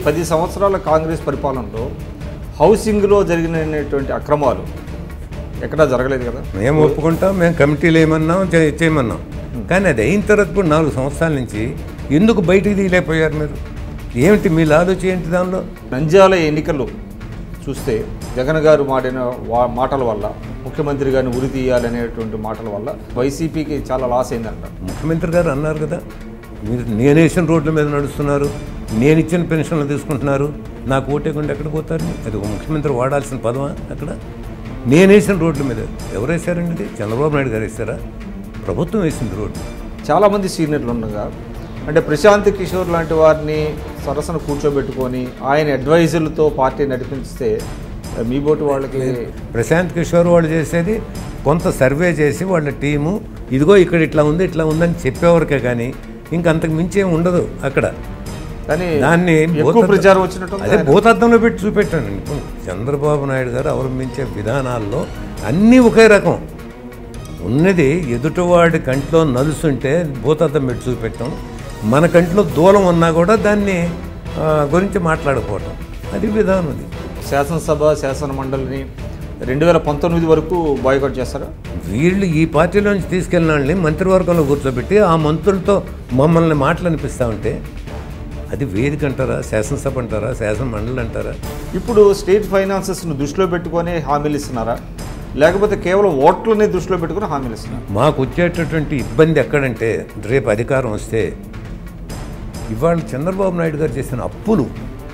పది సంవత్సరాల కాంగ్రెస్ పరిపాలనలో హౌసింగ్లో జరిగినటువంటి అక్రమాలు ఎక్కడా జరగలేదు కదా మేము ఒప్పుకుంటాం మేము కమిటీలు ఏమన్నాం చే- చేయమన్నాం కానీ అది అయిన తర్వాత ఇప్పుడు నాలుగు సంవత్సరాల నుంచి ఎందుకు బయటికి తీయలేకపోయారు మీరు ఏమిటి మీ ఆలోచన ఏంటి దానిలో నంద్యాల ఎన్నికలు చూస్తే జగన్ గారు మాడిన వా- మాటల వల్ల ముఖ్యమంత్రి గారిని ఉరి తీయాలనేటువంటి మాటల వల్ల వైసీపీకి చాలా లాస్ అయిందంటారు ముఖ్యమంత్రి గారు అన్నారు కదా మీరు నేను వేసిన రోడ్ల మీద నడుస్తున్నారు నేను ఇచ్చిన పెన్షన్లు తీసుకుంటున్నారు నాకు ఓటేకుండా ఎక్కడ పోతారు అది ఒక ముఖ్యమంత్రి వాడాల్సిన పదమా అక్కడ నేను వేసిన రోడ్ల మీద ఎవరు వేశారండి ఇది చంద్రబాబు నాయుడు గారు వేశారా ప్రభుత్వం వేసింది రోడ్డు చాలామంది సీనియర్లు ఉండగా అంటే ప్రశాంత్ కిషోర్ లాంటి వారిని సరసన కూర్చోబెట్టుకొని ఆయన అడ్వైజర్లతో పార్టీ నడిపిస్తే మీ బోటి వాళ్ళకి ప్రశాంత్ కిషోర్ వాళ్ళు చేసేది కొంత సర్వే చేసి వాళ్ళ టీము ఇదిగో ఇక్కడ ఇట్లా ఉంది ఇట్లా ఉందని చెప్పేవరకే కానీ ఇంక అంతకు మించి ఏం ఉండదు అక్కడ కానీ దాన్ని ఎక్కువ భూతద్ద- ప్రచారం వచ్చినట్టు అదే భూతద్దంలో పెట్టి చూపెట్టాను ఇప్పుడు చంద్రబాబు నాయుడు గారు అవలంబించే విధానాల్లో అన్నీ ఒకే రకం ఉన్నది ఎదుటివాడి కంట్లో నలుసుంటే భూతద్దం పెట్టి చూపెట్టడం మన కంట్లో దూలం ఉన్నా కూడా దాన్ని ఆ, గురించి మాట్లాడుకోవటం అది విధానం అది శాసనసభ శాసన మండలిని రెండు వేల పంతొమ్మిది వరకు బాయ్కాట్ చేస్తారా వీళ్ళు ఈ పార్టీలోంచి తీసుకెళ్ళిన వాళ్ళని మంత్రివర్గంలో కూర్చోబెట్టి ఆ మంత్రులతో మమ్మల్ని మాటలు అనిపిస్తూ ఉంటే అది వేదిక అంటారా శాసనసభ అంటారా శాసన మండలి అంటారా ఇప్పుడు స్టేట్ ఫైనాన్సెస్ను దృష్టిలో పెట్టుకొని హామీలు ఇస్తున్నారా లేకపోతే కేవలం ఓట్లని దృష్టిలో పెట్టుకొని హామీలు ఇస్తున్నారా మాకు వచ్చేటటువంటి ఇబ్బంది ఎక్కడంటే రేపు అధికారం వస్తే ఇవాళ చంద్రబాబు నాయుడు గారు చేసిన అప్పులు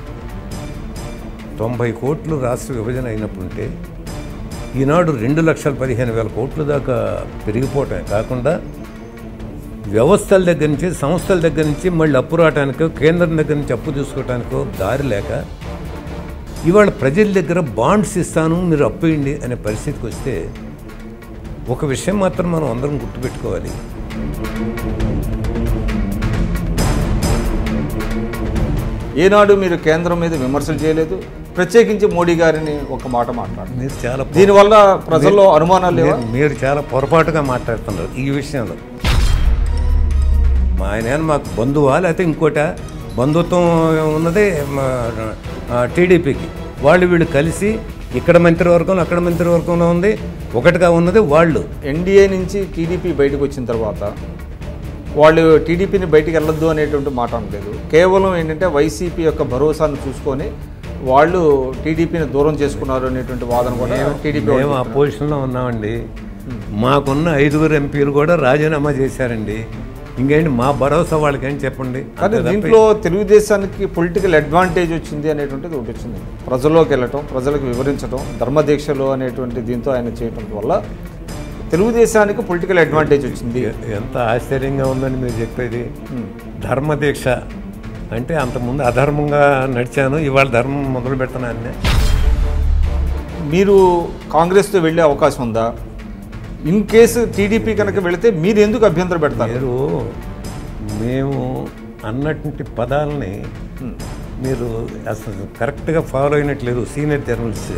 తొంభై కోట్లు రాష్ట్ర విభజన అయినప్పుడుంటే ఈనాడు రెండు లక్షల పదిహేను వేల కోట్ల దాకా పెరిగిపోవటమే కాకుండా వ్యవస్థల దగ్గర నుంచి సంస్థల దగ్గర నుంచి మళ్ళీ అప్పు రావటానికో కేంద్రం దగ్గర నుంచి అప్పు తీసుకోవటానికో దారి లేక ఇవాళ ప్రజల దగ్గర బాండ్స్ ఇస్తాను మీరు అప్పేయండి అనే పరిస్థితికి వస్తే ఒక విషయం మాత్రం మనం అందరం గుర్తుపెట్టుకోవాలి ఏనాడు మీరు కేంద్రం మీద విమర్శలు చేయలేదు ప్రత్యేకించి మోడీ గారిని ఒక మాట మాట్లాడారు మీరు చాలా పొ- దీనివల్ల ప్రజల్లో అనుమానాలు లేవా మీరు- మీరు చాలా పొరపాటుగా మాట్లాడుతున్నారు ఈ విషయంలో మా ఆయన ఏమన్నా మాకు బంధువా లేకపోతే ఇంకోట బంధుత్వం ఉన్నదే టీడీపీకి వాళ్ళు వీళ్ళు కలిసి ఇక్కడ మంత్రివర్గం అక్కడ మంత్రివర్గంలో ఉంది ఒకటిగా ఉన్నది వాళ్ళు ఎన్డీఏ నుంచి టీడీపీ బయటకు వచ్చిన తర్వాత వాళ్ళు టీడీపీని బయటికి వెళ్ళొద్దు అనేటువంటి మాట అనలేదు కేవలం ఏంటంటే వైసీపీ యొక్క భరోసాను చూసుకొని వాళ్ళు టీడీపీని దూరం చేసుకున్నారు అనేటువంటి వాదన కూడా టీడీపీ మేము ఆ పొజిషన్లో ఉన్నామండి మాకున్న ఐదుగురు ఎంపీలు కూడా రాజీనామా చేశారండి ఇంకేంటి మా భరోసా వాళ్ళకేం చెప్పండి కానీ అంతే తప్ప దీంట్లో తెలుగుదేశానికి పొలిటికల్ అడ్వాంటేజ్ వచ్చింది అనేటువంటిది ఒకటి వచ్చింది ప్రజల్లోకి వెళ్ళటం ప్రజలకు వివరించడం ధర్మదీక్షలు అనేటువంటి దీంతో ఆయన చేయటం వల్ల తెలుగుదేశానికి పొలిటికల్ అడ్వాంటేజ్ వచ్చింది ఎంత ఆశ్చర్యంగా ఉందని మీరు చెప్పేది ధర్మదీక్ష అంటే అంతకుముందు అధర్మంగా నడిచాను ఇవాళ ధర్మం మొదలు పెడుతున్నాను మీరు కాంగ్రెస్తో వెళ్ళే అవకాశం ఉందా ఇన్ కేసు టీడీపీ కనుక వెళితే మీరు ఎందుకు అభ్యంతరం పెడతారు మీరు మేము అన్నటువంటి పదాలని మీరు అసలు కరెక్ట్గా ఫాలో అయినట్లేదు సీనియర్ జర్నలిస్ట్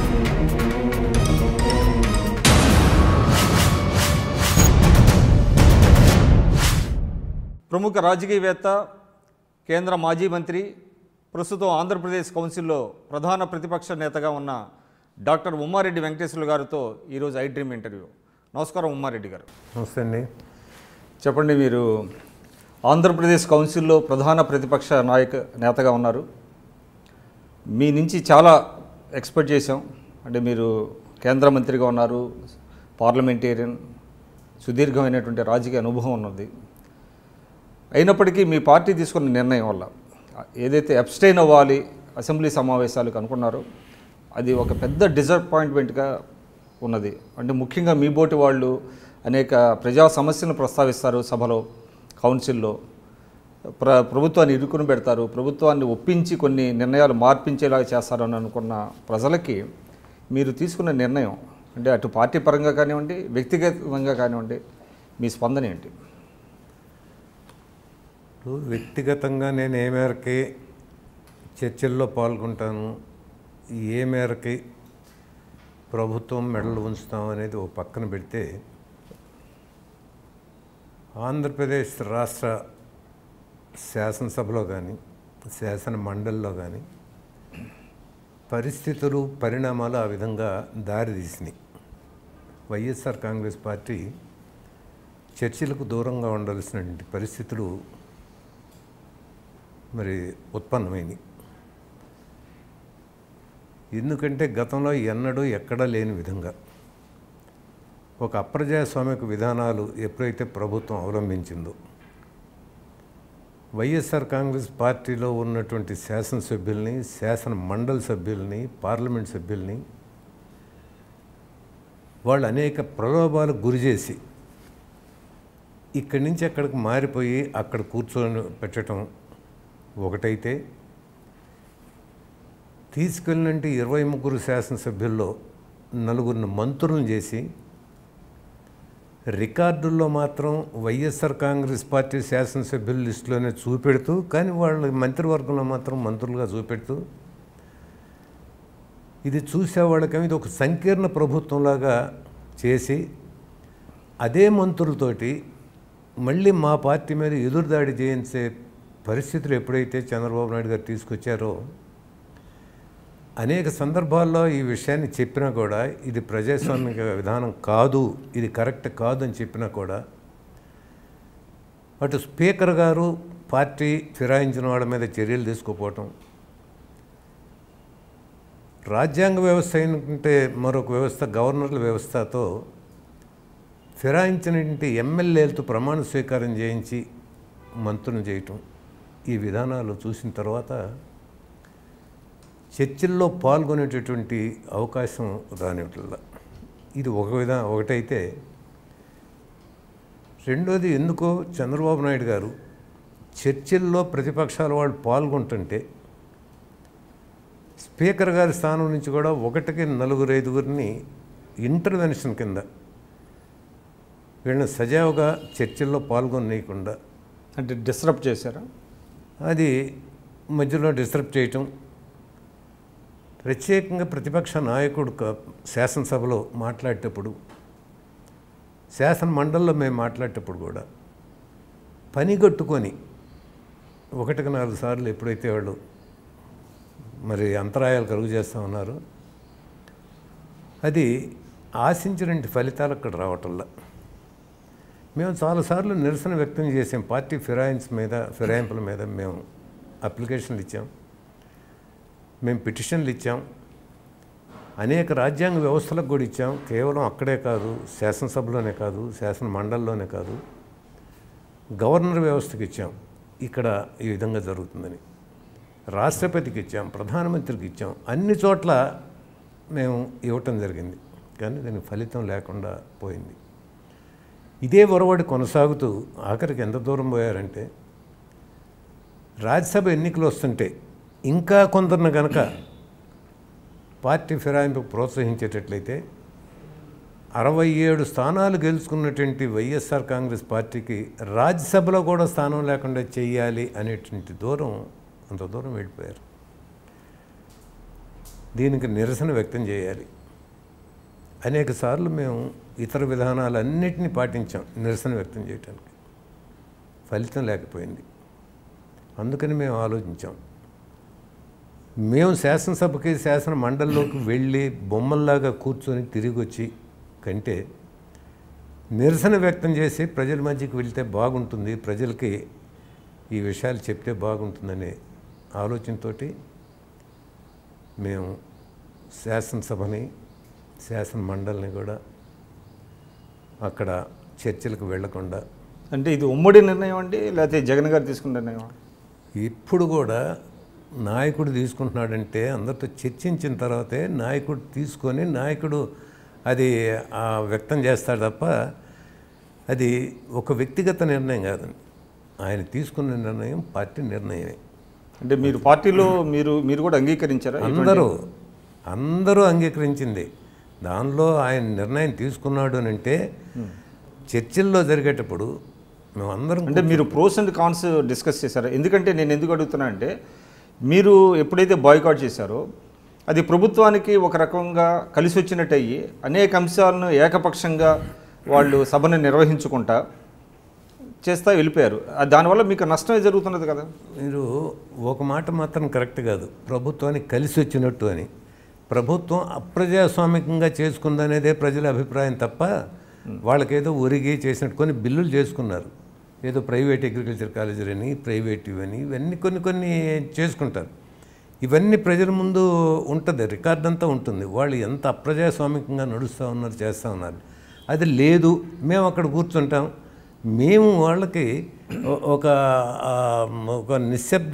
ప్రముఖ రాజకీయవేత్త కేంద్ర మాజీ మంత్రి ప్రస్తుతం ఆంధ్రప్రదేశ్ కౌన్సిల్లో ప్రధాన ప్రతిపక్ష నేతగా ఉన్న డాక్టర్ ఉమ్మారెడ్డి వెంకటేశ్వర గారితో ఈరోజు ఐ డ్రీమ్ ఇంటర్వ్యూ నమస్కారం ఉమ్మారెడ్డి గారు నమస్తే అండి చెప్పండి మీరు ఆంధ్రప్రదేశ్ కౌన్సిల్లో ప్రధాన ప్రతిపక్ష నాయక నేతగా ఉన్నారు మీ నుంచి చాలా ఎక్స్పెక్ట్ చేశాం అంటే మీరు కేంద్ర మంత్రిగా ఉన్నారు పార్లమెంటేరియన్ సుదీర్ఘమైనటువంటి రాజకీయ అనుభవం ఉన్నది అయినప్పటికీ మీ పార్టీ తీసుకున్న నిర్ణయం వల్ల ఏదైతే అబ్స్టైన్ అవ్వాలి అసెంబ్లీ సమావేశాలకు అనుకున్నారో అది ఒక పెద్ద డిసప్పాయింట్మెంట్గా ఉన్నది అంటే ముఖ్యంగా మీ బోటి వాళ్ళు అనేక ప్రజా సమస్యలను ప్రస్తావిస్తారు సభలో కౌన్సిల్లో ప్ర ప్రభుత్వాన్ని ఇరుకుని పెడతారు ప్రభుత్వాన్ని ఒప్పించి కొన్ని నిర్ణయాలు మార్పించేలాగా చేస్తారని అనుకున్న ప్రజలకి మీరు తీసుకున్న నిర్ణయం అంటే అటు పార్టీ పరంగా కానివ్వండి వ్యక్తిగతంగా కానివ్వండి మీ స్పందన ఏంటి ఇప్పుడు వ్యక్తిగతంగా నేను ఏ మేరకి చర్చల్లో పాల్గొంటాను ఏ మేరకి ప్రభుత్వం మెడలు ఉంచుతాం అనేది ఓ పక్కన పెడితే ఆంధ్రప్రదేశ్ రాష్ట్ర శాసనసభలో కానీ శాసన మండలిలో కానీ పరిస్థితులు పరిణామాలు ఆ విధంగా దారితీసినాయి వైఎస్ఆర్ కాంగ్రెస్ పార్టీ చర్చలకు దూరంగా ఉండాల్సినటువంటి పరిస్థితులు మరి ఉత్పన్నమైనవి ఎందుకంటే గతంలో ఎన్నడూ ఎక్కడా లేని విధంగా ఒక అప్రజాస్వామిక విధానాలు ఎప్పుడైతే ప్రభుత్వం అవలంబించిందో వైఎస్ఆర్ కాంగ్రెస్ పార్టీలో ఉన్నటువంటి శాసనసభ్యుల్ని శాసన మండలి సభ్యుల్ని పార్లమెంట్ సభ్యుల్ని వాళ్ళు అనేక ప్రలోభాలకు గురి చేసి ఇక్కడి నుంచి అక్కడికి మారిపోయి అక్కడ కూర్చొని పెట్టడం ఒకటైతే తీసుకెళ్ళినంటే ఇరవై ముగ్గురు శాసనసభ్యుల్లో నలుగురిని మంత్రులను చేసి రికార్డుల్లో మాత్రం వైఎస్ఆర్ కాంగ్రెస్ పార్టీ శాసనసభ్యుల లిస్టులోనే చూపెడుతూ కానీ వాళ్ళ మంత్రివర్గంలో మాత్రం మంత్రులుగా చూపెడుతూ ఇది చూసేవాళ్ళకేమో ఇది ఒక సంకీర్ణ ప్రభుత్వంలాగా చేసి అదే మంత్రులతోటి మళ్ళీ మా పార్టీ మీద ఎదురుదాడి చేయించే పరిస్థితులు ఎప్పుడైతే చంద్రబాబు నాయుడు గారు తీసుకొచ్చారో అనేక సందర్భాల్లో ఈ విషయాన్ని చెప్పినా కూడా ఇది ప్రజాస్వామిక విధానం కాదు ఇది కరెక్ట్ కాదు అని చెప్పినా కూడా అటు స్పీకర్ గారు పార్టీ ఫిరాయించిన వాళ్ళ మీద చర్యలు తీసుకోపోవటం రాజ్యాంగ వ్యవస్థ అయినట్టే మరొక వ్యవస్థ గవర్నర్ల వ్యవస్థతో ఫిరాయించినటువంటి ఎమ్మెల్యేలతో ప్రమాణ స్వీకారం చేయించి మంత్రులు చేయటం ఈ విధానాలు చూసిన తర్వాత చర్చల్లో పాల్గొనేటటువంటి అవకాశం రానివట్ల ఇది ఒక విధా ఒకటైతే రెండోది ఎందుకో చంద్రబాబు నాయుడు గారు చర్చల్లో ప్రతిపక్షాల వాళ్ళు పాల్గొంటుంటే స్పీకర్ గారి స్థానం నుంచి కూడా ఒకటికి నలుగురు ఐదుగురిని ఇంటర్వెన్షన్ కింద వీళ్ళని సజావుగా చర్చల్లో పాల్గొననీయకుండా అంటే డిస్టర్బ్ చేశారా అది మధ్యలో డిస్టర్బ్ చేయటం ప్రత్యేకంగా ప్రతిపక్ష నాయకుడు క- శాసనసభలో మాట్లాడేటప్పుడు శాసన మండలిలో మేము మాట్లాడేటప్పుడు కూడా పనిగట్టుకొని ఒకటికి నాలుగు సార్లు ఎప్పుడైతే వాళ్ళు మరి అంతరాయాలు కలుగు చేస్తూ ఉన్నారు అది ఆశించినటువంటి ఫలితాలు అక్కడ రావటంలా మేము చాలాసార్లు నిరసన వ్యక్తం చేసాం పార్టీ ఫిరాయించ్ మీద ఫిరాయింపుల మీద మేము అప్లికేషన్లు ఇచ్చాం మేము పిటిషన్లు ఇచ్చాం అనేక రాజ్యాంగ వ్యవస్థలకు కూడా ఇచ్చాం కేవలం అక్కడే కాదు శాసనసభలోనే కాదు శాసన మండలిలోనే కాదు గవర్నర్ వ్యవస్థకి ఇచ్చాం ఇక్కడ ఈ విధంగా జరుగుతుందని రాష్ట్రపతికి ఇచ్చాం ప్రధానమంత్రికి ఇచ్చాం అన్ని చోట్ల మేము ఇవ్వటం జరిగింది కానీ దానికి ఫలితం లేకుండా పోయింది ఇదే ఒరవడి కొనసాగుతూ ఆఖరికి ఎంత దూరం పోయారంటే రాజ్యసభ ఎన్నికలు వస్తుంటే ఇంకా కొందరిని గనక పార్టీ ఫిరాయింపు ప్రోత్సహించేటట్లయితే అరవై ఏడు స్థానాలు గెలుచుకున్నటువంటి వైఎస్ఆర్ కాంగ్రెస్ పార్టీకి రాజ్యసభలో కూడా స్థానం లేకుండా చేయాలి అనేటువంటి దూరం అంత దూరం వెళ్ళిపోయారు దీనికి నిరసన వ్యక్తం చేయాలి అనేక సార్లు మేము ఇతర విధానాలన్నింటినీ పాటించాం నిరసన వ్యక్తం చేయడానికి ఫలితం లేకపోయింది అందుకని మేము ఆలోచించాం మేము శాసనసభకి శాసన మండలిలోకి వెళ్ళి బొమ్మల్లాగా కూర్చొని తిరిగి వచ్చి కంటే నిరసన వ్యక్తం చేసి ప్రజల మధ్యకి వెళ్తే బాగుంటుంది ప్రజలకి ఈ విషయాలు చెప్తే బాగుంటుందనే ఆలోచనతోటి మేము శాసనసభని శాసన మండలిని కూడా అక్కడ చర్చలకు వెళ్లకుండా అంటే ఇది ఉమ్మడి నిర్ణయం అండి లేకపోతే జగన్ గారు తీసుకున్న నిర్ణయం ఇప్పుడు కూడా నాయకుడు తీసుకుంటున్నాడంటే అందరితో చర్చించిన తర్వాతే నాయకుడు తీసుకొని నాయకుడు అది ఆ, వ్యక్తం చేస్తాడు తప్ప అది ఒక వ్యక్తిగత నిర్ణయం కాదండి ఆయన తీసుకున్న నిర్ణయం పార్టీ నిర్ణయమే అంటే మీరు పార్టీలో మీరు మీరు కూడా అంగీకరించారా అందరూ అందరూ అంగీకరించింది దానిలో ఆయన నిర్ణయం తీసుకున్నాడు అని అంటే చర్చల్లో జరిగేటప్పుడు మేమందరం అంటే మీరు ప్రోస్ అండ్ కాన్స్ డిస్కస్ చేశారా ఎందుకంటే నేను ఎందుకు అడుగుతున్నా అంటే మీరు ఎప్పుడైతే బాయ్కాట్ చేశారో అది ప్రభుత్వానికి ఒక రకంగా కలిసి వచ్చినట్టు అయ్యి అనేక అంశాలను ఏకపక్షంగా వాళ్ళు సభను నిర్వహించుకుంటా చేస్తా వెళ్ళిపోయారు ఆ దానివల్ల మీకు నష్టమే జరుగుతున్నది కదా మీరు ఒక మాట మాత్రం కరెక్ట్ కాదు ప్రభుత్వానికి కలిసి వచ్చినట్టు అని ప్రభుత్వం అప్రజాస్వామికంగా చేసుకుందనేదే ప్రజల అభిప్రాయం తప్ప వాళ్ళకేదో ఒరిగి చేసినట్టు కొన్ని బిల్లులు చేసుకున్నారు ఏదో ప్రైవేట్ అగ్రికల్చర్ కాలేజీలు అని ప్రైవేట్ ఇవని ఇవన్నీ కొన్ని కొన్ని చేసుకుంటారు ఇవన్నీ ప్రజల ముందు ఉంటుంది రికార్డ్ అంతా ఉంటుంది వాళ్ళు ఎంత అప్రజాస్వామికంగా నడుస్తూ ఉన్నారు చేస్తూ ఉన్నారు అది లేదు మేము అక్కడ కూర్చుంటాం మేము వాళ్ళకి ఒ- ఒక ఆ, ఒక నిశ్శబ్ద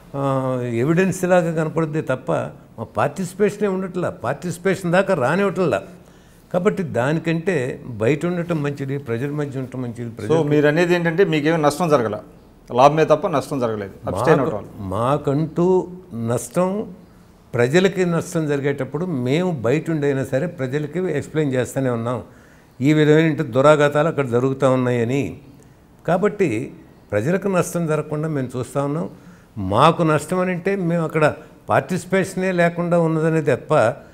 ఎవిడెన్స్ లాగా కనపడుద్ది తప్ప మా పార్టిసిపేషనే ఉండట్లా పార్టిసిపేషన్ దాకా రానివ్వట్లా కాబట్టి దానికంటే బయట ఉండటం మంచిది ప్రజల మధ్య ఉండటం మంచిది ప్రజలు సో మీరు అనేది ఏంటంటే మీకేమీ నష్టం జరగల లాభమే తప్ప నష్టం జరగలేదు అబ్స్టైన్ అవటం వల్ల. మాకంటూ నష్టం ప్రజలకి నష్టం జరిగేటప్పుడు మేము బయట ఉండైనా సరే ప్రజలకి ఎక్స్ప్లెయిన్ చేస్తూనే ఉన్నాం ఈ విధమైన దురాఘాతాలు అక్కడ జరుగుతూ ఉన్నాయని కాబట్టి ప్రజలకు నష్టం జరగకుండా మేము చూస్తూ ఉన్నాం మాకు నష్టం అని అంటే మేము అక్కడ పార్టిసిపేషనే లేకుండా ఉన్నదనేది తప్ప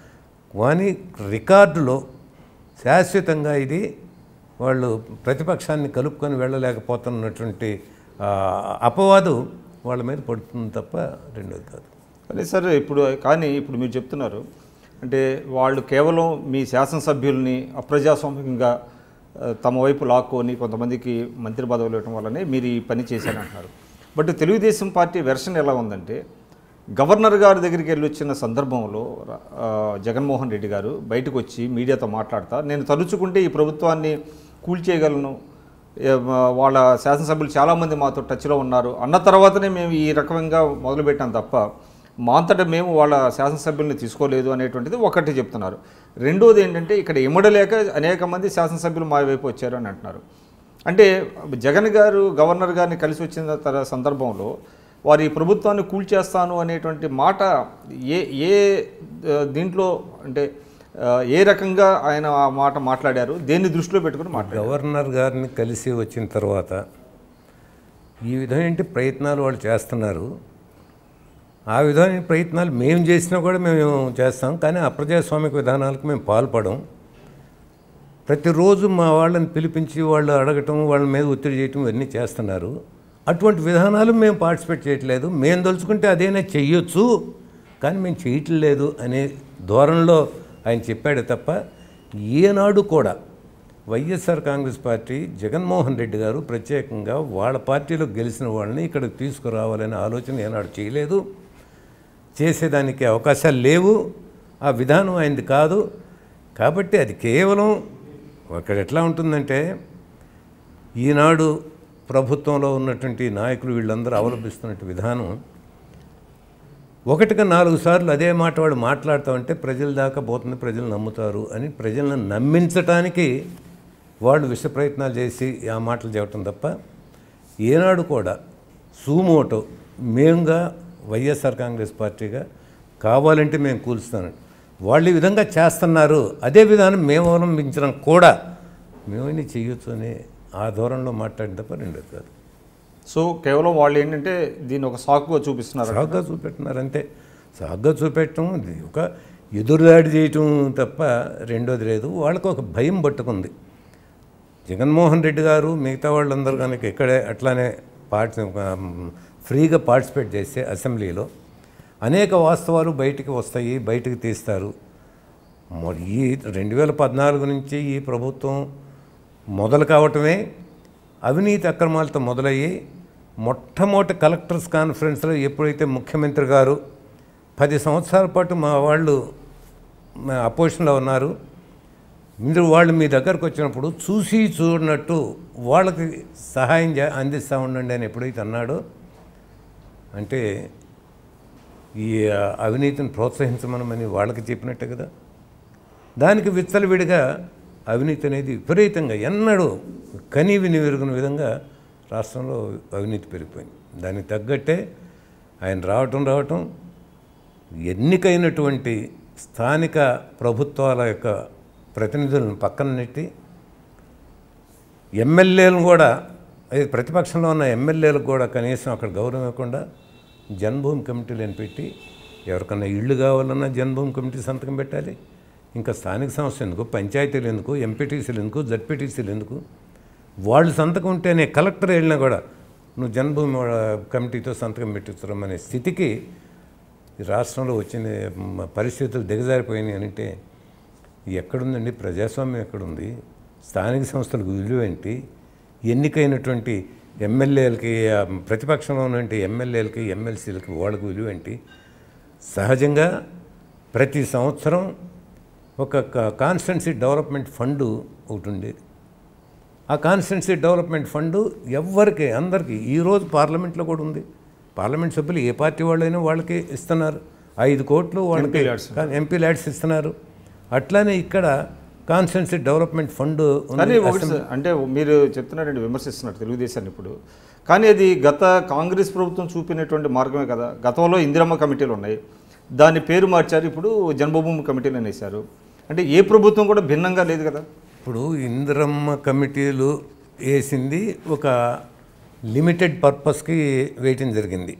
కానీ రికార్డులో శాశ్వతంగా ఇది వాళ్ళు ప్రతిపక్షాన్ని కలుపుకొని వెళ్ళలేకపోతున్నటువంటి ఆ, అపవాదు వాళ్ళ మీద పడుతుంది తప్ప రెండోది కాదు కానీ సార్ ఇప్పుడు కానీ ఇప్పుడు మీరు చెప్తున్నారు అంటే వాళ్ళు కేవలం మీ శాసనసభ్యుల్ని అప్రజాస్వామికంగా ఆ, తమ వైపు లాక్కొని కొంతమందికి మంత్రి పదవులు ఇవ్వడం వల్లనే మీరు ఈ పని చేశారంటున్నారు బట్ తెలుగుదేశం పార్టీ వెర్షన్ ఎలా ఉందంటే గవర్నర్ గారి దగ్గరికి వెళ్ళి వచ్చిన సందర్భంలో ఆ, జగన్మోహన్ రెడ్డి గారు బయటకు వచ్చి మీడియాతో మాట్లాడతా నేను తలుచుకుంటే ఈ ప్రభుత్వాన్ని కూల్చేయగలను ఏ, మా- వాళ్ళ శాసనసభ్యులు చాలామంది మాతో టచ్లో ఉన్నారు అన్న తర్వాతనే మేము ఈ రకంగా మొదలుపెట్టాం తప్ప మా అంతటా మేము వాళ్ళ శాసనసభ్యుల్ని తీసుకోలేదు అనేటువంటిది ఒకటి చెప్తున్నారు రెండోది ఏంటంటే ఇక్కడ ఇమ్మడలేక అనేక మంది శాసనసభ్యులు మా వైపు వచ్చారు అని అంటున్నారు అంటే జగన్ గారు గవర్నర్ గారిని కలిసి వచ్చిన తర సందర్భంలో వారు ఈ ప్రభుత్వాన్ని కూల్చేస్తాను అనేటువంటి మాట ఏ ఏ ఆ, దీంట్లో అంటే ఆ, ఏ రకంగా ఆయన ఆ మాట మాట్లాడారు దేన్ని దృష్టిలో పెట్టుకుని మాట్లాడారు గవర్నర్ గారిని కలిసి వచ్చిన తర్వాత ఈ విధమైన ప్రయత్నాలు వాళ్ళు చేస్తున్నారు ఆ విధమైన ప్రయత్నాలు మేము చేసినా కూడా మేము చేస్తాం కానీ అప్రజాస్వామిక విధానాలకు మేము పాల్పడం ప్రతిరోజు మా వాళ్ళని పిలిపించి వాళ్ళు అడగటం వాళ్ళ మీద ఒత్తిడి చేయటం ఇవన్నీ చేస్తున్నారు అటువంటి విధానాలు మేము పార్టిసిపేట్ చేయట్లేదు మేము తలుచుకుంటే అదేనా చెయ్యొచ్చు కానీ మేము చేయట్లేదు అనే ధోరణిలో ఆయన చెప్పాడు తప్ప ఈనాడు కూడా YSR Congress party Jaganmohan Reddy garu ప్రత్యేకంగా వాళ్ళ పార్టీలో గెలిచిన వాళ్ళని ఇక్కడికి తీసుకురావాలనే ఆలోచన ఏనాడు చేయలేదు చేసేదానికి అవకాశాలు లేవు ఆ విధానం ఆయనది కాదు కాబట్టి అది కేవలం అక్కడ ఎట్లా ఉంటుందంటే ఈనాడు ప్రభుత్వంలో ఉన్నటువంటి నాయకులు వీళ్ళందరూ అవలంబిస్తున్నటువంటి విధానం ఒకటికి నాలుగు సార్లు అదే మాట వాడు మాట్లాడుతూ ఉంటే ప్రజల దాకా పోతుంది ప్రజలు నమ్ముతారు అని ప్రజలను నమ్మించటానికి వాళ్ళు విష ప్రయత్నాలు చేసి ఆ మాటలు చెప్పటం తప్ప ఏనాడు కూడా సూమోటో మేముగా వైఎస్ఆర్ కాంగ్రెస్ పార్టీగా కావాలంటే మేము కూల్స్తాను వాళ్ళు ఈ విధంగా చేస్తున్నారు అదే విధానం మేము అవలంబించడం కూడా మేమని చెయ్యొచ్చు అనే ఆ ధోరణిలో మాట్లాడిన తప్ప రెండోది కాదు సో కేవలం వాళ్ళు ఏంటంటే దీన్ని ఒక సాకుగా చూపిస్తున్నారు సాగ్గా చూపెట్టినారు అంతే సాగ్గా చూపెట్టడం ఇది ఒక ఎదురుదాడి చేయటం తప్ప రెండోది లేదు వాళ్ళకు ఒక భయం పట్టుకుంది జగన్మోహన్ రెడ్డి గారు మిగతా వాళ్ళందరూ కనుక ఇక్కడే అట్లానే పార్టి ఫ్రీగా పార్టిసిపేట్ చేస్తే అసెంబ్లీలో అనేక వాస్తవాలు బయటికి వస్తాయి బయటికి తీస్తారు మరి ఈ రెండు వేల పద్నాలుగు నుంచి ఈ ప్రభుత్వం మొదలు కావటమే అవినీతి అక్రమాలతో మొదలయ్యి మొట్టమొదటి కలెక్టర్స్ కాన్ఫరెన్స్లో ఎప్పుడైతే ముఖ్యమంత్రి గారు పది సంవత్సరాల పాటు మా వాళ్ళు మా అపోజిషన్లో ఉన్నారు మీరు వాళ్ళు మీ దగ్గరకు వచ్చినప్పుడు చూసి చూడనట్టు వాళ్ళకి సహాయం చే అందిస్తూ ఉండండి అని ఎప్పుడైతే అన్నాడో అంటే ఈ అవినీతిని ప్రోత్సహించమనమని వాళ్ళకి చెప్పినట్టే కదా దానికి విచ్చలవిడిగా అవినీతి అనేది విపరీతంగా ఎన్నడూ కనీ విని విరుగున విధంగా రాష్ట్రంలో అవినీతి పెరిగిపోయింది దానికి తగ్గట్టే ఆయన రావటం రావటం ఎన్నికైనటువంటి స్థానిక ప్రభుత్వాల యొక్క ప్రతినిధులను పక్కన నెట్టి ఎమ్మెల్యేలను కూడా అది ప్రతిపక్షంలో ఉన్న ఎమ్మెల్యేలకు కూడా కనీసం అక్కడ గౌరవం ఇవ్వకుండా జన్మభూమి కమిటీలను పెట్టి ఎవరికన్నా ఇళ్ళు కావాలన్నా జన్మభూమి కమిటీ సంతకం పెట్టాలి ఇంకా స్థానిక సంస్థ ఎందుకు పంచాయతీలు ఎందుకు ఎంపీటీసీలు ఎందుకు జడ్పీటీసీలు ఎందుకు వాళ్ళు సంతకం ఉంటేనే కలెక్టర్ వెళ్ళినా కూడా నువ్వు జన్మభూమి వాళ్ళ కమిటీతో సంతకం పెట్టించడం స్థితికి ఈ రాష్ట్రంలో వచ్చిన మ- పరిస్థితులు దిగజారిపోయినాయి అంటే ఎక్కడుందండి ప్రజాస్వామ్యం ఎక్కడుంది స్థానిక సంస్థలకు విలువ ఏంటి ఎన్నికైనటువంటి ఎమ్మెల్యేలకి ఆ, ప్రతిపక్షంలో ఉన్నటువంటి ఎమ్మెల్యేలకి ఎమ్మెల్సీలకి వాళ్ళకు విలువ ఏంటి సహజంగా ప్రతి సంవత్సరం ఒక కాన్స్టెన్సీ డెవలప్మెంట్ ఫండ్ ఒకటి ఉండేది ఆ కాన్స్టిట్యున్సీ డెవలప్మెంట్ ఫండ్ ఎవ్వరికి అందరికీ ఈరోజు పార్లమెంట్లో కూడా ఉంది పార్లమెంట్ సభ్యులు ఏ పార్టీ వాళ్ళైనా వాళ్ళకి ఇస్తున్నారు ఐదు కోట్లు వాళ్ళకి MP ల్యాడ్స్. ఎంపీ ల్యాడ్స్ ఇస్తున్నారు అట్లానే ఇక్కడ కాన్స్టిట్యున్సీ డెవలప్మెంట్ ఫండ్ కానీ ఒకటి సార్, అంటే మీరు చెప్తున్నారండి విమర్శిస్తున్నారు తెలుగుదేశాన్ని ఇప్పుడు కానీ అది గత కాంగ్రెస్ ప్రభుత్వం చూపినటువంటి మార్గమే కదా గతంలో ఇందిరమ్మ కమిటీలు ఉన్నాయి దాని పేరు మార్చారు ఇప్పుడు జన్మభూమి కమిటీలు అనేసారు అంటే ఏ ప్రభుత్వం కూడా భిన్నంగా లేదు కదా ఇప్పుడు ఇందిరమ్మ కమిటీలు వేసింది ఒక లిమిటెడ్ పర్పస్కి వేయటం జరిగింది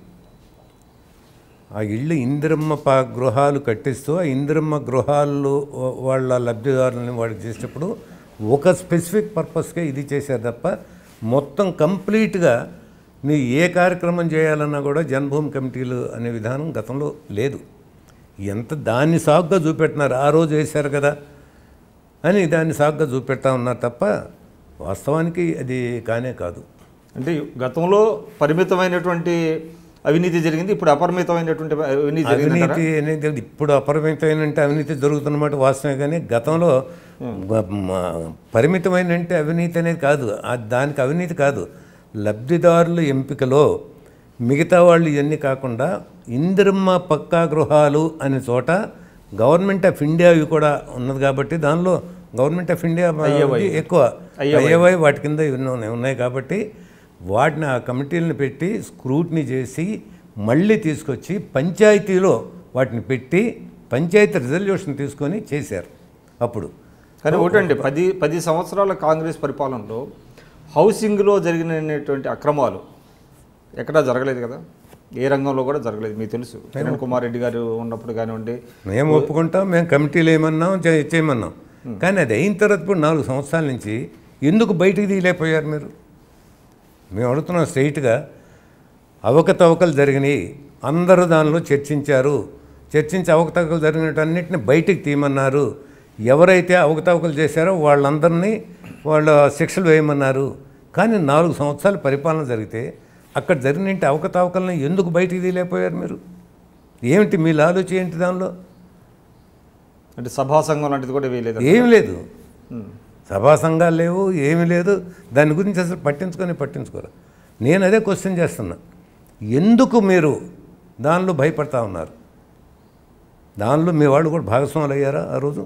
ఆ ఇళ్ళు ఇందిరమ్మ పా గృహాలు కట్టిస్తూ ఆ ఇందిరమ్మ గృహాల్లో వా- వాళ్ళ లబ్ధిదారులని వాడికి చేసేటప్పుడు ఒక స్పెసిఫిక్ పర్పస్కే ఇది చేశారు తప్ప మొత్తం కంప్లీట్గా నీ ఏ కార్యక్రమం చేయాలన్నా కూడా జన్మభూమి కమిటీలు అనే విధానం గతంలో లేదు ఎంత దాన్ని సాగుగా చూపెట్టినారు ఆ రోజు వేశారు కదా అని దాన్ని సాగుగా చూపెడతా ఉన్నారు తప్ప వాస్తవానికి అది కానే కాదు అంటే గతంలో పరిమితమైనటువంటి అవినీతి జరిగింది ఇప్పుడు అపరిమితమైనటువంటి అవినీతి జరిగింది అవినీతి అనేది ఇప్పుడు అపరిమితమైన అంటే అవినీతి జరుగుతున్నమాట వాస్తవమే కానీ గతంలో గ- మ- పరిమితమైన అంటే అవినీతి అనేది కాదు ఆ దానికి అవినీతి కాదు లబ్ధిదారుల ఎంపికలో మిగతా వాళ్ళు ఇవన్నీ కాకుండా ఇందిరమ్మ పక్కా గృహాలు అనే చోట గవర్నమెంట్ ఆఫ్ ఇండియా అవి కూడా ఉన్నది కాబట్టి దానిలో గవర్నమెంట్ ఆఫ్ ఇండియా ఇది ఎక్కువ అయ్యేవై వాటి కింద ఇవన్నీ ఉన్నాయి ఉన్నాయి కాబట్టి వాటిని ఆ కమిటీలను పెట్టి స్క్రూట్నీ చేసి మళ్ళీ తీసుకొచ్చి పంచాయతీలో వాటిని పెట్టి పంచాయతీ రిజల్యూషన్ తీసుకొని చేశారు అప్పుడు కానీ ఒకటండి పది పది సంవత్సరాల కాంగ్రెస్ పరిపాలనలో హౌసింగ్లో జరిగినటువంటి అక్రమాలు ఎక్కడా జరగలేదు కదా ఏ రంగంలో కూడా జరగలేదు మీకు తెలుసు కిరణ్ కుమార్ రెడ్డి గారు ఉన్నప్పుడు కానివ్వండి మేము ఒప్పుకుంటాం మేము కమిటీలు ఏమన్నాం చే- చేయమన్నాం కానీ అది అయిన తర్వాత ఇప్పుడు నాలుగు సంవత్సరాల నుంచి ఎందుకు బయటికి తీయలేకపోయారు మీరు మేము అడుగుతున్నాం స్ట్రైట్గా అవకతవకలు జరిగినాయి అందరూ దానిలో చర్చించారు చర్చించి అవకతవకలు జరిగినటన్నిటిని బయటికి తీయమన్నారు ఎవరైతే అవకతవకలు చేశారో వాళ్ళందరినీ వాళ్ళ శిక్షలు వేయమన్నారు కానీ నాలుగు సంవత్సరాల పరిపాలన జరిగితే అక్కడ జరిగిన అవకతవకలను ఎందుకు బయటికి తీయలేకపోయారు మీరు ఏమిటి మీ ఆలోచన ఏంటి దానిలో అంటే సభా సంఘం లాంటిది కూడా వేయలేదు ఏమి లేదు సభా సంఘాలు లేవు ఏమీ లేదు దాని గురించి అసలు పట్టించుకొని పట్టించుకోరు నేను అదే క్వశ్చన్ చేస్తున్నా ఎందుకు మీరు దానిలో భయపడతా ఉన్నారు దానిలో మీ వాళ్ళు కూడా భాగస్వాములు అయ్యారా ఆ రోజు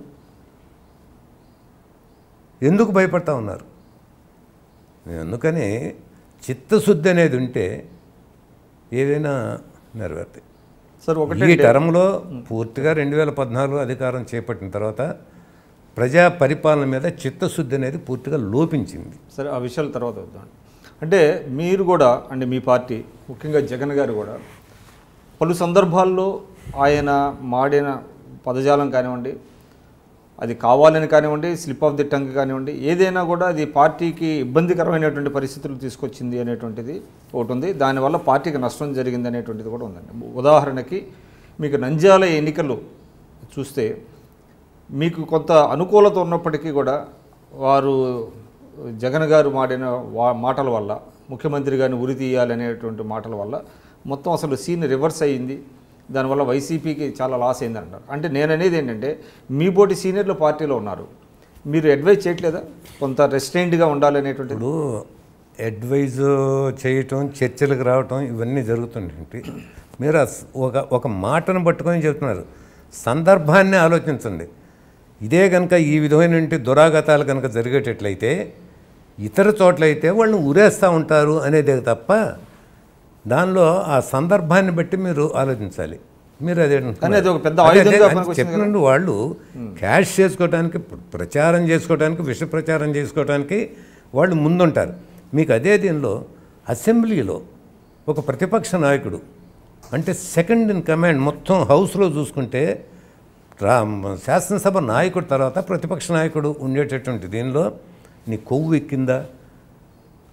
ఎందుకు భయపడతా ఉన్నారు అందుకని చిత్తశుద్ధి అనేది ఉంటే ఏదైనా నెరవేరుతాయి సార్ ఒకటే ఈ టర్మ్లో పూర్తిగా రెండు వేల పద్నాలుగు అధికారం చేపట్టిన తర్వాత ప్రజా పరిపాలన మీద చిత్తశుద్ధి అనేది పూర్తిగా లోపించింది సరే ఆ విషయాల తర్వాత వద్దాం అంటే మీరు కూడా అంటే మీ పార్టీ ముఖ్యంగా జగన్ గారు కూడా పలు సందర్భాల్లో ఆయన మాడిన పదజాలం కానివ్వండి అది కావాలని కానివ్వండి స్లిప్ ఆఫ్ ది టంగ్ కానివ్వండి ఏదైనా కూడా అది పార్టీకి ఇబ్బందికరమైనటువంటి పరిస్థితులు తీసుకొచ్చింది అనేటువంటిది ఒకటి ఉంది దానివల్ల పార్టీకి నష్టం జరిగింది అనేటువంటిది కూడా ఉందండి ఉదాహరణకి మీకు నంద్యాల ఎన్నికలు చూస్తే మీకు కొంత అనుకూలత ఉన్నప్పటికీ కూడా వారు జగన్ గారు మాడిన వా మాటల వల్ల ముఖ్యమంత్రి గారిని ఉరి తీయాలనేటువంటి మాటల వల్ల మొత్తం అసలు సీన్ రివర్స్ అయ్యింది దానివల్ల వైసీపీకి చాలా లాస్ అయింది అంటారు అంటే నేను అనేది ఏంటంటే మీ పోటీ సీనియర్లు పార్టీలో ఉన్నారు మీరు అడ్వైజ్ చేయట్లేదా కొంత రెస్ట్రెయింట్గా ఉండాలనేటువంటిది ఇప్పుడు అడ్వైజ్ చేయటం చర్చలకు రావటం ఇవన్నీ జరుగుతుంటే మీరు ఆ స్- ఒక ఒక మాటను పట్టుకొని చెప్తున్నారు సందర్భాన్ని ఆలోచించండి ఇదే కనుక ఈ విధమైన దురాగతాలు కనుక జరిగేటట్లయితే ఇతర చోట్లయితే వాళ్ళని ఉరేస్తూ ఉంటారు అనేదే తప్ప దానిలో ఆ సందర్భాన్ని బట్టి మీరు ఆలోచించాలి మీరు అదే అంటున్నారు. కానీ అది ఒక పెద్ద అదే, అదే, ఆయుధంగా అది పనికొచ్చింది కదా. చెప్పినట్టు వాళ్ళు క్యాష్ చేసుకోవడానికి ప్ర- ప్రచారం చేసుకోవడానికి విష ప్రచారం చేసుకోవడానికి వాళ్ళు ముందుంటారు మీకు అదే దీనిలో అసెంబ్లీలో ఒక ప్రతిపక్ష నాయకుడు అంటే సెకండ్ ఇన్ కమాండ్ మొత్తం హౌస్లో చూసుకుంటే రా శాసనసభ నాయకుడు తర్వాత ప్రతిపక్ష నాయకుడు ఉండేటటువంటి దీనిలో నీ కొవ్వు ఎక్కిందా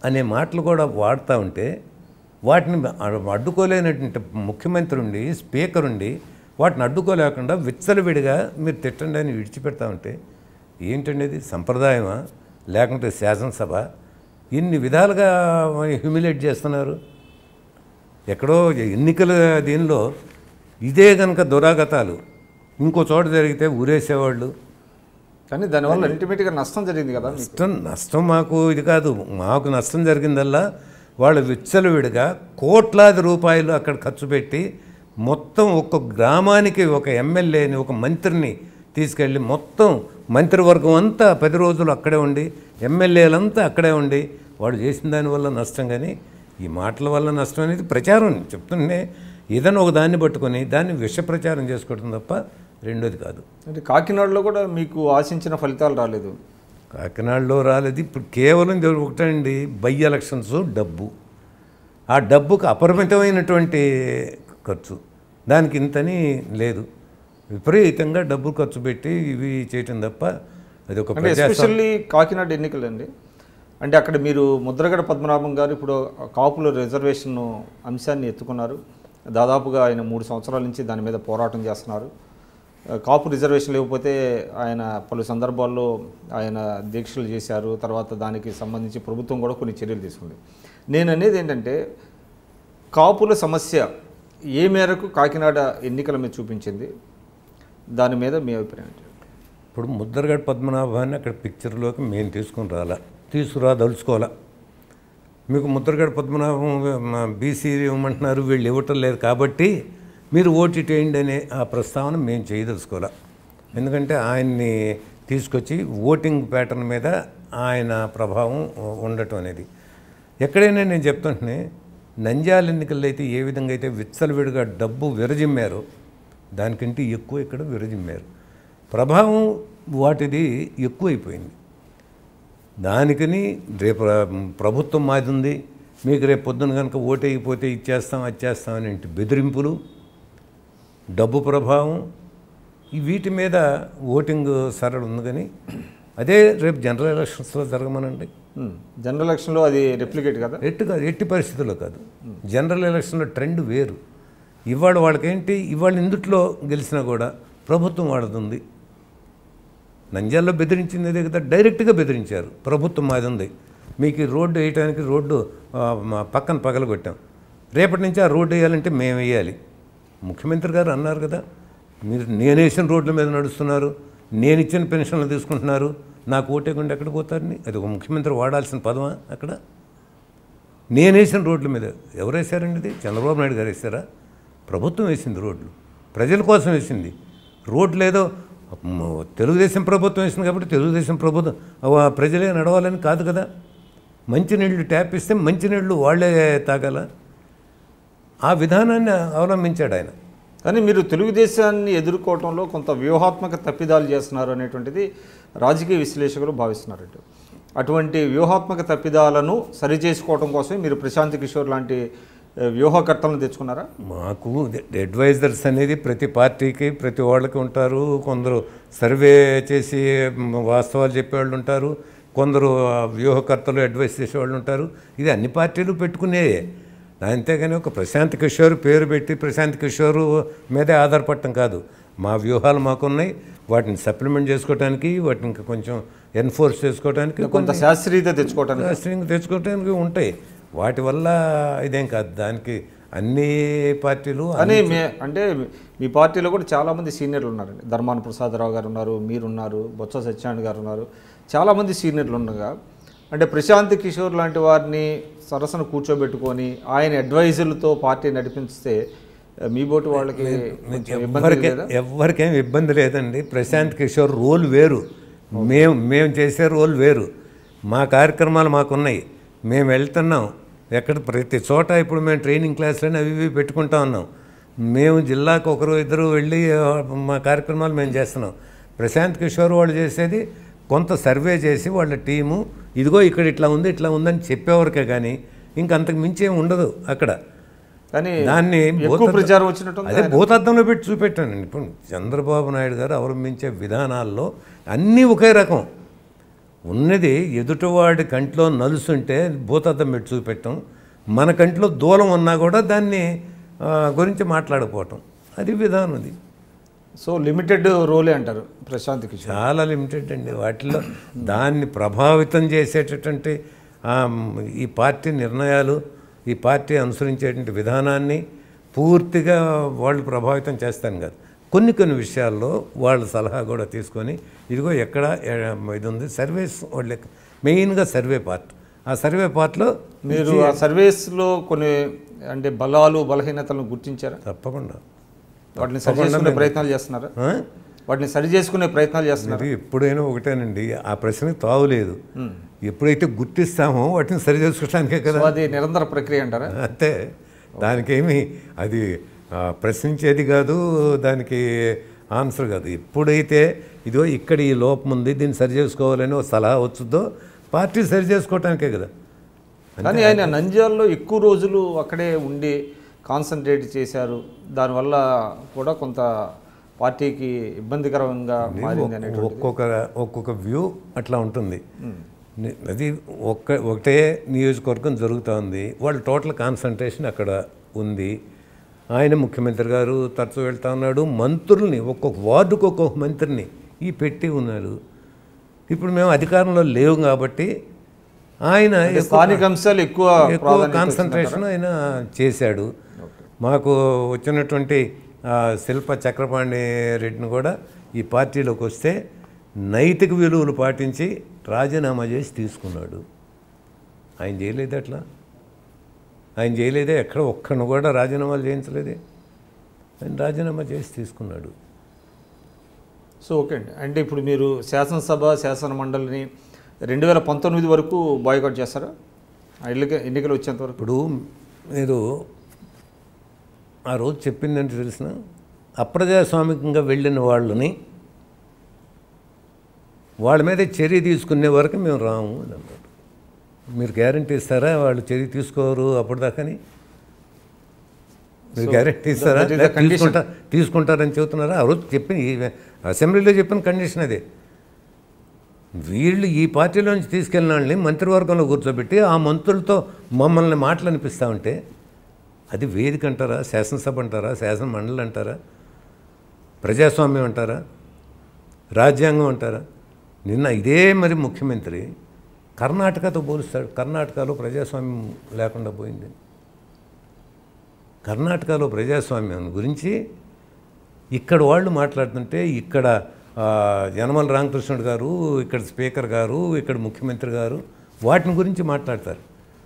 అనే మాటలు కూడా వాడుతూ ఉంటే వాటిని అడ్డుకోలేనటువంటి ముఖ్యమంత్రి ఉండి స్పీకర్ ఉండి వాటిని అడ్డుకోలేకుండా విచ్చలవిడిగా మీరు తిట్టండి అని విడిచిపెడతా ఉంటే ఏంటండి ఇది సంప్రదాయమా లేకుంటే శాసనసభ ఇన్ని విధాలుగా హ్యూమిలేట్ చేస్తున్నారు ఎక్కడో ఎన్నికల దీనిలో ఇదే కనుక దురాగతాలు ఇంకో చోట జరిగితే ఊరేసేవాళ్ళు కానీ దానివల్ల అల్టిమేట్గా నష్టం జరిగింది కదా మీకు. నష్టం నష్టం మాకు ఇది కాదు మాకు నష్టం జరిగిందల్లా వాళ్ళు విచ్చలవిడిగా కోట్లాది రూపాయలు అక్కడ ఖర్చు పెట్టి మొత్తం ఒక గ్రామానికి ఒక ఎమ్మెల్యేని ఒక మంత్రిని తీసుకెళ్ళి మొత్తం మంత్రివర్గం అంతా పది రోజులు అక్కడే ఉండి ఎమ్మెల్యేలంతా అక్కడే ఉండి వాడు చేసిన దానివల్ల నష్టం కానీ ఈ మాటల వల్ల నష్టం అనేది ప్రచారం చెప్తుంటే ఏదైనా ఒక దాన్ని పట్టుకొని దాన్ని విష ప్రచారం చేసుకోవడం తప్ప రెండోది కాదు అంటే కాకినాడలో కూడా మీకు ఆశించిన ఫలితాలు రాలేదు కాకినాడలో రాలేదు ఇప్పుడు కేవలం ఇది ఒకటండి బై ఎలక్షన్స్ డబ్బు ఆ డబ్బుకు అపరిమితమైనటువంటి ఖర్చు దానికి ఇంతని లేదు విపరీతంగా డబ్బు ఖర్చు పెట్టి ఇవి చేయటం తప్ప అది ఒక అంటే ప్రజా ఎస్పెషల్లీ కాకినాడ ఎన్నికలండి అంటే అక్కడ మీరు ముద్రగడ పద్మనాభం గారు ఇప్పుడు కాపుల రిజర్వేషన్ అంశాన్ని ఎత్తుకున్నారు దాదాపుగా ఆయన మూడు సంవత్సరాల నుంచి దాని మీద పోరాటం చేస్తున్నారు కాపు రిజర్వేషన్ లేకపోతే ఆయన పలు సందర్భాల్లో ఆయన దీక్షలు చేశారు తర్వాత దానికి సంబంధించి ప్రభుత్వం కూడా కొన్ని చర్యలు తీసుకుంది నేను అనేది ఏంటంటే కాపుల సమస్య ఏ మేరకు కాకినాడ ఎన్నికల మీద చూపించింది దాని మీద మీ అభిప్రాయం ఏంటి ఇప్పుడు ముద్రగడ పద్మనాభాన్ని అక్కడ పిక్చర్లోకి మేము తీసుకుని రాలా తీసుకురా దలుచుకోవాలా మీకు ముద్రగడ పద్మనాభం బీసీ ఇవ్వమంటున్నారు వీళ్ళు ఇవ్వటం లేదు కాబట్టి మీరు ఓటీటీ వేయండి అనే ఆ ప్రస్తావన మేము చేయదలుచుకోవాలా ఎందుకంటే ఆయన్ని తీసుకొచ్చి ఓటింగ్ ప్యాటర్న్ మీద ఆయన ప్రభావం ఉండటం అనేది ఎక్కడైనా నేను చెప్తుంటే నంద్యాల ఎన్నికల్లో అయితే ఏ విధంగా అయితే విచ్చలవిడిగా డబ్బు విరజిమ్మారో దానికంటే ఎక్కువ ఇక్కడ విరజిమ్మారు ప్రభావం వాటిది ఎక్కువైపోయింది దానికని రేపు ప్రభుత్వం మాది ఉంది మీకు రేపు పొద్దున కనుక ఓటు అయిపోతే ఇచ్చేస్తాం అది చేస్తాం అని బెదిరింపులు డబ్బు ప్రభావం ఈ వీటి మీద ఓటింగ్ సరళ ఉంది కానీ అదే రేపు జనరల్ ఎలక్షన్స్లో జరగమనండి ఉమ్, జనరల్ ఎలక్షన్లో అది రెప్లికేట్ కదా ఎట్టు కాదు ఎట్టి పరిస్థితుల్లో కాదు జనరల్ ఎలక్షన్లో ట్రెండ్ వేరు ఇవాళ వాళ్ళకేంటి ఇవాళ ఇందుట్లో గెలిచినా కూడా ప్రభుత్వం వాడుతుంది నంద్యాలలో బెదిరించింది అదే కదా డైరెక్ట్గా బెదిరించారు ప్రభుత్వం మాది ఉంది మీకు ఈ రోడ్డు వేయడానికి రోడ్డు ఆ, మా పక్కన పగలగొట్టాం రేపటి నుంచి ఆ రోడ్డు వేయాలంటే మేము వేయాలి ముఖ్యమంత్రి గారు అన్నారు కదా మీరు నేను వేసిన రోడ్ల మీద నడుస్తున్నారు నేను ఇచ్చిన పెన్షన్లు తీసుకుంటున్నారు నాకు ఓటేకుండా ఎక్కడికి పోతారని అది ఒక ముఖ్యమంత్రి వాడాల్సిన పదమా అక్కడ నేను వేసిన రోడ్ల మీద ఎవరు వేశారండి ఇది చంద్రబాబు నాయుడు గారు వేశారా ప్రభుత్వం వేసింది రోడ్లు ప్రజల కోసం వేసింది రోడ్లు ఏదో మ, తెలుగుదేశం ప్రభుత్వం వేసింది కాబట్టి తెలుగుదేశం ప్రభుత్వం అవ ప్రజలే నడవాలని కాదు కదా మంచినీళ్ళు ట్యాప్ ఇస్తే మంచినీళ్ళు వాళ్ళే తాగాల ఆ విధానాన్ని అవలంబించాడు ఆయన కానీ మీరు తెలుగుదేశాన్ని ఎదుర్కోవడంలో కొంత వ్యూహాత్మక తప్పిదాలు చేస్తున్నారు అనేటువంటిది రాజకీయ విశ్లేషకులు భావిస్తున్నారంట అటువంటి వ్యూహాత్మక తప్పిదాలను సరిచేసుకోవడం కోసమే మీరు ప్రశాంత్ కిషోర్ లాంటి ఆ, వ్యూహకర్తలను తెచ్చుకున్నారా మాకు అడ్వైజర్స్ అనేది ప్రతి పార్టీకి ప్రతి వాళ్ళకి ఉంటారు కొందరు సర్వే చేసి మ్, వాస్తవాలు చెప్పేవాళ్ళు ఉంటారు కొందరు ఆ, వ్యూహకర్తలు అడ్వైస్ చేసేవాళ్ళు ఉంటారు ఇది అన్ని పార్టీలు పెట్టుకునే అంతేగాని ఒక ప్రశాంత్ కిషోర్ పేరు పెట్టి ప్రశాంత్ కిషోర్ మీదే ఆధారపడటం కాదు మా వ్యూహాలు మాకున్నాయి వాటిని సప్లిమెంట్ చేసుకోవడానికి వాటిని ఇంకా కొంచెం ఎన్ఫోర్స్ చేసుకోవడానికి కొంత శాస్త్రీయత తెచ్చుకోవటానికి రాష్ట్రీయంగా తెచ్చుకోవడానికి ఉంటాయి వాటి వల్ల ఇదేం కాదు దానికి అన్ని పార్టీలు కానీ మే అంటే మీ పార్టీలో కూడా చాలామంది సీనియర్లు ఉన్నారండి ధర్మాన ప్రసాదరావు గారు ఉన్నారు మీరున్నారు బొత్స సత్యనారాయణ గారు ఉన్నారు చాలామంది సీనియర్లు ఉండగా అంటే ప్రశాంత్ కిషోర్ లాంటి వారిని సరసన కూర్చోబెట్టుకొని ఆయన అడ్వైజర్లతో పార్టీ నడిపిస్తే ఆ, మీ బోటి వాళ్ళకి కొంచెం ఇబ్బంది ఎవరికి లేదా ఎవరికేం ఇబ్బంది లేదండి ప్రశాంత్ కిషోర్ రోల్ వేరు మేము మేము చేసే రోల్ వేరు మా కార్యక్రమాలు మాకున్నాయి మేము వెళ్తున్నాం ఎక్కడ ప్రతి చోట ఇప్పుడు మేము ట్రైనింగ్ క్లాసులని అవి ఇవి పెట్టుకుంటా ఉన్నాం మేము జిల్లాకు ఒకరు ఇద్దరు వెళ్ళి ఆ, మా కార్యక్రమాలు మేము చేస్తున్నాం ప్రశాంత్ కిషోర్ వాళ్ళు చేసేది కొంత సర్వే చేసి వాళ్ళ టీము ఇదిగో ఇక్కడ ఇట్లా ఉంది ఇట్లా ఉందని చెప్పేవరకే కానీ ఇంకంతకు మించి ఏం ఉండదు అక్కడ కానీ దాన్ని ఎక్కువ భూతద్ద- ప్రచారం వచ్చినట్టుంది అదే భూతద్దంలో పెట్టి చూపెట్టానండి ఇప్పుడు చంద్రబాబు నాయుడు గారు అవలంబించే విధానాల్లో అన్నీ ఒకే రకం ఉన్నది ఎదుటివాడి కంట్లో నలుసుంటే భూతద్దం పెట్టి చూపెట్టడం మన కంట్లో దూలం ఉన్నా కూడా దాన్ని ఆ, గురించి మాట్లాడకపోవటం అది విధానం అది సో లిమిటెడ్ రోలే అంటారు ప్రశాంత్ కిషోర్ చాలా లిమిటెడ్ అండి వాటిలో దాన్ని ప్రభావితం చేసేటటువంటి ఆ, ఈ పార్టీ నిర్ణయాలు ఈ పార్టీ అనుసరించేటువంటి విధానాన్ని పూర్తిగా వాళ్ళు ప్రభావితం చేస్తాను కాదు కొన్ని కొన్ని విషయాల్లో వాళ్ళ సలహా కూడా తీసుకొని ఇదిగో ఎక్కడ ఏ- ఇది ఉంది సర్వేస్ వాళ్ళ మెయిన్గా సర్వే పార్ట్ ఆ సర్వే పార్ట్లో మీరు ఆ సర్వేస్లో కొన్ని అంటే బలాలు బలహీనతలను గుర్తించారా తప్పకుండా వాటిని సరి చేసుకునే ప్రయత్నాలు చేస్తున్నారా ఆ? వాటిని సరి చేసుకునే ప్రయత్నాలు చేస్తున్నారు అది ఎప్పుడైనా ఒకటేనండి ఆ ప్రశ్నకి తావులేదు ఎప్పుడైతే గుర్తిస్తామో వాటిని సరి చేసుకోవడానికే కదా సో అది నిరంతర ప్రక్రియ అంటారా అంతే దానికేమి అది ఆ, ప్రశ్నించేది కాదు దానికి ఆన్సర్ కాదు ఎప్పుడైతే ఇదో ఇక్కడ ఈ లోపం ఉంది దీన్ని సరి చేసుకోవాలని ఒక సలహా వచ్చుద్దో పార్టీ సరి చేసుకోవటానికే కదా కానీ ఆయన నంద్యాలలో ఎక్కువ రోజులు అక్కడే ఉండి కాన్సన్ట్రేట్ చేశారు దానివల్ల కూడా కొంత పార్టీకి ఇబ్బందికరంగా మారింది అనే ఒక్కొక్క ఒక్కొక్క వ్యూ అట్లా ఉంటుంది ని- అది ఒక్క ఒకటే నియోజకవర్గం జరుగుతూ ఉంది వాళ్ళ టోటల్ కాన్సన్ట్రేషన్ అక్కడ ఉంది ఆయన ముఖ్యమంత్రి గారు తరచూ వెళ్తా ఉన్నాడు మంత్రుల్ని ఒక్కొక్క వార్డుకు ఒక్కొక్క మంత్రిని ఈ పెట్టి ఉన్నారు ఇప్పుడు మేము అధికారంలో లేవు కాబట్టి ఆయన అంటే స్థానిక అంశాలు ఎక్కువ ఎక్కువ ప్రాధాన్యత కాన్సన్ట్రేషన్ ఆయన చేశాడు మాకు వచ్చినటువంటి ఆ, శిల్ప చక్రపాణి రెడ్డిని కూడా ఈ పార్టీలోకి వస్తే నైతిక విలువలు పాటించి రాజీనామా చేసి తీసుకున్నాడు ఆయన చేయలేదు అట్లా ఆయన చేయలేదే ఎక్కడ ఒక్కను కూడా రాజీనామాలు చేయించలేదే ఆయన రాజీనామా చేసి తీసుకున్నాడు సో ఓకే అండి అంటే ఇప్పుడు మీరు శాసనసభ శాసన మండలిని రెండు వేల పంతొమ్మిది వరకు బాయ్కాట్ చేస్తారా ఆ ఎన్నిక ఎన్నికలు వచ్చేంత వరకు ఇప్పుడు మీరు ఆ రోజు చెప్పిందంటే తెలిసిన అప్రజాస్వామికంగా వెళ్ళిన వాళ్ళని వాళ్ళ మీద చర్య తీసుకునే వరకు మేము రాము అని అన్నారు మీరు గ్యారంటీ ఇస్తారా వాళ్ళు చర్య తీసుకోరు అప్పటిదాకాని మీరు గ్యారంటీ ఇస్తారా that is the లేదా condition. తీసుకుంటా తీసుకుంటారని చెబుతున్నారా ఆ రోజు చెప్పిన ఈ అసెంబ్లీలో చెప్పిన కండిషన్ అదే వీళ్ళు ఈ పార్టీలోంచి తీసుకెళ్ళిన వాళ్ళని మంత్రివర్గంలో కూర్చోబెట్టి ఆ మంత్రులతో మమ్మల్ని మాటలు అనిపిస్తూ ఉంటే అది వేదిక అంటారా శాసనసభ అంటారా శాసన మండలి అంటారా ప్రజాస్వామ్యం అంటారా రాజ్యాంగం అంటారా నిన్న ఇదే మరి ముఖ్యమంత్రి కర్ణాటకతో పోలుస్తాడు కర్ణాటకలో ప్రజాస్వామ్యం లేకుండా పోయింది కర్ణాటకలో ప్రజాస్వామ్యం గురించి ఇక్కడ వాళ్ళు మాట్లాడుతుంటే ఇక్కడ ఆ, యనమల రామకృష్ణుడు గారు ఇక్కడ స్పీకర్ గారు ఇక్కడ ముఖ్యమంత్రి గారు వాటిని గురించి మాట్లాడతారు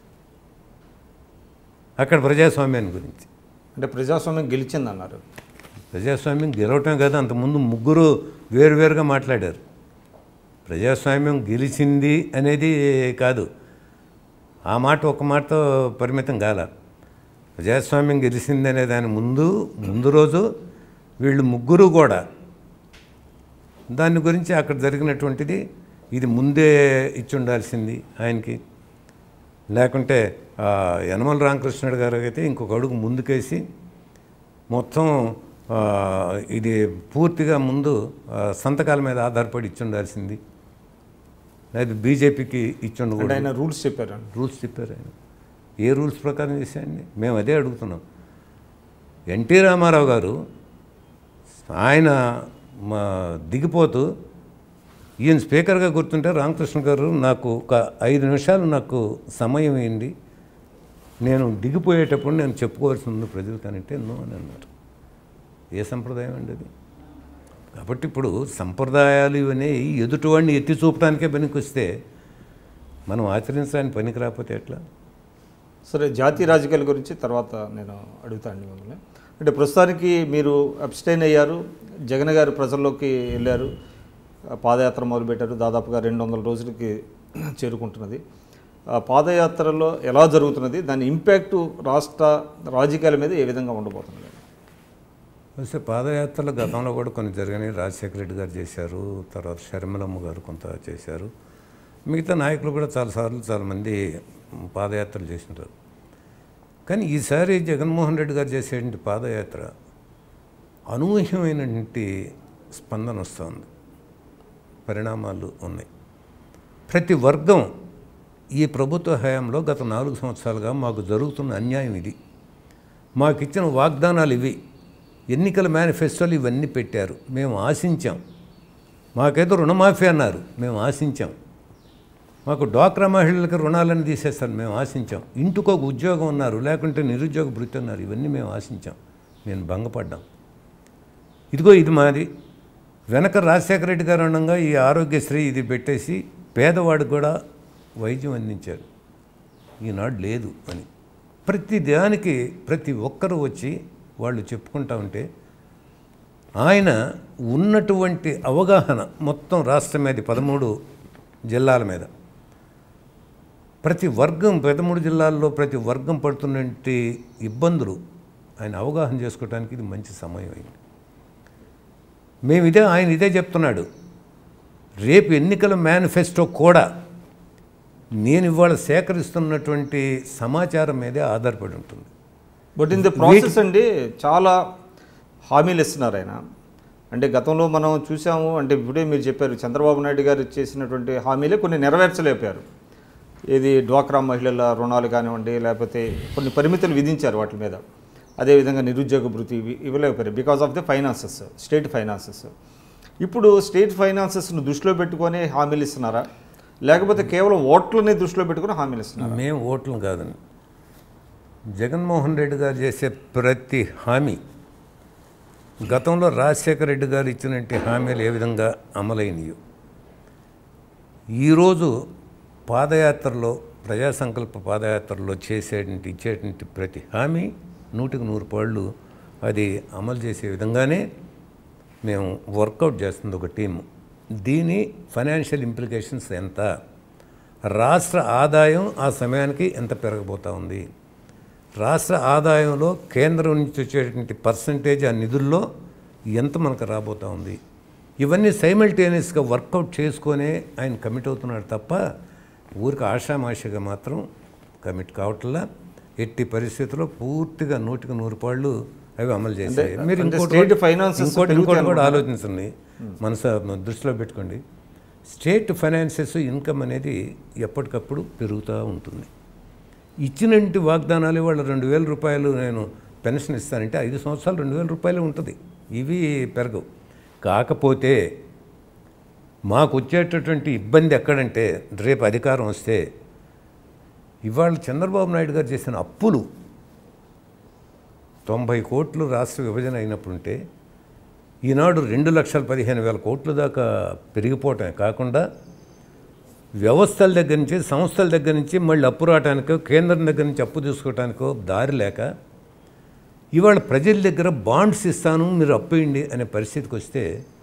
అక్కడ ప్రజాస్వామ్యాన్ని గురించి అంటే ప్రజాస్వామ్యం గెలిచింది అన్నారు ప్రజాస్వామ్యం గెలవటం కాదు అంతకుముందు ముగ్గురు వేరువేరుగా మాట్లాడారు ప్రజాస్వామ్యం గెలిచింది అనేది కాదు ఆ మాట ఒక మాటతో పరిమితం కాల ప్రజాస్వామ్యం గెలిచింది అనే దాని ముందు ముందు రోజు వీళ్ళు ముగ్గురు కూడా దాని గురించి అక్కడ జరిగినటువంటిది ఇది ముందే ఇచ్చి ఉండాల్సింది ఆయనకి లేకుంటే ఆ, యనమల రామకృష్ణుడు గారు అయితే ఇంకొక అడుగు ముందుకేసి మొత్తం ఆ, ఇది పూర్తిగా ముందు ఆ, సంతకాల మీద ఆధారపడి ఇచ్చి ఉండాల్సింది అది బీజేపీకి ఇచ్చి అంటే ఉండకూడదు ఆయన రూల్స్ చెప్పారు రూల్స్ చెప్పారు ఆయన ఏ రూల్స్ ప్రకారం చేశాయండి మేము అదే అడుగుతున్నాం ఎన్టీ రామారావు గారు ఆయన మా దిగిపోతూ ఈయన స్పీకర్గా గుర్తుంటే రామకృష్ణ గారు నాకు ఒక ఐదు నిమిషాలు నాకు సమయం అయింది నేను దిగిపోయేటప్పుడు నేను చెప్పుకోవాల్సి ఉంది ప్రజలు కానంటే ఎన్నో అని అన్నారు ఏ సంప్రదాయం అండి అది కాబట్టి ఇప్పుడు సంప్రదాయాలు ఇవన్నీ ఎదుటివాడిని ఎత్తి చూపడానికే పనికొస్తే మనం ఆచరించడానికి పనికి రాకపోతే ఎట్లా సరే జాతీయ రాజకీయాల గురించి తర్వాత నేను అడుగుతాను మిమ్మల్ని అంటే ప్రస్తుతానికి మీరు అబ్స్టైన్ అయ్యారు జగన్ గారు ప్రజల్లోకి వెళ్ళారు ఆ పాదయాత్ర మొదలుపెట్టారు దాదాపుగా రెండు వందల రోజులకి చేరుకుంటున్నది ఆ పాదయాత్రలో ఎలా జరుగుతున్నది దాని ఇంపాక్ట్ రాష్ట్ర రాజకీయాల మీద ఏ విధంగా ఉండబోతున్నది వస్తే పాదయాత్రలు గతంలో కూడా కొన్ని జరిగినాయి రాజశేఖర రెడ్డి గారు చేశారు తర్వాత షర్మిలమ్మ గారు కొంత చేశారు మిగతా నాయకులు కూడా చాలాసార్లు చాలామంది పాదయాత్రలు చేసినారు కానీ ఈసారి జగన్మోహన్ రెడ్డి గారు చేసేటువంటి పాదయాత్ర అనూహ్యమైనటువంటి స్పందన వస్తుంది పరిణామాలు ఉన్నాయి ప్రతి వర్గం ఈ ప్రభుత్వ హయాంలో గత నాలుగు సంవత్సరాలుగా మాకు జరుగుతున్న అన్యాయం ఇది మాకు ఇచ్చిన వాగ్దానాలు ఇవి ఎన్నికల మేనిఫెస్టోలు ఇవన్నీ పెట్టారు మేము ఆశించాం మాకేదో రుణమాఫీ అన్నారు మేము ఆశించాం మాకు డ్వాక్రా మహిళలకు రుణాలను తీసేస్తారు మేము ఆశించాం ఇంటికి ఒక ఉద్యోగం ఉన్నారు లేకుంటే నిరుద్యోగ భృతి ఉన్నారు ఇవన్నీ మేము ఆశించాం మేము భంగపడ్డాం ఇదిగో ఇది మాది వెనక రాజశేఖర రెడ్డి గారు ఉండగా ఈ ఆరోగ్యశ్రీ ఇది పెట్టేసి పేదవాడికి కూడా వైద్యం అందించారు ఈనాడు లేదు అని ప్రతి దానికి ప్రతి ఒక్కరు వచ్చి వాళ్ళు చెప్పుకుంటా ఉంటే ఆయన ఉన్నటువంటి అవగాహన మొత్తం రాష్ట్రం మీద పదమూడు జిల్లాల మీద ప్రతి వర్గం పదమూడు జిల్లాల్లో ప్రతి వర్గం పడుతున్నటువంటి ఇబ్బందులు ఆయన అవగాహన చేసుకోవడానికి ఇది మంచి సమయం అయింది మేము ఇదే ఆయన ఇదే చెప్తున్నాడు రేపు ఎన్నికల మేనిఫెస్టో కూడా నేను ఇవాళ సేకరిస్తున్నటువంటి సమాచారం మీదే ఆధారపడి ఉంటుంది బట్ ఇన్ ది ప్రాసెస్ అండి చాలా హామీలు ఇస్తున్నారు ఆయన అంటే గతంలో మనం చూసాము అంటే ఇప్పుడే మీరు చెప్పారు చంద్రబాబు నాయుడు గారు చేసినటువంటి హామీలే కొన్ని నెరవేర్చలేపారు ఇది డ్వాక్రా మహిళల రుణాలు కానివ్వండి లేకపోతే కొన్ని పరిమితులు విధించారు వాటి మీద అదేవిధంగా నిరుద్యోగ భృతి ఇవి ఇవ్వలేకపోయారు because of the finances state finances ఇప్పుడు స్టేట్ ఫైనాన్సెస్ను దృష్టిలో పెట్టుకొని హామీలు ఇస్తున్నారా లేకపోతే కేవలం ఓట్లని దృష్టిలో పెట్టుకొని హామీలు ఇస్తున్నారా మేము ఓట్లు కాదని జగన్మోహన్ రెడ్డి గారు చేసే ప్రతి హామీ గతంలో రాజశేఖర రెడ్డి గారు ఇచ్చినట్టు హామీలు ఏ విధంగా అమలైనయో ఈరోజు పాదయాత్రలో ప్రజా సంకల్ప పాదయాత్రలో చేసేటువంటి ఇచ్చేటువంటి ప్రతి హామీ నూటికి నూరు పాళ్ళు అది అమలు చేసే విధంగానే మేము వర్కౌట్ చేస్తుంది ఒక టీము దీని ఫైనాన్షియల్ ఇంప్లికేషన్స్ ఎంత రాష్ట్ర ఆదాయం ఆ సమయానికి ఎంత పెరగబోతా ఉంది రాష్ట్ర ఆదాయంలో కేంద్రం నుంచి వచ్చేటువంటి పర్సంటేజ్ ఆ నిధుల్లో ఎంత మనకు రాబోతా ఉంది ఇవన్నీ సైమల్టేనియస్గా వర్కౌట్ చేసుకొనే ఆయన కమిట్ అవుతున్నాడు తప్ప ఊరికి ఆషామాషిగా మాత్రం కమిట్ కావట్లా ఎట్టి పరిస్థితుల్లో పూర్తిగా నూటికి నూరు పాళ్ళు అవి అమలు చేశాయి మీరు అంటే ఇంకోటి state finances ఇంకోటి ఇంకోటి పెరుగుతాయి కూడా ఆలోచించండి మనసు దృష్టిలో పెట్టుకోండి స్టేట్ ఫైనాన్సెస్ ఇన్కమ్ అనేది ఎప్పటికప్పుడు పెరుగుతూ ఉంటుంది ఇచ్చినటువంటి వాగ్దానాలు వాళ్ళ రెండు వేల రూపాయలు నేను పెన్షన్ ఇస్తానంటే ఐదు సంవత్సరాలు రెండు వేల రూపాయలు ఉంటుంది ఇవి పెరగవు కాకపోతే మాకు వచ్చేటటువంటి ఇబ్బంది ఎక్కడంటే రేపు అధికారం వస్తే ఇవాళ చంద్రబాబు నాయుడు గారు చేసిన అప్పులు తొంభై కోట్లు రాష్ట్ర విభజన అయినప్పుడుంటే ఈనాడు రెండు లక్షల పదిహేను వేల కోట్ల దాకా పెరిగిపోవటమే కాకుండా వ్యవస్థల దగ్గర నుంచి సంస్థల దగ్గర నుంచి మళ్ళీ అప్పు రావటానికో కేంద్రం దగ్గర నుంచి అప్పు తీసుకోవటానికో దారి లేక ఇవాళ ప్రజల దగ్గర బాండ్స్ ఇస్తాను మీరు అప్పు ఇవ్వండి అనే పరిస్థితికి వస్తే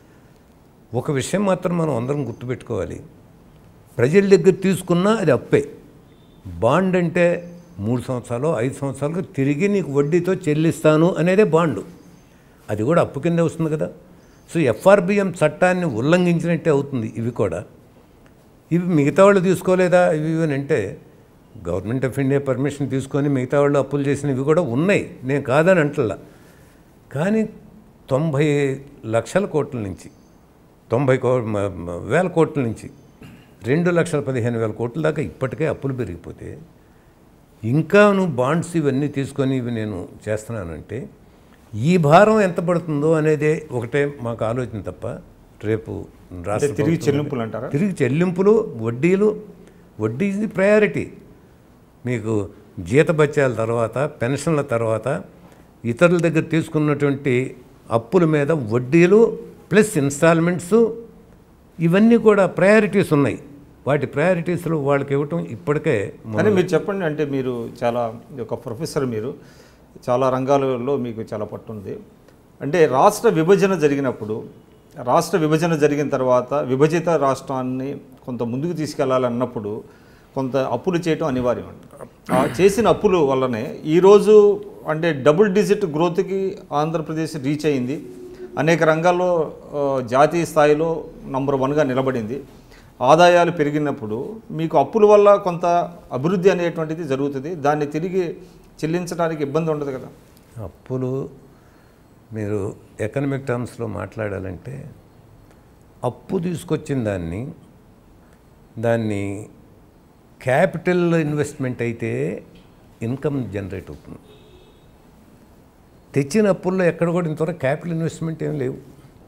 ఒక విషయం మాత్రం మనం అందరం గుర్తుపెట్టుకోవాలి ప్రజల దగ్గర తీసుకున్నా అది అప్పే బాండ్ అంటే మూడు సంవత్సరాలు ఐదు సంవత్సరాలకు తిరిగి నీకు వడ్డీతో చెల్లిస్తాను అనేదే బాండు అది కూడా అప్పు కిందే వస్తుంది కదా సో ఎఫ్ఆర్బిఎం చట్టాన్ని ఉల్లంఘించినట్టే అవుతుంది ఇవి కూడా ఇవి మిగతా వాళ్ళు తీసుకోలేదా ఇవి ఇవి అని అంటే గవర్నమెంట్ ఆఫ్ ఇండియా పర్మిషన్ తీసుకొని మిగతా వాళ్ళు అప్పులు చేసినవి కూడా ఉన్నాయి నేను కాదని అంటల్లా కానీ తొంభై లక్షల కోట్ల నుంచి తొంభై కో మ- మ- వేల కోట్ల నుంచి రెండు లక్షల పదిహేను వేల కోట్ల దాకా ఇప్పటికే అప్పులు పెరిగిపోతే ఇంకా నువ్వు బాండ్స్ ఇవన్నీ తీసుకొని ఇవి నేను చేస్తున్నానంటే ఈ భారం ఎంత పడుతుందో అనేదే ఒకటే మాకు ఆలోచన తప్ప రేపు అంటే రాష్ట్ర తిరిగి ప్రభుత్వం చెల్లింపులు అంటారా తిరిగి చెల్లింపులు వడ్డీలు వడ్డీ ఇది ప్రయారిటీ మీకు జీతభత్యాల తర్వాత పెన్షన్ల తర్వాత ఇతరుల దగ్గర తీసుకున్నటువంటి అప్పుల మీద వడ్డీలు ప్లస్ ఇన్స్టాల్మెంట్స్ ఇవన్నీ కూడా ప్రయారిటీస్ ఉన్నాయి వాటి ప్రయారిటీస్లో వాళ్ళకి ఇవ్వటం ఇప్పటికే మొదలు- కానీ మీరు చెప్పండి అంటే మీరు చాలా ఒక ప్రొఫెసర్ మీరు చాలా రంగాలలో మీకు చాలా పట్టుంది అంటే రాష్ట్ర విభజన జరిగినప్పుడు రాష్ట్ర విభజన జరిగిన తర్వాత విభజిత రాష్ట్రాన్ని కొంత ముందుకు తీసుకెళ్లాలన్నప్పుడు కొంత అప్పులు చేయటం అనివార్యం అంట ఆ చేసిన అప్పులు వల్లనే ఈరోజు అంటే డబుల్ డిజిట్ గ్రోత్కి ఆంధ్రప్రదేశ్ రీచ్ అయింది అనేక రంగాల్లో ఆ, జాతీయ స్థాయిలో నంబర్ వన్గా నిలబడింది ఆదాయాలు పెరిగినప్పుడు మీకు అప్పుల వల్ల కొంత అభివృద్ధి అనేటువంటిది జరుగుతుంది దాన్ని తిరిగి చెల్లించడానికి ఇబ్బంది ఉండదు కదా అప్పులు మీరు ఎకనమిక్ టర్మ్స్లో మాట్లాడాలంటే అప్పు తీసుకొచ్చిన దాన్ని దాన్ని క్యాపిటల్ ఇన్వెస్ట్మెంట్ అయితే ఇన్కమ్ జనరేట్ అవుతుంది తెచ్చిన అప్పుల్లో ఎక్కడ కూడా ఇంతవరకు క్యాపిటల్ ఇన్వెస్ట్మెంట్ ఏం లేవు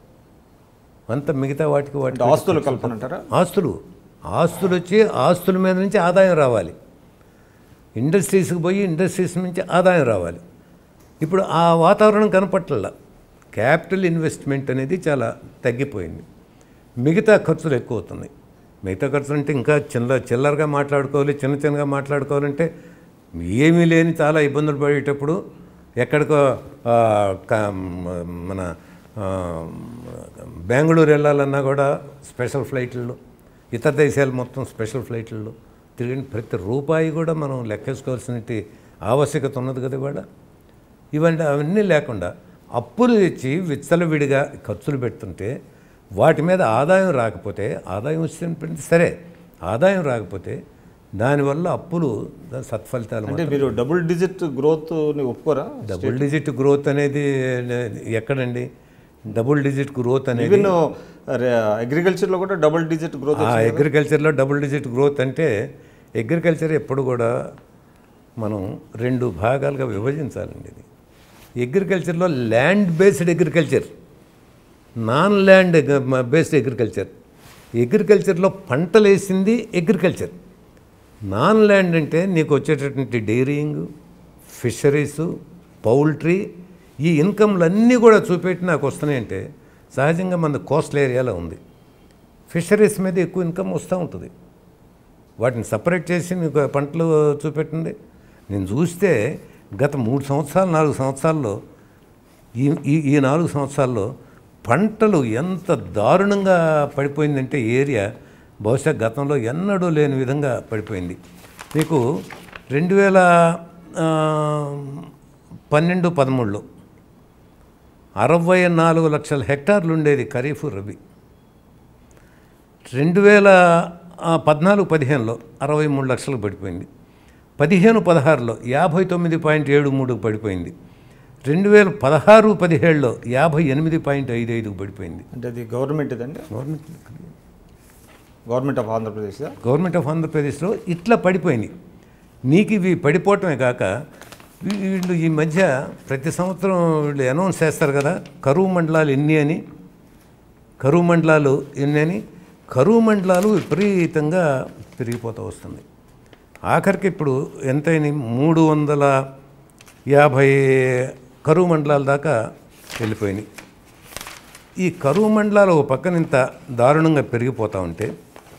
అంత మిగతా వాటికి అంటే వాటికి ఆస్తులు కల్పన అంటారా ఆస్తులు ఆస్తులు వచ్చి ఆస్తుల మీద నుంచి ఆదాయం రావాలి ఇండస్ట్రీస్కి పోయి ఇండస్ట్రీస్ నుంచి ఆదాయం రావాలి ఇప్పుడు ఆ వాతావరణం కనపట్ల క్యాపిటల్ ఇన్వెస్ట్మెంట్ అనేది చాలా తగ్గిపోయింది మిగతా ఖర్చులు ఎక్కువ అవుతున్నాయి మిగతా ఖర్చులు అంటే ఇంకా చిల్ల చిల్లరగా మాట్లాడుకోవాలి చిన్న చిన్నగా మాట్లాడుకోవాలంటే ఏమీ లేని చాలా ఇబ్బందులు పడేటప్పుడు ఎక్కడికో ఆ, క- మన ఆ, బెంగళూరు వెళ్ళాలన్నా కూడా స్పెషల్ ఫ్లైట్లు ఇతర దేశాలు మొత్తం స్పెషల్ ఫ్లైట్లలో తిరిగిన ప్రతి రూపాయి కూడా మనం లెక్కేసుకోవాల్సిన ఆవశ్యకత ఉన్నది కదా ఇవాళ ఇవన్నీ అవన్నీ లేకుండా అప్పులు తెచ్చి విచ్చలవిడిగా ఖర్చులు పెడుతుంటే వాటి మీద ఆదాయం రాకపోతే ఆదాయం వచ్చినప్పుడు సరే ఆదాయం రాకపోతే దానివల్ల అప్పులు దాని సత్ఫలితాలు అంటే మీరు డబుల్ డిజిట్ గ్రోత్ ని ఒప్పుకోరా డబుల్ డిజిట్ గ్రోత్ అనేది ఎక్కడండి డబుల్ డిజిట్ గ్రోత్ అనేది ఈవెన్ అగ్రికల్చర్ లో కూడా డబుల్ డిజిట్ గ్రోత్ ఆ అగ్రికల్చర్లో డబుల్ డిజిట్ గ్రోత్ అంటే అగ్రికల్చర్ ఎప్పుడు కూడా మనం రెండు భాగాలుగా విభజించాలండి ఇది అగ్రికల్చర్లో land based agriculture non land based agriculture అగ్రికల్చర్లో పంటలు వేసింది అగ్రికల్చర్ నాన్ ల్యాండ్ అంటే నీకు వచ్చేటటువంటి డైరీయింగ్ ఫిషరీసు పౌల్ట్రీ ఈ ఇన్కమ్లన్నీ కూడా చూపెట్టి నాకు వస్తున్నాయంటే సహజంగా మన కోస్టల్ ఏరియాలో ఉంది ఫిషరీస్ మీద ఎక్కువ ఇన్కమ్ వస్తూ ఉంటుంది వాటిని సపరేట్ చేసి మీకు పంటలు చూపెట్టండి నేను చూస్తే గత మూడు సంవత్సరాలు నాలుగు సంవత్సరాల్లో ఈ ఈ ఈ నాలుగు సంవత్సరాల్లో పంటలు ఎంత దారుణంగా పడిపోయిందంటే ఏరియా బహుశా గతంలో ఎన్నడూ లేని విధంగా పడిపోయింది మీకు రెండు వేల ఆ, పన్నెండు పదమూడులో అరవై నాలుగు లక్షల హెక్టార్లు ఉండేది ఖరీఫ్ రబీ రెండు వేల ఆ, పద్నాలుగు పదిహేనులో అరవై మూడు లక్షలకు పడిపోయింది పదిహేను పదహారులో యాభై తొమ్మిది పాయింట్ ఏడు మూడుకు పడిపోయింది రెండు వేల పదహారు పదిహేడులో యాభై ఎనిమిది పాయింట్ ఐదు ఐదుకు పడిపోయింది అంటే అది గవర్నమెంట్ ఇదండి government government of Andhra Pradesh government of ఆంధ్రప్రదేశ్లో ఇట్లా పడిపోయింది నీకు ఇవి పడిపోవటమే కాక వీ- వీళ్ళు ఈ మధ్య ప్రతి సంవత్సరం వీళ్ళు అనౌన్స్ చేస్తారు కదా కరువు మండలాలు ఎన్ని అని కరువు మండలాలు ఎన్ని అని కరువు మండలాలు విపరీతంగా పెరిగిపోతూ వస్తుంది ఆఖరికి ఇప్పుడు ఎంతైనా మూడు వందల యాభై కరువు మండలాల దాకా వెళ్ళిపోయినాయి ఈ కరువు మండలాలు ఒక పక్కన ఇంత దారుణంగా పెరిగిపోతూ ఉంటే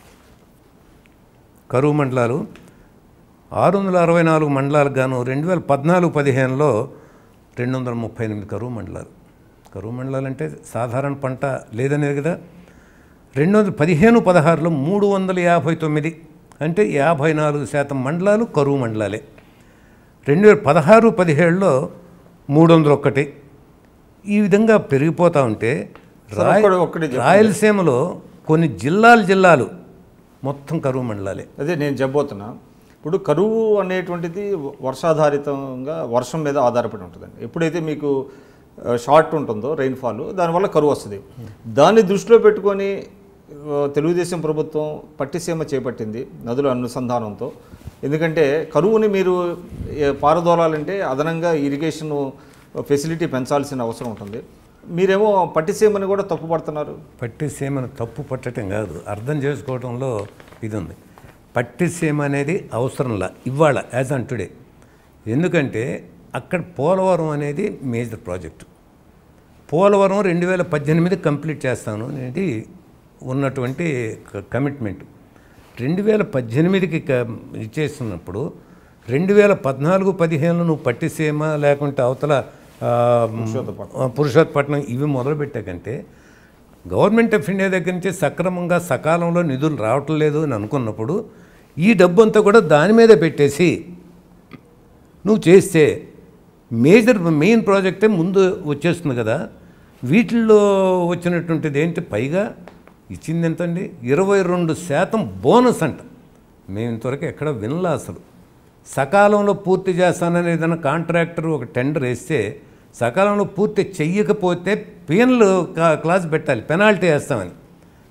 కరువు మండలాలు ఆరు వందల అరవై నాలుగు మండలాలకు గాను రెండు వేల పద్నాలుగు పదిహేనులో రెండు వందల ముప్పై ఎనిమిది కరువు మండలాలు కరువు మండలాలు అంటే సాధారణ పంట లేదనేది కదా రెండు వందల పదిహేను పదహారులో మూడు వందల యాభై తొమ్మిది అంటే యాభై నాలుగు శాతం మండలాలు కరువు మండలాలే రెండు వేల పదహారు పదిహేడులో మూడు వందల ఒక్కటి ఈ విధంగా పెరిగిపోతూ ఉంటే సార్, రాయ- ఒక్కడు- ఒక్కటి చెప్పండి. రాయలసీమలో కొన్ని జిల్లాలు జిల్లాలు మొత్తం కరువు మండలాలే అదే నేను చెప్పబోతున్నా ఇప్పుడు కరువు అనేటువంటిది వర్షాధారితంగా వర్షం మీద ఆధారపడి ఉంటుందండి ఎప్పుడైతే మీకు ఆ, షార్ట్ ఉంటుందో రెయిన్ఫాల్ దానివల్ల కరువు వస్తుంది దాన్ని దృష్టిలో పెట్టుకొని ఆ, తెలుగుదేశం ప్రభుత్వం పట్టిసీమ చేపట్టింది నదుల అనుసంధానంతో ఎందుకంటే కరువుని మీరు ఏ, పారదోలాలంటే అదనంగా ఇరిగేషన్ ఫెసిలిటీ పెంచాల్సిన అవసరం ఉంటుంది మీరేమో పట్టిసీమని కూడా తప్పుపడుతున్నారు పట్టిసీమను తప్పు పట్టడం కాదు అర్థం చేసుకోవడంలో ఇది ఉంది పట్టిసీమ అనేది అవసరంలా ఇవాళ యాజ్ ఆన్ టుడే ఎందుకంటే అక్కడ పోలవరం అనేది మేజర్ ప్రాజెక్టు పోలవరం రెండు వేల పద్దెనిమిది కంప్లీట్ చేస్తాను అనేది ఉన్నటువంటి క- కమిట్మెంట్ రెండు వేల పద్దెనిమిదికి క- ఇచ్చేస్తున్నప్పుడు రెండు వేల పద్నాలుగు పదిహేనులో నువ్వు పట్టిసీమ లేకుంటే అవతల ఆ, ఆ, పురుషోత్పట్నం ఇవి మొదలుపెట్టాకంటే గవర్నమెంట్ ఆఫ్ ఇండియా దగ్గర నుంచి సక్రమంగా సకాలంలో నిధులు రావటం లేదు అని అనుకున్నప్పుడు ఈ డబ్బు అంతా కూడా దాని మీద పెట్టేసి నువ్వు చేస్తే మేజర్ మెయిన్ ప్రాజెక్టే ముందు వచ్చేస్తుంది కదా వీటిల్లో వచ్చినటువంటిది ఏంటి పైగా ఇచ్చింది ఎంతండి ఇరవై రెండు శాతం బోనస్ అంట మేము ఇంతవరకు ఎక్కడ వినలా అసలు సకాలంలో పూర్తి చేస్తానని ఏదైనా కాంట్రాక్టర్ ఒక టెండర్ వేస్తే సకాలంలో పూర్తి చెయ్యకపోతే పీనల్ క్లాస్ పెట్టాలి పెనాల్టీ వేస్తామని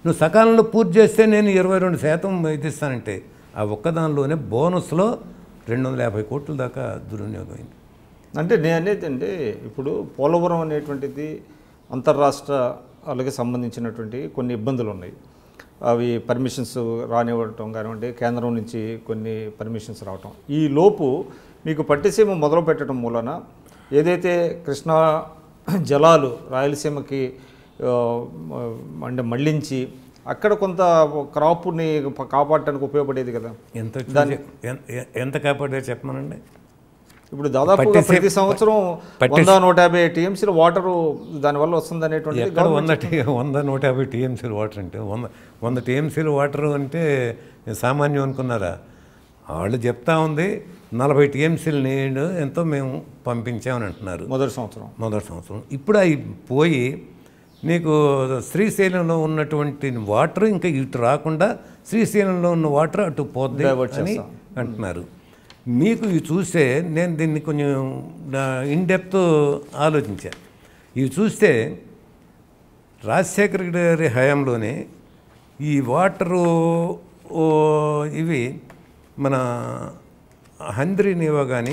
నువ్వు సకాలంలో పూర్తి చేస్తే నేను ఇరవై రెండు శాతం ఇది ఇస్తానంటే ఆ ఒక్కదానిలోనే బోనస్లో రెండు వందల యాభై కోట్ల దాకా దుర్వినియోగం అయింది అంటే నేను అనేది అంటే ఇప్పుడు పోలవరం అనేటువంటిది అంతర్రాష్ట్రాలకు సంబంధించినటువంటి కొన్ని ఇబ్బందులు ఉన్నాయి అవి పర్మిషన్స్ రానివ్వటం కానివ్వండి కేంద్రం నుంచి కొన్ని పర్మిషన్స్ రావటం ఈ లోపు మీకు పట్టిసీమ మొదలు పెట్టడం మూలన ఏదైతే కృష్ణా జలాలు రాయలసీమకి ఆ, అంటే మళ్ళించి అక్కడ కొంత క్రాప్ని కాపాడటానికి ఉపయోగపడేది కదా ఎంత వచ్చింది? ఎన్- ఎ- ఎంత కాపాడారు చెప్పమనండి ఇప్పుడు దాదాపు పట్టిసీ- ప్రతి సంవత్సరం పట్టిసీ- వంద నూట యాభై టీఎంసీల వాటర్ దానివల్ల వస్తుంది అనేటువంటిది ఎక్కడ వంద టీ వంద నూట యాభై టీఎంసీలు వాటర్ అంటే వంద వంద టీఎంసీలు వాటర్ అంటే సామాన్యం అనుకున్నారా వాళ్ళు చెప్తా ఉంది నలభై టీఎంసీలు నీళ్ళు ఎంతో మేము పంపించామని అంటున్నారు మొదటి సంవత్సరం మొదటి సంవత్సరం ఇప్పుడు అవి పోయి నీకు శ్రీశైలంలో ఉన్నటువంటి వాటర్ ఇంకా ఇటు రాకుండా శ్రీశైలంలో ఉన్న వాటర్ అటు పోద్ది Divert అని చేస్తాం. అంటున్నారు మీకు ఇవి చూస్తే నేను దీన్ని కొంచెం ఇన్ డెప్త్ ఆలోచించాను ఇవి చూస్తే రాజశేఖర గారి హయాంలోనే ఈ వాటరు ఓ, ఇవి మన హంద్రి నీవా కానీ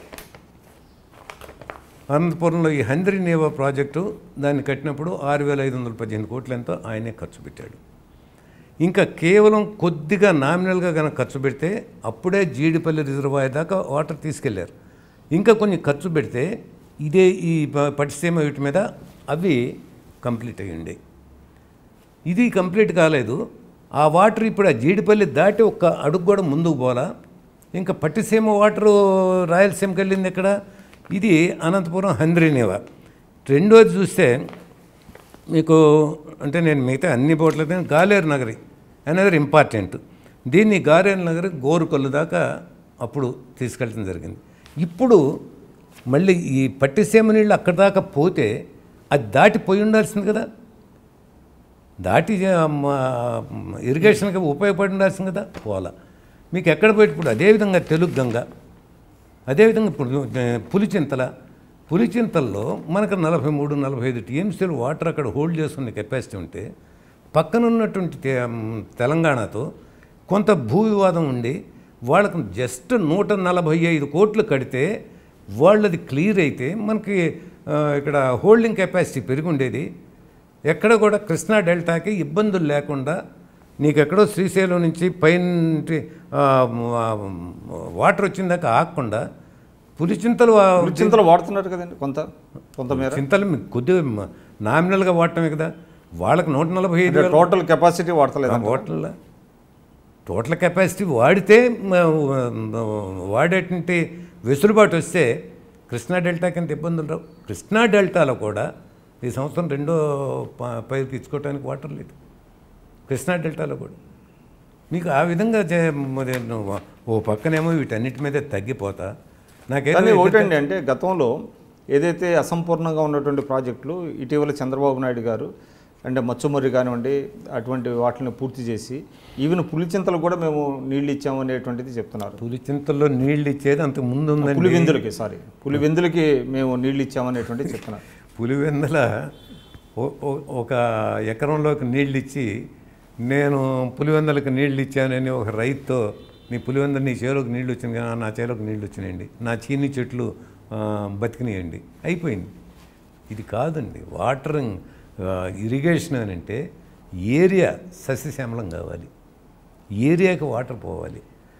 అనంతపురంలో ఈ హంద్రి నీవా ప్రాజెక్టు దాన్ని కట్టినప్పుడు ఆరు వేల ఐదు వందల పదిహేను కోట్లు ఎంతో ఆయనే ఖర్చు పెట్టాడు ఇంకా కేవలం కొద్దిగా నామినల్గా కనుక ఖర్చు పెడితే అప్పుడే జీడిపల్లి రిజర్వాయర్ దాకా వాటర్ తీసుకెళ్లారు ఇంకా కొన్ని ఖర్చు పెడితే ఇదే ఈ ప- పట్టిసీమ వీటి మీద అవి కంప్లీట్ అయ్యిండే ఇది కంప్లీట్ కాలేదు ఆ వాటర్ ఇప్పుడు ఆ జీడిపల్లి దాటి ఒక్క అడుగు కూడా ముందుకు పోలా ఇంకా పట్టిసీమ వాటరు రాయలసీమకి వెళ్ళింది ఎక్కడ ఇది అనంతపురం హంద్రీనేవా రెండోది చూస్తే మీకు అంటే నేను మిగతా అన్ని పోట్లేదు గాలేరు నగరి అనేది ఇంపార్టెంట్ దీన్ని గాలేరు నగరి గోరుకొల్లు దాకా అప్పుడు తీసుకెళ్ళడం జరిగింది ఇప్పుడు మళ్ళీ ఈ పట్టిసీమ నీళ్ళు అక్కడి దాకా పోతే అది దాటి పోయి ఉండాల్సింది కదా దాటి జ- మా ఇరిగేషన్కి ఉపయోగపడి ఉండాల్సింది కదా పోలా మీకు ఎక్కడ పోయి ఇప్పుడు అదేవిధంగా తెలుగు గంగ అదేవిధంగా ఇప్పుడు ఏ, పులిచింతల పులిచింతల్లో మనకు నలభై మూడు నలభై ఐదు టీఎంసీలు వాటర్ అక్కడ హోల్డ్ చేసుకునే కెపాసిటీ ఉంటే పక్కన ఉన్నటువంటి తే- మ్, తెలంగాణతో కొంత భూ వివాదం ఉండి వాళ్ళకు జస్ట్ నూట నలభై ఐదు కోట్లు కడితే వాళ్ళది క్లియర్ అయితే మనకి ఆ, ఇక్కడ హోల్డింగ్ కెపాసిటీ పెరిగి ఉండేది ఎక్కడ కూడా కృష్ణా డెల్టాకి ఇబ్బందులు లేకుండా నీకు ఎక్కడో శ్రీశైలం నుంచి పైన వాటర్ వచ్చిందాక ఆగకుండా పులిచింతలు ఆ- చింతలు వాడుతున్నారు కదండి కొంత కొంతమేర చింతలు మీకు కొద్దిగా మ- నామినల్గా వాడటమే కదా వాళ్ళకి నూట నలభై ఐదు అంటే టోటల్ కెపాసిటీ వాడతలేదు ఓట్ల టోటల్ కెపాసిటీ వాడితే మ- వాడేటువంటి వెసులుబాటు వస్తే కృష్ణా డెల్టాకి ఎంత ఇబ్బందులు రావు కృష్ణా డెల్టాలో కూడా ఈ సంవత్సరం రెండో ప- పైరుకి ఇచ్చుకోవడానికి వాటర్ లేదు కృష్ణా డెల్టాలో కూడా మీకు ఆ విధంగా చే- మరి నువ్వు ఓ పక్కనేమో వీటన్నిటి మీద తగ్గిపోతా నాకేదో కానీ ఒకటండి అంటే గతంలో ఏదైతే అసంపూర్ణంగా ఉన్నటువంటి ప్రాజెక్టులు ఇటీవల చంద్రబాబు నాయుడు గారు అంటే మచ్చుమర్రి కానివ్వండి అటువంటి వాటిని పూర్తి చేసి ఈవెన్ పులిచింతలు కూడా మేము నీళ్ళు ఇచ్చాము అనేటువంటిది చెప్తున్నారు పులిచింతల్లో నీళ్ళు ఇచ్చేది అంత ముందు ఉందండి పులివెందులకి సారీ పులివెందులకి మేము నీళ్ళు ఇచ్చామనేటువంటిది చెప్తున్నారు పులివెందుల ఓ- ఓ- ఒక ఎకరంలోకి నీళ్ళు ఇచ్చి నేను పులివెందులకు నీళ్ళు ఇచ్చానని ఒక రైతుతో నీ పులివెందుల నీ చేలోకి నీళ్ళు వచ్చింది కదా నా చేలోకి నీళ్ళు వచ్చినాయండి నా చీని చెట్లు ఆ, బతికినాయండి అయిపోయింది ఇది కాదండి వాటరింగ్ ఇరిగేషన్ అని అంటే ఏరియా సస్యశ్యామలం కావాలి ఏరియాకి వాటర్ పోవాలి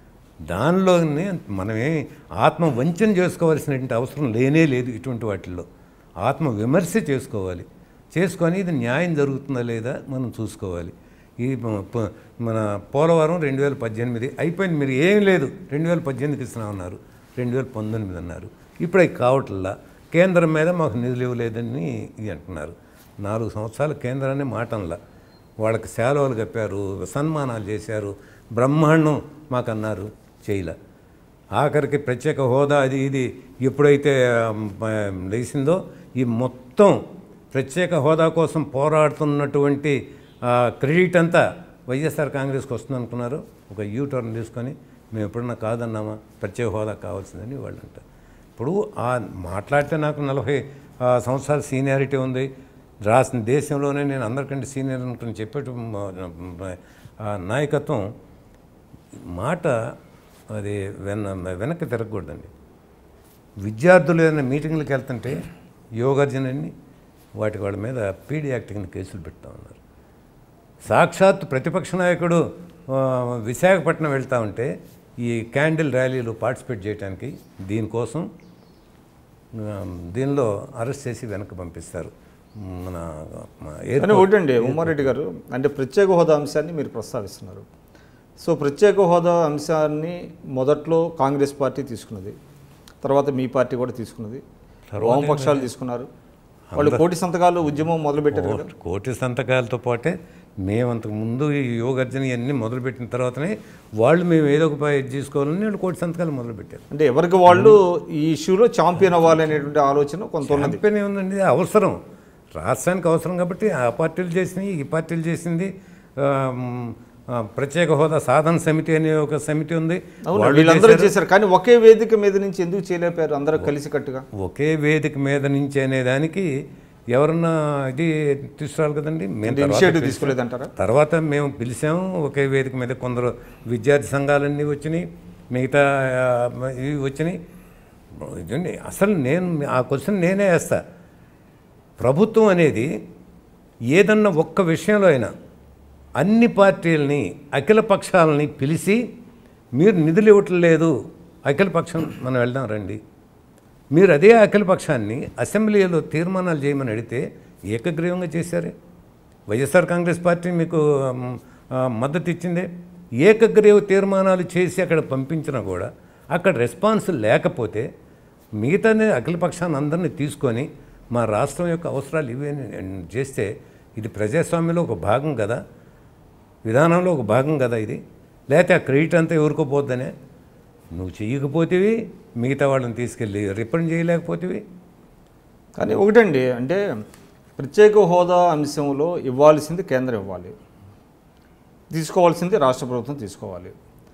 దానిలోనే మనమే ఆత్మ వంచన చేసుకోవాల్సినటువంటి అవసరం లేనే లేదు ఇటువంటి వాటిల్లో ఆత్మ విమర్శ చేసుకోవాలి చేసుకొని ఇది న్యాయం జరుగుతుందా లేదా మనం చూసుకోవాలి ఈ మ- ప- మన పోలవరం రెండు వేల పద్దెనిమిది అయిపోయింది మీరు ఏం లేదు రెండు వేల పద్దెనిమిదికి ఇస్తున్నామన్నారు రెండు వేల పంతొమ్మిది అన్నారు ఇప్పుడు అవి కావట్లా కేంద్రం మీద మాకు నిధులు ఇవ్వలేదని ఇది అంటున్నారు నాలుగు సంవత్సరాలు కేంద్రాన్ని మాటంలా వాళ్ళకి సేలవలు కప్పారు సన్మానాలు చేశారు బ్రహ్మాండం మాకన్నారు చేయలే ఆఖరికి ప్రత్యేక హోదా అది ఇది ఎప్పుడైతే ఆమ్, ఆ, లేచిందో ఈ మొత్తం ప్రత్యేక హోదా కోసం పోరాడుతున్నటువంటి ఆ, క్రెడిట్ అంతా వైఎస్ఆర్ కాంగ్రెస్కి వస్తుంది అనుకున్నారు ఒక యూ టర్న్ తీసుకొని మేము ఎప్పుడన్నా కాదన్నామా ప్రత్యేక హోదా కావాల్సిందని వాళ్ళు అంటారు ఇప్పుడు ఆ మాట్లాడితే నాకు నలభై ఆ, సంవత్సరాల సీనియారిటీ ఉంది రాసిన దేశంలోనే నేను అందరికంటే సీనియర్ అనుకుని చెప్పేట ఆ నాయకత్వం మాట అది వెన వెనక్కి తిరగకూడదండి విద్యార్థులు ఏదైనా మీటింగ్లకు వెళ్తుంటే యోగార్జునని వాటి వాళ్ళ మీద పీడీ యాక్ట్ కింద కేసులు పెడతా ఉన్నారు సాక్షాత్ ప్రతిపక్ష నాయకుడు ఆ, విశాఖపట్నం వెళ్తా ఉంటే ఈ క్యాండిల్ ర్యాలీలో పార్టిసిపేట్ చేయడానికి దీనికోసం ఆ, దీనిలో అరెస్ట్ చేసి వెనక్కి పంపిస్తారు మన మన కానీ ఎయిర్పోర్ట్ ఒకటండి ఉమ్మారెడ్డి గారు అంటే ప్రత్యేక హోదా అంశాన్ని మీరు ప్రస్తావిస్తున్నారు సో ప్రత్యేక హోదా అంశాన్ని మొదట్లో కాంగ్రెస్ పార్టీ తీసుకున్నది తర్వాత మీ పార్టీ కూడా తీసుకున్నది వామపక్షాలు తీసుకున్నారు వాళ్ళు కోటి సంతకాలు ఉద్యమం మొదలుపెట్టారు కదా కోటి- కోటి సంతకాలతో పాటే మేము అంతకు ముందు ఈ యోగార్జన ఇవన్నీ మొదలుపెట్టిన తర్వాతనే వాళ్ళు మేము ఏదో ఒక పై- ఇది చేసుకోవాలని వాళ్ళు కోటి సంతకాలు మొదలుపెట్టారు అంటే ఎవరికి వాళ్ళు ఈ ఇష్యూలో ఛాంపియన్ అవ్వాలనేటువంటి ఆలోచన కొంత ఉన్నది కంపెనీ ఉందండి అవసరం రాష్ట్రానికి అవసరం కాబట్టి ఆ పార్టీలు చేసినాయి ఈ పార్టీలు చేసింది ఆ, మ్, ఆ, ప్రత్యేక హోదా సాధన సమితి అనే ఒక సమితి ఉంది అవును వాళ్ళు వీళ్ళందరూ చేశారు. చేశారు కానీ ఒకే వేదిక మీద నుంచి ఎందుకు చేయలేపారు అందరూ కలిసికట్టుగా ఒకే వేదిక మీద నుంచి అనే దానికి ఎవరన్నా ఇది తీసుకురావాలి కదండి మేము తర్వాత ఇనిషియేటివ్ పిలిచాం. తీసుకోలేదంటారా తర్వాత మేము పిలిచాము ఒకే వేదిక మీద కొందరు విద్యార్థి సంఘాలన్నీ వచ్చినాయి మిగతా ఆ, ఇవి వచ్చినాయి ఇదండి అసలు నేను ఆ క్వశ్చన్ నేనే వేస్తా ప్రభుత్వం అనేది ఏదన్నా ఒక్క విషయంలో అయినా అన్ని పార్టీలని అఖిల పక్షాలని పిలిచి మీరు నిధులు ఇవ్వటం లేదు అఖిల పక్షం మనం వెళ్దాం రండి మీరు అదే అఖిల పక్షాన్ని అసెంబ్లీలో తీర్మానాలు చేయమని అడిగితే ఏకగ్రీవంగా చేశారే వైఎస్ఆర్ కాంగ్రెస్ పార్టీ మీకు మ్, ఆ, మద్దతు ఇచ్చిందే ఏకగ్రీవ తీర్మానాలు చేసి అక్కడ పంపించినా కూడా అక్కడ రెస్పాన్స్ లేకపోతే మిగతా అఖిల పక్షాన్ని అందరినీ తీసుకొని మా రాష్ట్రం యొక్క అవసరాలు ఇవే చేస్తే ఇది ప్రజాస్వామ్యంలో ఒక భాగం కదా విధానంలో ఒక భాగం కదా ఇది లేకపోతే ఆ క్రెడిట్ అంతా ఎవరుకోపోద్దనే నువ్వు చేయకపోతేవి మిగతా వాళ్ళని తీసుకెళ్ళి రిపండ్ చేయలేకపోతేవి కానీ ఒకటండి అంటే ప్రత్యేక హోదా అంశంలో ఇవ్వాల్సింది కేంద్రం ఇవ్వాలి తీసుకోవాల్సింది రాష్ట్ర ప్రభుత్వం తీసుకోవాలి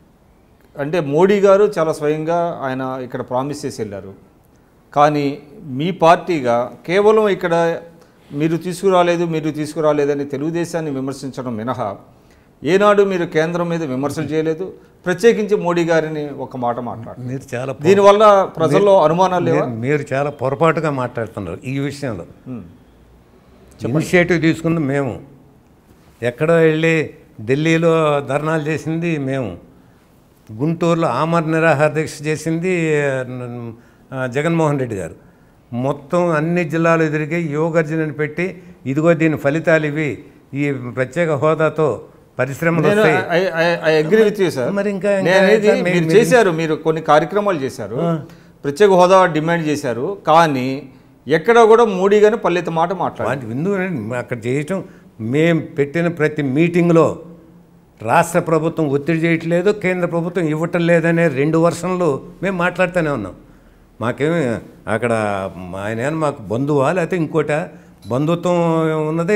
అంటే మోడీ గారు చాలా స్వయంగా ఆయన ఇక్కడ ప్రామిస్ చేసి వెళ్ళారు కానీ మీ పార్టీగా కేవలం ఇక్కడ మీరు తీసుకురాలేదు మీరు తీసుకురాలేదని తెలుగుదేశాన్ని విమర్శించడం మినహా ఏనాడు మీరు కేంద్రం మీద విమర్శలు చేయలేదు ప్రత్యేకించి మోడీ గారిని ఒక మాట మాట్లాడారు మీరు చాలా పొ- దీనివల్ల ప్రజల్లో అనుమానాలు లేవా మీరు- మీరు చాలా పొరపాటుగా మాట్లాడుతున్నారు ఈ విషయంలో ఇనిషియేటివ్ తీసుకుంది మేము ఎక్కడో వెళ్ళి ఢిల్లీలో ధర్నాలు చేసింది మేము గుంటూరులో ఆమర నిరాహార దీక్ష చేసింది ఆ, జగన్మోహన్ రెడ్డి గారు మొత్తం అన్ని జిల్లాలు ఎదురిగి యోగర్జనని పెట్టి ఇదిగో దీని ఫలితాలు ఇవి ఈ ప్రత్యేక హోదాతో పరిశ్రమలు నేను వస్తాయి I agree with you sir మరి ఇంకా- ఇంకా నేను అనేది ఇంకా మీ- మీరు మీరు- చేశారు మీరు కొన్ని కార్యక్రమాలు చేశారు ప్రత్యేక హోదా డిమాండ్ చేశారు కానీ ఎక్కడ కూడా మోడీ గారిని పల్లెత్తి మాట మాట్లాడారు వాటి విందు అక్కడ చేయటం మేము పెట్టిన ప్రతి మీటింగ్లో రాష్ట్ర ప్రభుత్వం ఒత్తిడి చేయట్లేదు కేంద్ర ప్రభుత్వం ఇవ్వటం లేదనే రెండు వర్షంలు మేము మాట్లాడుతూనే ఉన్నాం మాకేమి అక్కడ ఆయన ఏమన్నా మాకు బంధువా లేకపోతే ఇంకోట బంధుత్వం ఉన్నది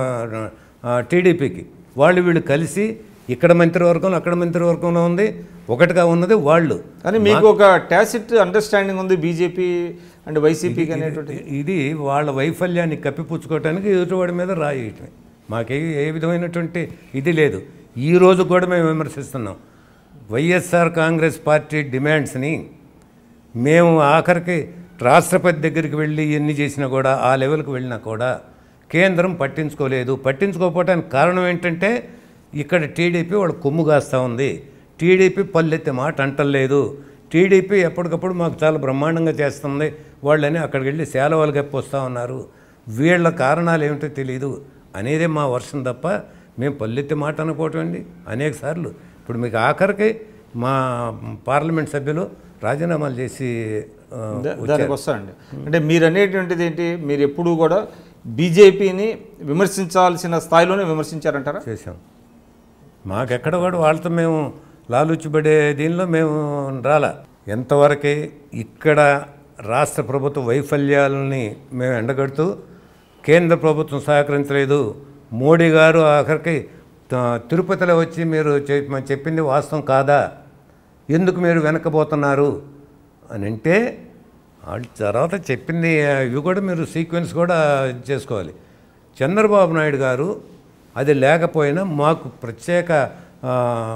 టీడీపీకి వాళ్ళు వీళ్ళు కలిసి ఇక్కడ మంత్రివర్గం అక్కడ మంత్రివర్గంలో ఉంది ఒకటిగా ఉన్నది వాళ్ళు కానీ మీకు ఒక టాసిట్ అండర్స్టాండింగ్ ఉంది బీజేపీ అండ్ వైసీపీకి అనేటువంటి ఇది వాళ్ళ వైఫల్యాన్ని కప్పిపుచ్చుకోవడానికి ఎదుటివాడి మీద రాయటమే మాకే ఏ విధమైనటువంటి ఇది లేదు ఈ రోజు కూడా మేము విమర్శిస్తున్నాం వైఎస్ఆర్ కాంగ్రెస్ పార్టీ డిమాండ్స్ని మేము ఆఖరికి రాష్ట్రపతి దగ్గరికి వెళ్ళి ఎన్ని చేసినా కూడా ఆ లెవెల్కి వెళ్ళినా కూడా కేంద్రం పట్టించుకోలేదు పట్టించుకోకపోవడానికి కారణం ఏంటంటే ఇక్కడ టీడీపీ వాళ్ళ కొమ్ము కాస్తూ ఉంది టీడీపీ పల్లెత్తే మాట అంటలేదు టీడీపీ ఎప్పటికప్పుడు మాకు చాలా బ్రహ్మాండంగా చేస్తుంది వాళ్ళని అక్కడికి వెళ్ళి సేలవాలు కప్పొస్తూ ఉన్నారు వీళ్ళ కారణాలు ఏమిటో తెలియదు అనేదే మా వర్షం తప్ప మేము పల్లెత్తి మాట అనుకోవటం అండి అనేక సార్లు ఇప్పుడు మీకు ఆఖరికి మా పార్లమెంట్ సభ్యులు రాజీనామాలు చేసి ఆ, దా- దానికి వస్తానండి అంటే మీరు అనేటువంటిది ఏంటి మీరు ఎప్పుడూ కూడా బీజేపీని విమర్శించాల్సిన స్థాయిలోనే విమర్శించారంటారా చేసాం మాకెక్కడ కూడా వాళ్ళతో మేము లాలుచిపడే దీనిలో మేము రాలా ఎంతవరకే ఇక్కడ రాష్ట్ర ప్రభుత్వ వైఫల్యాలని మేము ఎండగడుతూ కేంద్ర ప్రభుత్వం సహకరించలేదు మోడీ గారు ఆఖరికి త- తిరుపతిలో వచ్చి మీరు చె- మ- చెప్పింది వాస్తవం కాదా ఎందుకు మీరు వెనకబోతున్నారు అని అంటే వాళ్ళు తర్వాత చెప్పింది ఇవి కూడా మీరు సీక్వెన్స్ కూడా చేసుకోవాలి చంద్రబాబు నాయుడు గారు అది లేకపోయినా మాకు ప్రత్యేక ఆ,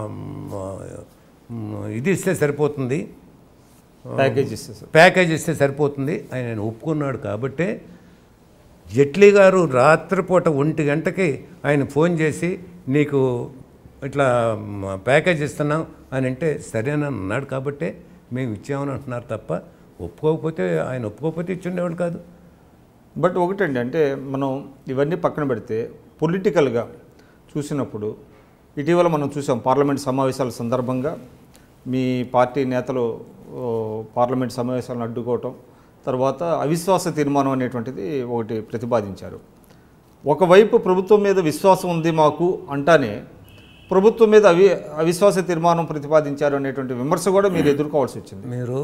మ్, ఇది ఇస్తే సరిపోతుంది ప్యాకేజ్ ఇస్తారు ప్యాకేజ్ ఇస్తే సరిపోతుంది ఆయన ఆయన ఒప్పుకున్నాడు కాబట్టే జైట్లీ గారు రాత్రిపూట ఒంటి గంటకి ఆయన ఫోన్ చేసి నీకు ఇట్లా మ, ప్యాకేజ్ ఇస్తున్నాం అని అంటే సరేనని అన్నాడు కాబట్టే మేము ఇచ్చామని అంటున్నారు తప్ప ఒప్పుకోకపోతే ఆయన ఒప్పుకోకపోతే ఇచ్చిండేవాడు కాదు బట్ ఒకటండి అంటే మనం ఇవన్నీ పక్కన పెడితే పొలిటికల్గా చూసినప్పుడు ఇటీవల మనం చూసాం పార్లమెంట్ సమావేశాల సందర్భంగా మీ పార్టీ నేతలు ఓ, పార్లమెంట్ సమావేశాలను అడ్డుకోవటం తర్వాత అవిశ్వాస తీర్మానం అనేటువంటిది ఒకటి ప్రతిపాదించారు ఒకవైపు ప్రభుత్వం మీద విశ్వాసం ఉంది మాకు అంటానే ప్రభుత్వం మీద అవి అవిశ్వాస తీర్మానం ప్రతిపాదించారు అనేటువంటి విమర్శ కూడా మీరు ఎదుర్కోవాల్సి వచ్చింది మీరు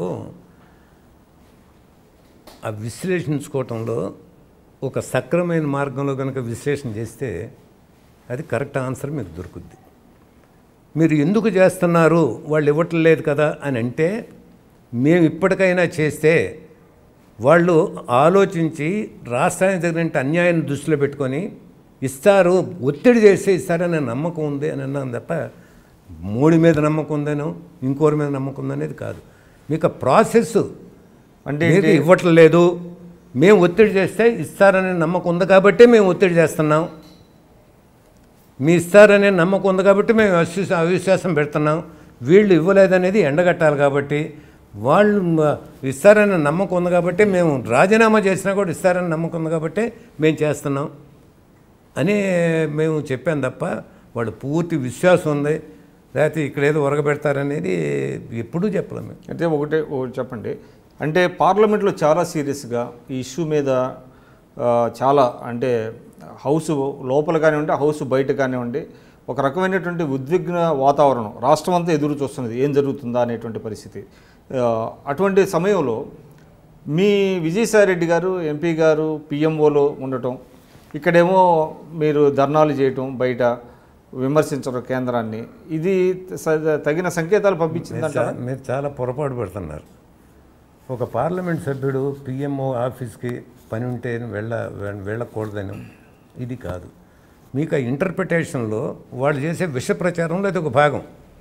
ఆ విశ్లేషించుకోవటంలో ఒక సక్రమైన మార్గంలో కనుక విశ్లేషణ చేస్తే అది కరెక్ట్ ఆన్సర్ మీకు దొరుకుద్ది మీరు ఎందుకు చేస్తున్నారు వాళ్ళు ఇవ్వట్లేదు కదా అని అంటే మేము ఇప్పటికైనా చేస్తే వాళ్ళు ఆలోచించి రాష్ట్రానికి తగినంత అన్యాయాన్ని దృష్టిలో పెట్టుకొని ఇస్తారు ఒత్తిడి చేస్తే ఇస్తారనే నమ్మకం ఉంది అని అన్నాను తప్ప మూడి మీద నమ్మకం ఉందనో ఇంకోరి మీద నమ్మకం ఉందనేది కాదు మీకు ఆ ప్రాసెస్ అంటే మీకు ఇవ్వట్లేదు మేము ఒత్తిడి చేస్తే ఇస్తారనే నమ్మకం ఉంది కాబట్టి మేము ఒత్తిడి చేస్తున్నాం మీ ఇస్తారనే నమ్మకం ఉంది కాబట్టి మేము అవిశ్వాస అవిశ్వాసం పెడుతున్నాం వీళ్ళు ఇవ్వలేదనేది ఎండగట్టాలి కాబట్టి వాళ్ళు మ- ఇస్తారనే నమ్మకం ఉంది కాబట్టి మేము రాజీనామా చేసినా కూడా ఇస్తారనే నమ్మకం ఉంది కాబట్టి మేము చేస్తున్నాం అని మేము చెప్పాం తప్ప వాడు పూర్తి విశ్వాసం ఉంది లేకపోతే ఇక్కడ ఏదో ఉరగబెడతారనేది ఎప్పుడూ చెప్పలేము మేము అంటే ఒకటే ఒకటి చెప్పండి అంటే పార్లమెంట్లో చాలా సీరియస్గా ఈ ఇష్యూ మీద ఆ, చాలా అంటే హౌస్ లోపల కానివ్వండి హౌస్ బయట కానివ్వండి ఒక రకమైనటువంటి ఉద్విగ్న వాతావరణం రాష్ట్రం అంతా ఎదురు చూస్తున్నది ఏం జరుగుతుందా అనేటువంటి పరిస్థితి ఆ, అటువంటి సమయంలో మీ విజయసాయిరెడ్డి గారు ఎంపీ గారు పిఎంఓలో ఉండటం ఇక్కడేమో మీరు ధర్నాలు చేయటం బయట విమర్శించడం కేంద్రాన్ని ఇది స- తగిన సంకేతాలు మీరు పంపించిందంటారా చా- మీరు చాలా పొరపాటు పెడుతున్నారు ఒక పార్లమెంట్ సభ్యుడు పిఎంఓ ఆఫీస్కి పని ఉంటే వెళ్ళ వె- వెళ్ళకూడదని ఇది కాదు మీకు ఆ ఇంటర్ప్రిటేషన్లో వాళ్ళు చేసే విష ప్రచారంలో ఇది ఒక భాగం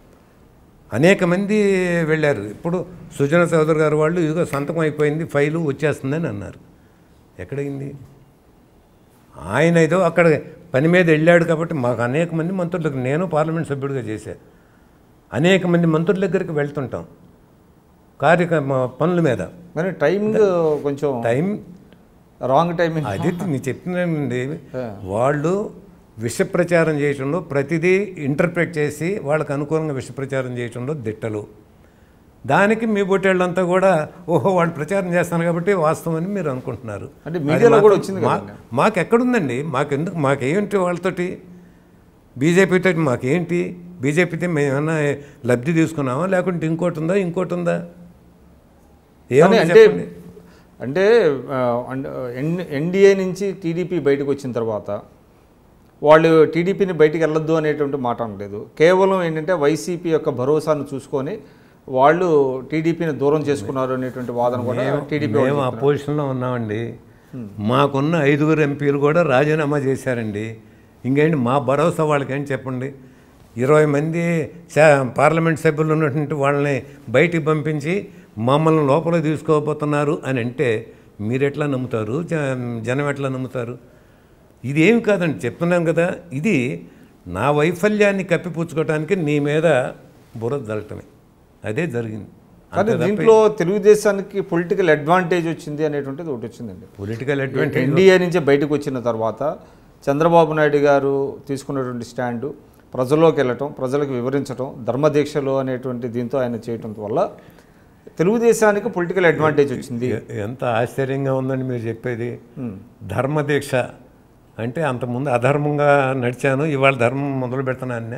అనేక మంది వెళ్ళారు ఇప్పుడు సుజన చౌదరి గారు వాళ్ళు ఇదిగో సంతకం అయిపోయింది ఫైలు వచ్చేస్తుందని అన్నారు ఎక్కడైంది ఆయన ఏదో అక్కడ పని మీద వెళ్ళాడు కాబట్టి మాకు అనేక మంది మంత్రులకు నేను పార్లమెంట్ సభ్యుడిగా చేశాను అనేక మంది మంత్రుల దగ్గరికి వెళ్తుంటాం కార్యక్రమ పనుల మీద మరి టైమింగ్ కొంచెం టైం రాంగ్ టైమింగ్ అది నేను చెప్తున్నానండి వాళ్ళు విష ప్రచారం చేయటంలో ప్రతిదీ ఇంటర్ప్రెట్ చేసి వాళ్ళకు అనుకూలంగా విష ప్రచారం చేయటంలో దిట్టలు దానికి మీ బొట్టేళ్ళంతా కూడా ఓహో వాళ్ళు ప్రచారం చేస్తాను కాబట్టి వాస్తవం అని మీరు అనుకుంటున్నారు అంటే అది మీడియాలో కూడా మాత్రం వచ్చింది మా- కదండి. మాకెక్కడుందండి మాకెందుకు మాకేంటి వాళ్ళతోటి బీజేపీతో మాకేంటి బీజేపీతో మేము ఏమన్నా లబ్ధి తీసుకున్నామా లేకుంటే ఇంకోటి ఉందా ఇంకోటి ఉందా కానీ ఏమన్నా అంటే చెప్పండి అంటే ఆ, అండ్- ఎన్- ఎన్డీఏ నుంచి టీడీపీ బయటకు వచ్చిన తర్వాత వాళ్ళు టీడీపీని బయటికి వెళ్ళొద్దు అనేటువంటి మాట అనలేదు కేవలం ఏంటంటే వైసీపీ యొక్క భరోసాను చూసుకొని వాళ్ళు టీడీపీని దూరం చేసుకున్నారు అనేటువంటి వాదన కూడా టీడీపీ మేము ఆ పొజిషన్లో ఉన్నామండి మాకున్న ఐదుగురు ఎంపీలు కూడా రాజీనామా చేశారండి ఇంకేంటి మా భరోసా వాళ్ళకేంటి చెప్పండి ఇరవై మంది శా- పార్లమెంట్ సభ్యులు ఉన్నటువంటి వాళ్ళని బయటికి పంపించి మమ్మల్ని లోపల తీసుకోబోతున్నారు అని అంటే మీరు ఎట్లా నమ్ముతారు జ- జనం ఎట్లా నమ్ముతారు ఇది ఏమి కాదండి చెప్తున్నాను కదా ఇది నా వైఫల్యాన్ని కప్పిపుచ్చుకోవడానికి నీ మీద బురద జరగటమే అదే జరిగింది కానీ దీంట్లో తెలుగుదేశానికి పొలిటికల్ అడ్వాంటేజ్ వచ్చింది అనేటువంటిది ఒకటి వచ్చిందండి పొలిటికల్ అడ్వాంటేజ్ ఎన్డీఏ నుంచి బయటకు వచ్చిన తర్వాత చంద్రబాబు నాయుడు గారు తీసుకున్నటువంటి స్టాండు ప్రజల్లోకి వెళ్ళటం ప్రజలకు వివరించడం ధర్మదీక్షలు అనేటువంటి దీంతో ఆయన చేయటం వల్ల తెలుగుదేశానికి పొలిటికల్ అడ్వాంటేజ్ వచ్చింది ఎ- ఎంత ఆశ్చర్యంగా ఉందండి మీరు చెప్పేది ధర్మదీక్ష అంటే అంతకుముందు అధర్మంగా నడిచాను ఇవాళ ధర్మం మొదలు పెడుతున్నాను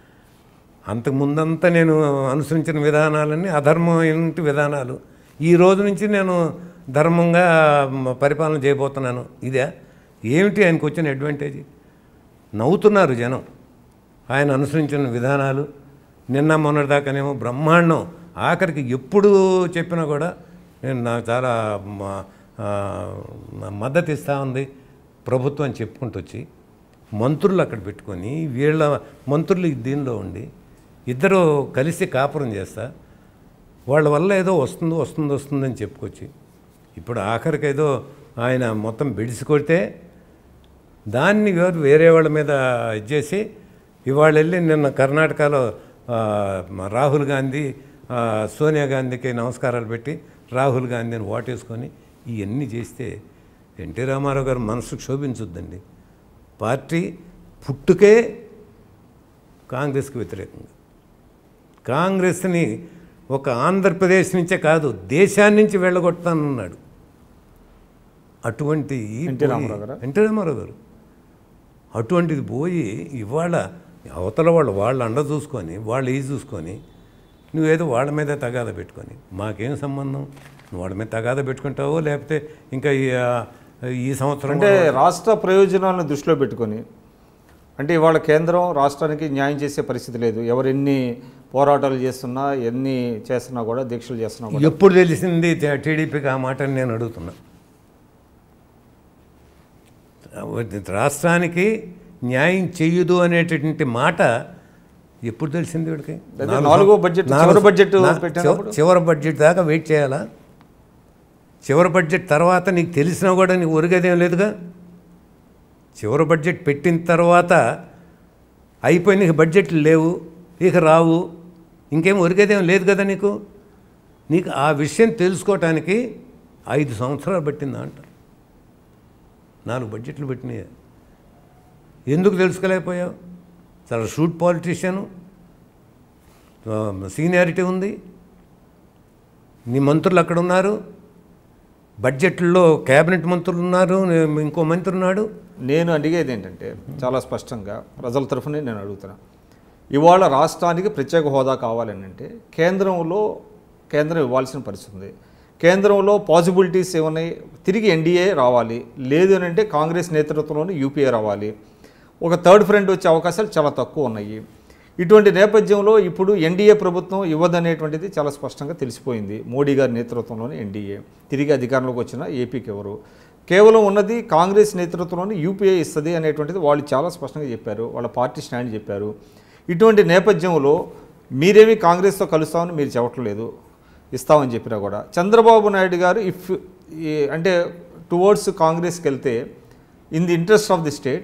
అంతకుముందంతా నేను అనుసరించిన విధానాలన్నీ అధర్మమైన విధానాలు ఈ రోజు నుంచి నేను ధర్మంగా మ, పరిపాలన చేయబోతున్నాను ఇదే ఏమిటి ఆయనకు వచ్చిన అడ్వాంటేజ్ నవ్వుతున్నారు జనం ఆయన అనుసరించిన విధానాలు నిన్న మొన్నటిదాకానేమో బ్రహ్మాండం ఆఖరికి ఎప్పుడు చెప్పినా కూడా నేను నాకు చాలా మ- ఆ, మద్దతు ఇస్తూ ఉంది ప్రభుత్వం అని చెప్పుకుంటూ వచ్చి మంత్రులు అక్కడ పెట్టుకొని వీళ్ళ మంత్రులు దీనిలో ఉండి ఇద్దరు కలిసి కాపురం చేస్తా వాళ్ళ వల్ల ఏదో వస్తుందో వస్తుందో వస్తుందని చెప్పుకొచ్చి ఇప్పుడు ఆఖరికి ఏదో ఆయన మొత్తం బిడిసి కొడితే దాన్ని వేరు వేరే వాళ్ళ మీద ఇచ్చేసి ఇవాళ వెళ్ళి నిన్న కర్ణాటకలో ఆ, రాహుల్ గాంధీ ఆ, సోనియా గాంధీకి నమస్కారాలు పెట్టి రాహుల్ గాంధీని ఓటేసుకొని ఇవన్నీ చేస్తే ఎన్టీ రామారావు గారు మనసు క్షోభించుద్దండి పార్టీ పుట్టుకే కాంగ్రెస్కి వ్యతిరేకంగా కాంగ్రెస్ని ఒక ఆంధ్రప్రదేశ్ నుంచే కాదు దేశాన్ని నుంచి వెళ్ళగొడతానన్నాడు అటువంటి ఈ ఎన్టీ రామారావు గారా? ఎన్టీ రామారావు గారు అటువంటిది పోయి ఇవాళ అవతల వాళ్ళు వాళ్ళ అండ చూసుకొని వాళ్ళు ఈ చూసుకొని నువ్వేదో వాళ్ళ మీద తగాద పెట్టుకొని మాకేం సంబంధం నువ్వు వాళ్ళ మీద తగాద పెట్టుకుంటావో లేకపోతే ఇంకా ఈ, ఆ, ఈ సంవత్సరం అంటే రాష్ట్ర ప్రయోజనాలను దృష్టిలో పెట్టుకొని అంటే ఇవాళ కేంద్రం రాష్ట్రానికి న్యాయం చేసే పరిస్థితి లేదు ఎవరు ఎన్ని పోరాటాలు చేస్తున్నా ఎన్ని చేస్తున్నా కూడా దీక్షలు చేస్తున్నా కూడా ఎప్పుడు తెలిసింది టీ- టీడీపీకి ఆ మాట అని నేను అడుగుతున్నా రాష్ట్రానికి న్యాయం చెయ్యదు అనేటటువంటి మాట ఎప్పుడు తెలిసింది వీడికి అదే నాలుగు నాలుగో సం- బడ్జెట్, నాలుగు- చివరి బడ్జెట్ నా- పెట్టినప్పుడు? చివ- చివరి బడ్జెట్ దాకా వెయిట్ చేయాలా చివరి బడ్జెట్ తర్వాత నీకు తెలిసినా కూడా నీకు ఒరిగేదేం లేదుగా చివరి బడ్జెట్ పెట్టిన తర్వాత అయిపోయింది ఇక బడ్జెట్లు లేవు ఇక రావు ఇంకేం ఒరిగేదేం లేదు కదా నీకు నీకు ఆ విషయం తెలుసుకోవటానికి ఐదు సంవత్సరాలు పట్టిందా అంట నాలుగు బడ్జెట్లు పెట్టినాయి ఎందుకు తెలుసుకోలేకపోయావు చాలా షూట్ పాలిటీషియను సీనియారిటీ ఉంది నీ మంత్రులు అక్కడ ఉన్నారు బడ్జెట్లో క్యాబినెట్ మంత్రులు ఉన్నారు ఇంకో మంత్రి ఉన్నాడు నేను అడిగేది ఏంటంటే చాలా స్పష్టంగా ప్రజల తరఫునే నేను అడుగుతున్నా ఇవాళ రాష్ట్రానికి ప్రత్యేక హోదా కావాలని అంటే కేంద్రంలో కేంద్రం ఇవ్వాల్సిన పరిస్థితి ఉంది కేంద్రంలో పాసిబిలిటీస్ ఏమున్నాయి తిరిగి ఎన్డీఏ రావాలి లేదు అని అంటే కాంగ్రెస్ నేతృత్వంలోని యూపీఏ రావాలి ఒక థర్డ్ ఫ్రంట్ వచ్చే అవకాశాలు చాలా తక్కువ ఉన్నాయి ఇటువంటి నేపథ్యంలో ఇప్పుడు ఎన్డీఏ ప్రభుత్వం ఇవ్వదనేటువంటిది చాలా స్పష్టంగా తెలిసిపోయింది మోడీ గారి నేతృత్వంలోని ఎన్డీఏ తిరిగి అధికారంలోకి వచ్చిన ఏపీకి ఎవరు కేవలం ఉన్నది కాంగ్రెస్ నేతృత్వంలోని యూపీఏ ఇస్తుంది అనేటువంటిది వాళ్ళు చాలా స్పష్టంగా చెప్పారు వాళ్ళ పార్టీ స్టాండ్ చెప్పారు ఇటువంటి నేపథ్యంలో మీరేమి కాంగ్రెస్తో కలుస్తామని మీరు చెప్పట్లేదు ఇస్తామని చెప్పినా కూడా చంద్రబాబు నాయుడు గారు ఇఫ్ ఈ- అంటే టువర్డ్స్ కాంగ్రెస్కి వెళ్తే in the interest of the state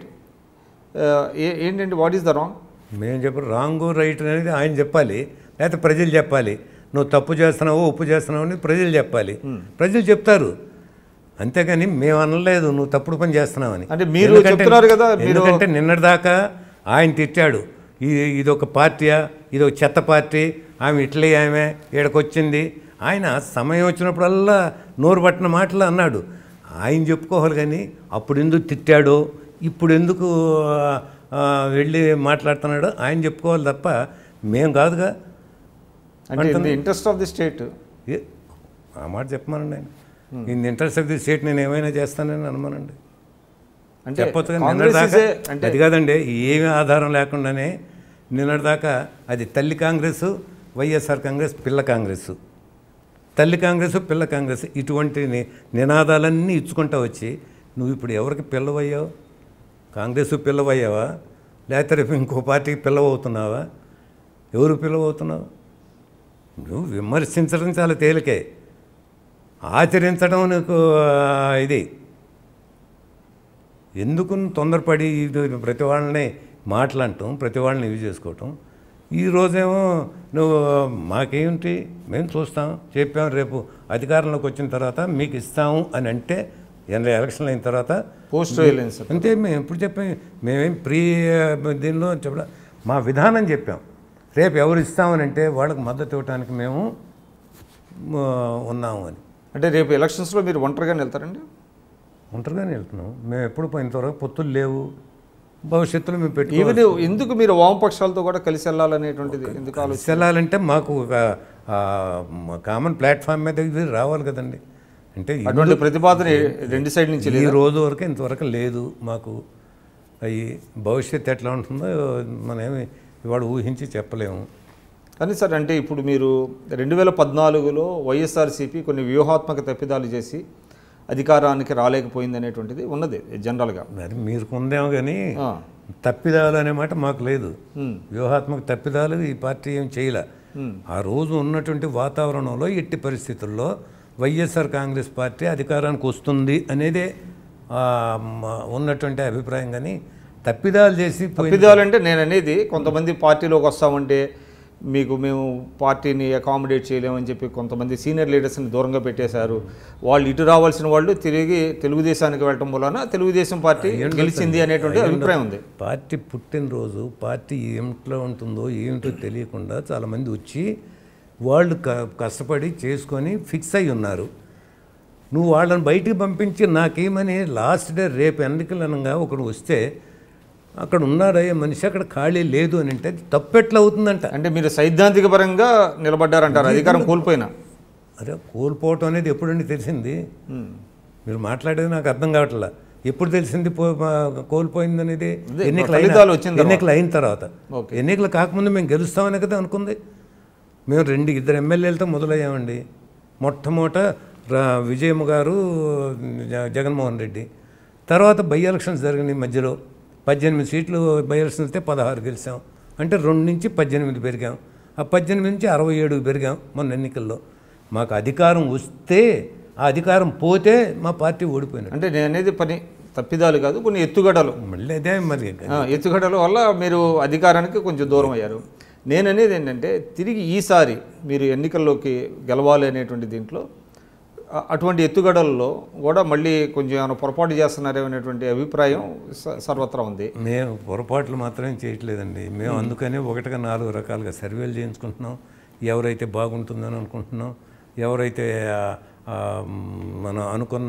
ఏంటంటే వాట్ ఈస్ ద రాంగ్ మేము చెప్పరు రాంగ్ రైట్ అనేది ఆయన చెప్పాలి లేకపోతే ప్రజలు చెప్పాలి నువ్వు తప్పు చేస్తున్నావు ఉప్పు చేస్తున్నావు అని ప్రజలు చెప్పాలి ప్రజలు చెప్తారు అంతేగాని మేము అనలేదు నువ్వు తప్పుడు పని చేస్తున్నావని అంటే మీరు ఎందుకంటే- చెప్తున్నారు కదా, మీరు- ఎందుకంటే నిన్నటిదాకా ఆయన తిట్టాడు ఇది ఇది ఒక పార్టీయా ఇది ఒక చెత్త పార్టీ ఆమె ఇట్లే ఆమె ఈడకొచ్చింది ఆయన సమయం వచ్చినప్పుడల్లా నోరు పట్టిన మాటలు అన్నాడు ఆయన చెప్పుకోవాలి కానీ అప్పుడు ఎందుకు తిట్టాడో ఇప్పుడు ఎందుకు ఆ, వెళ్ళి మాట్లాడుతున్నాడో ఆయన చెప్పుకోవాలి తప్ప మేము కాదుగా అంటే in the interest of the state ఏ ఆ మాట చెప్పమనండి ఆయన in interest of the state నేను ఏమైనా చేస్తానని అనమానండి అంటే చెప్పొచ్చు కానీ కాంగ్రెస్ నిన్నటిదాకా is a- అంటే అది కాదండి ఏమీ ఆధారం లేకుండానే నిన్నటిదాకా అది తల్లి కాంగ్రెస్ వైఎస్ఆర్ కాంగ్రెస్ పిల్ల కాంగ్రెస్ తల్లి కాంగ్రెస్ పిల్ల కాంగ్రెస్ ఇటువంటి ని- నినాదాలన్నీ ఇచ్చుకుంటా వచ్చి నువ్వు ఇప్పుడు ఎవరికి పిల్లవయ్యావు కాంగ్రెస్ పిల్లవయ్యావా లేకపోతే రేపు ఇంకో పార్టీకి పిల్లవవుతున్నావా ఎవరు పిల్లవవుతున్నావు నువ్వు విమర్శించడం చాలా తేలికే ఆచరించడం నీకు ఆ, ఇది ఎందుకు నువ్వు తొందరపడి ఇది ప్రతి వాళ్ళని మాట్లాడటం ప్రతి వాళ్ళని ఇవి చేసుకోవటం ఈ రోజేమో నువ్వు మాకేంటి మేము చూస్తాం చెప్పాం రేపు అధికారంలోకి వచ్చిన తర్వాత మీకు ఇస్తాము అని అంటే ఎనభై ఎలక్షన్లు అయిన తర్వాత పోస్ట్ వైలెన్స్ అంతే మేము ఎప్పుడు చెప్పాం మేమేం ప్రీ దీనిలో చెప్పడం మా విధానం చెప్పాం రేపు ఎవరు ఇస్తామని అంటే వాళ్ళకి మద్దతు ఇవ్వడానికి మేము ఆ, ఉన్నాము అని అంటే రేపు ఎలక్షన్స్లో మీరు ఒంటరిగానే వెళ్తారండి ఒంటరిగానే వెళ్తున్నాం మేము ఎప్పుడు పోయినంతవరకు పొత్తులు లేవు భవిష్యత్తులో మేము పెట్టుకో ఈవెన్ ఎందుకు మీరు వామపక్షాలతో కూడా కలిసి వెళ్ళాలనేటువంటిది ఎందుకు ఆలోచన కలిసి వెళ్ళాలంటే మాకు ఒక కామన్ ప్లాట్ఫామ్ మీద ఇది రావాలి కదండి అంటే ఈ- అటువంటి ప్రతిపాదన రెండు సైడ్ నుంచి ఈ రోజు వరకు ఇంతవరకు లేదు మాకు అవి భవిష్యత్తు ఎట్లా ఉంటుందో మనమేమి ఇవాళ ఊహించి చెప్పలేము కానీ సార్ అంటే ఇప్పుడు మీరు రెండు వేల పద్నాలుగులో వైఎస్ఆర్సీపీ కొన్ని వ్యూహాత్మక తప్పిదాలు చేసి అధికారానికి రాలేకపోయింది అనేటువంటిది ఉన్నది జనరల్గా మరి మీరు ఉందేమో కానీ ఆ, తప్పిదాలు అనే మాట మాకు లేదు ఉమ్, వ్యూహాత్మక తప్పిదాలు ఈ పార్టీ ఏం చేయలే ఉమ్. ఆ రోజు ఉన్నటువంటి వాతావరణంలో ఎట్టి పరిస్థితుల్లో వైఎస్ఆర్ కాంగ్రెస్ పార్టీ అధికారానికి వస్తుంది అనేదే ఆ, మ- ఉన్నటువంటి అభిప్రాయం కానీ తప్పిదాలు చేసి పోయిన తప్పిదాలంటే నేను అనేది కొంతమంది పార్టీలోకి వస్తామంటే మీకు మేము పార్టీని అకామిడేట్ చేయలేమని చెప్పి కొంతమంది సీనియర్ లీడర్స్ని దూరంగా పెట్టేశారు వాళ్ళు ఇటు రావాల్సిన వాళ్ళు తిరిగి తెలుగుదేశానికి వెళ్ళటం వలన తెలుగుదేశం పార్టీ గెలిచింది అనేటువంటి అభిప్రాయం ఉంది పార్టీ పుట్టినరోజు పార్టీ ఏమిట్లో ఉంటుందో ఏమిటో తెలియకుండా చాలామంది వచ్చి వాళ్ళు క కష్టపడి చేసుకొని ఫిక్స్ అయి ఉన్నారు నువ్వు వాళ్ళని బయటికి పంపించి నాకేమని లాస్ట్ డే రేపు ఎన్నికలనగా ఒకడు వస్తే అక్కడ ఉన్నాడయ్యే మనిషి అక్కడ ఖాళీ లేదు అని అంటే అది తప్పు ఎట్లా అవుతుందంట అంటే మీరు సైద్ధాంతిక పరంగా నిలబడ్డారంటారు అధికారం కోల్పోయినా అరే కోల్పోవటం అనేది ఎప్పుడండి తెలిసింది ఉమ్. మీరు మాట్లాడేది నాకు అర్థం కావట్లా ఎప్పుడు తెలిసింది పో మా- కోల్పోయింది అనేది అదే, ఎన్నికలు ఫలితాలు అయిన- వచ్చిన తర్వాత. ఎన్నికలు అయిన తర్వాత ఓకే. ఎన్నికలు కాకముందు మేము గెలుస్తామని కదా అనుకుంది మేము రెండు ఇద్దరు ఎమ్మెల్యేలతో మొదలయ్యామండి మొట్టమొదట రా- విజయమ్మ గారు జ- జగన్మోహన్ రెడ్డి తర్వాత బై ఎలక్షన్స్ జరిగినాయి మధ్యలో పద్దెనిమిది సీట్లు బై ఎలక్షన్స్ వస్తే పదహారు గెలిచాం అంటే రెండు నుంచి పద్దెనిమిది పెరిగాం ఆ పద్దెనిమిది నుంచి అరవై ఏడుకి పెరిగాం మొన్న ఎన్నికల్లో మాకు అధికారం వస్తే ఆ అధికారం పోతే మా పార్టీ ఓడిపోయినట్టు అంటే నేను అనేది పని తప్పిదాలు కాదు కొన్ని ఎత్తుగడలు మళ్ళీ అదే మరి ఆ, ఎత్తుగడల వల్ల మీరు అధికారానికి కొంచెం దూరం అయ్యారు నేను అనేది ఏంటంటే తిరిగి ఈసారి మీరు ఎన్నికల్లోకి గెలవాలి అనేటువంటి దీంట్లో అ- అటువంటి ఎత్తుగడల్లో కూడా మళ్ళీ కొంచెం ఏమైనా పొరపాటు చేస్తున్నారేమనేటువంటి అభిప్రాయం స- సర్వత్రా ఉంది మేము పొరపాట్లు మాత్రమే చేయట్లేదండి మేము అందుకనే ఒకటిగా నాలుగు రకాలుగా సర్వేలు చేయించుకుంటున్నాం ఎవరైతే బాగుంటుందని అనుకుంటున్నాం ఎవరైతే ఆ, ఆ, మనం అనుకున్న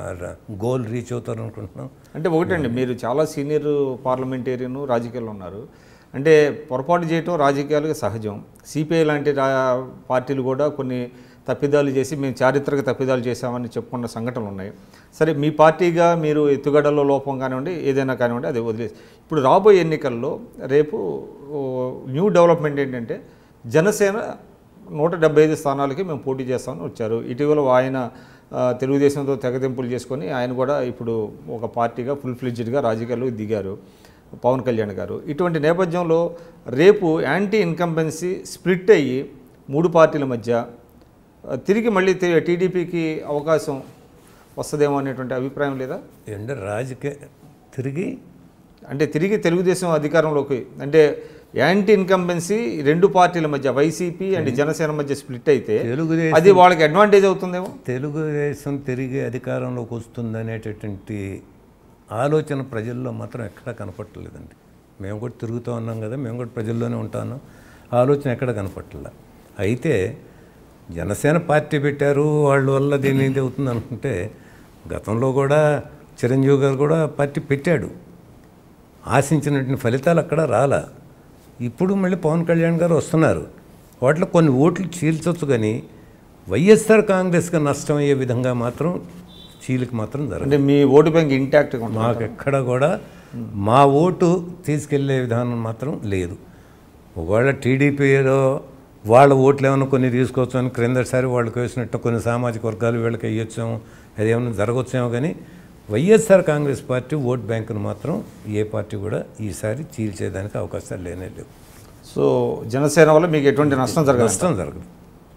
గోల్ రీచ్ అవుతారు అనుకుంటున్నాం అంటే ఒకటండి మీరు చాలా సీనియర్ పార్లమెంటేరియన్ రాజకీయాల్లో ఉన్నారు అంటే పొరపాటు చేయటం రాజకీయాలకు సహజం సిపిఐ లాంటి రా పార్టీలు కూడా కొన్ని తప్పిదాలు చేసి మేము చారిత్రక తప్పిదాలు చేశామని చెప్పుకున్న సంఘటనలు ఉన్నాయి సరే మీ పార్టీగా మీరు ఎత్తుగడలో లోపం కానివ్వండి ఏదైనా కానివ్వండి అది వదిలేసి ఇప్పుడు రాబోయే ఎన్నికల్లో రేపు ఓ, న్యూ డెవలప్మెంట్ ఏంటంటే జనసేన నూట డెబ్బై ఐదు స్థానాలకి మేము పోటీ చేస్తామని వచ్చారు ఇటీవల ఆయన ఆ, తెలుగుదేశంతో తెగతింపులు చేసుకొని ఆయన కూడా ఇప్పుడు ఒక పార్టీగా ఫుల్ ఫ్లెడ్జ్డ్గా రాజకీయాల్లోకి దిగారు పవన్ కళ్యాణ్ గారు ఇటువంటి నేపథ్యంలో రేపు యాంటీ ఇన్కంబెన్సీ స్ప్లిట్ అయ్యి మూడు పార్టీల మధ్య ఆ, తిరిగి మళ్ళీ తి- టీడీపీకి అవకాశం వస్తుందేమో అనేటువంటి అభిప్రాయం లేదా ఎండ రాజకీయ తిరిగి అంటే తిరిగి తెలుగుదేశం అధికారంలోకి అంటే యాంటీ ఇన్కంబెన్సీ రెండు పార్టీల మధ్య వైసీపీ అండ్ జనసేన మధ్య స్ప్లిట్ అయితే తెలుగుదేశం అది వాళ్ళకి అడ్వాంటేజ్ అవుతుందేమో తెలుగుదేశం తిరిగి అధికారంలోకి వస్తుందనేటటువంటి ఆలోచన ప్రజల్లో మాత్రం ఎక్కడా కనపట్టలేదండి మేము కూడా తిరుగుతూ ఉన్నాం కదా మేము కూడా ప్రజల్లోనే ఉంటాను ఆలోచన ఎక్కడ కనపట్టలే అయితే జనసేన పార్టీ పెట్టారు వాళ్ళ వల్ల దీని ఇది అవుతుంది అనుకుంటే గతంలో కూడా చిరంజీవి గారు కూడా పార్టీ పెట్టాడు ఆశించినటువంటి ఫలితాలు అక్కడ రాలా ఇప్పుడు మళ్ళీ పవన్ కళ్యాణ్ గారు వస్తున్నారు వాటిలో కొన్ని ఓట్లు చీల్చొచ్చు కానీ వైఎస్ఆర్ కాంగ్రెస్కి నష్టం అయ్యే విధంగా మాత్రం చీలికి మాత్రం జరగదు అంటే మీ ఓటు బ్యాంక్ ఇంటాక్ట్గా ఉంటుంది మాకు ఎక్కడ కూడా మా ఓటు తీసుకెళ్లే విధానం మాత్రం లేదు ఒకవేళ టీడీపీలో వాళ్ళ ఓట్లు ఏమైనా కొన్ని తీసుకోవచ్చు అని క్రిందసారి వాళ్ళకి వేసినట్టు కొన్ని సామాజిక వర్గాలు వీళ్ళకి వేయొచ్చాము అది ఏమైనా జరగవచ్చేమో కానీ వైఎస్ఆర్ కాంగ్రెస్ పార్టీ ఓట్ బ్యాంకును మాత్రం ఏ పార్టీ కూడా ఈసారి చీల్చేదానికి అవకాశాలు లేనే లేవు సో జనసేన వల్ల మీకు ఎటువంటి నష్టం జరగదు నష్టం జరగదు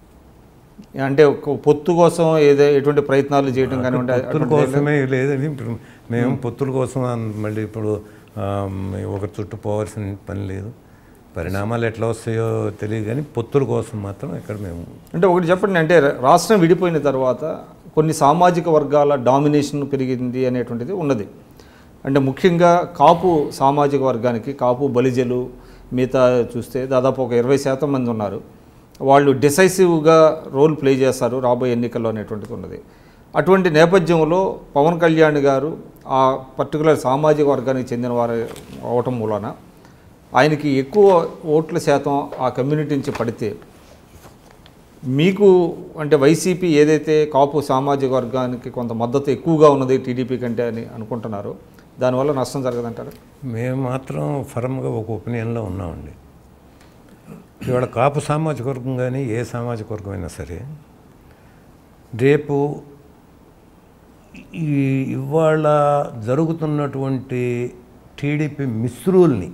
అంటే ఒక పొత్తు కోసం ఏదో ఎటువంటి ప్రయత్నాలు చేయడం కానివ్వండి పొత్తుల కోసమే లేదండి ఇప్పుడు మేము పొత్తుల కోసం అన్- మళ్ళీ ఇప్పుడు ఆ, ఒకరి చుట్టూ పోవాల్సిన పని లేదు పరిణామాలు ఎట్లా వస్తాయో తెలియదు కానీ పొత్తుల కోసం మాత్రం ఇక్కడ మేము అంటే ఒకటి చెప్పండి అంటే రాష్ట్రం విడిపోయిన తర్వాత కొన్ని సామాజిక వర్గాల డామినేషన్ పెరిగింది అనేటువంటిది ఉన్నది అంటే ముఖ్యంగా కాపు సామాజిక వర్గానికి కాపు బలిజలు మిగతా చూస్తే దాదాపు ఒక ఇరవై శాతం మంది ఉన్నారు వాళ్ళు డిసైసివ్గా రోల్ ప్లే చేస్తారు రాబోయే ఎన్నికల్లో అనేటువంటిది ఉన్నది అటువంటి నేపథ్యంలో పవన్ కళ్యాణ్ గారు ఆ పర్టికులర్ సామాజిక వర్గానికి చెందిన వారు అవటం మూలన ఆయనకి ఎక్కువ ఓట్ల శాతం ఆ కమ్యూనిటీ నుంచి పడితే మీకు అంటే వైసీపీ ఏదైతే కాపు సామాజిక వర్గానికి కొంత మద్దతు ఎక్కువగా ఉన్నది టీడీపీ కంటే అని అనుకుంటున్నారో దానివల్ల నష్టం జరగదంటారు మేము మాత్రం ఫర్మ్గా ఒక ఒపీనియన్లో ఉన్నామండి ఇవాళ కాపు సామాజిక వర్గం కానీ ఏ సామాజిక వర్గం అయినా సరే రేపు ఈ ఇవాళ జరుగుతున్నటువంటి టీడీపీ మిశ్రుల్ని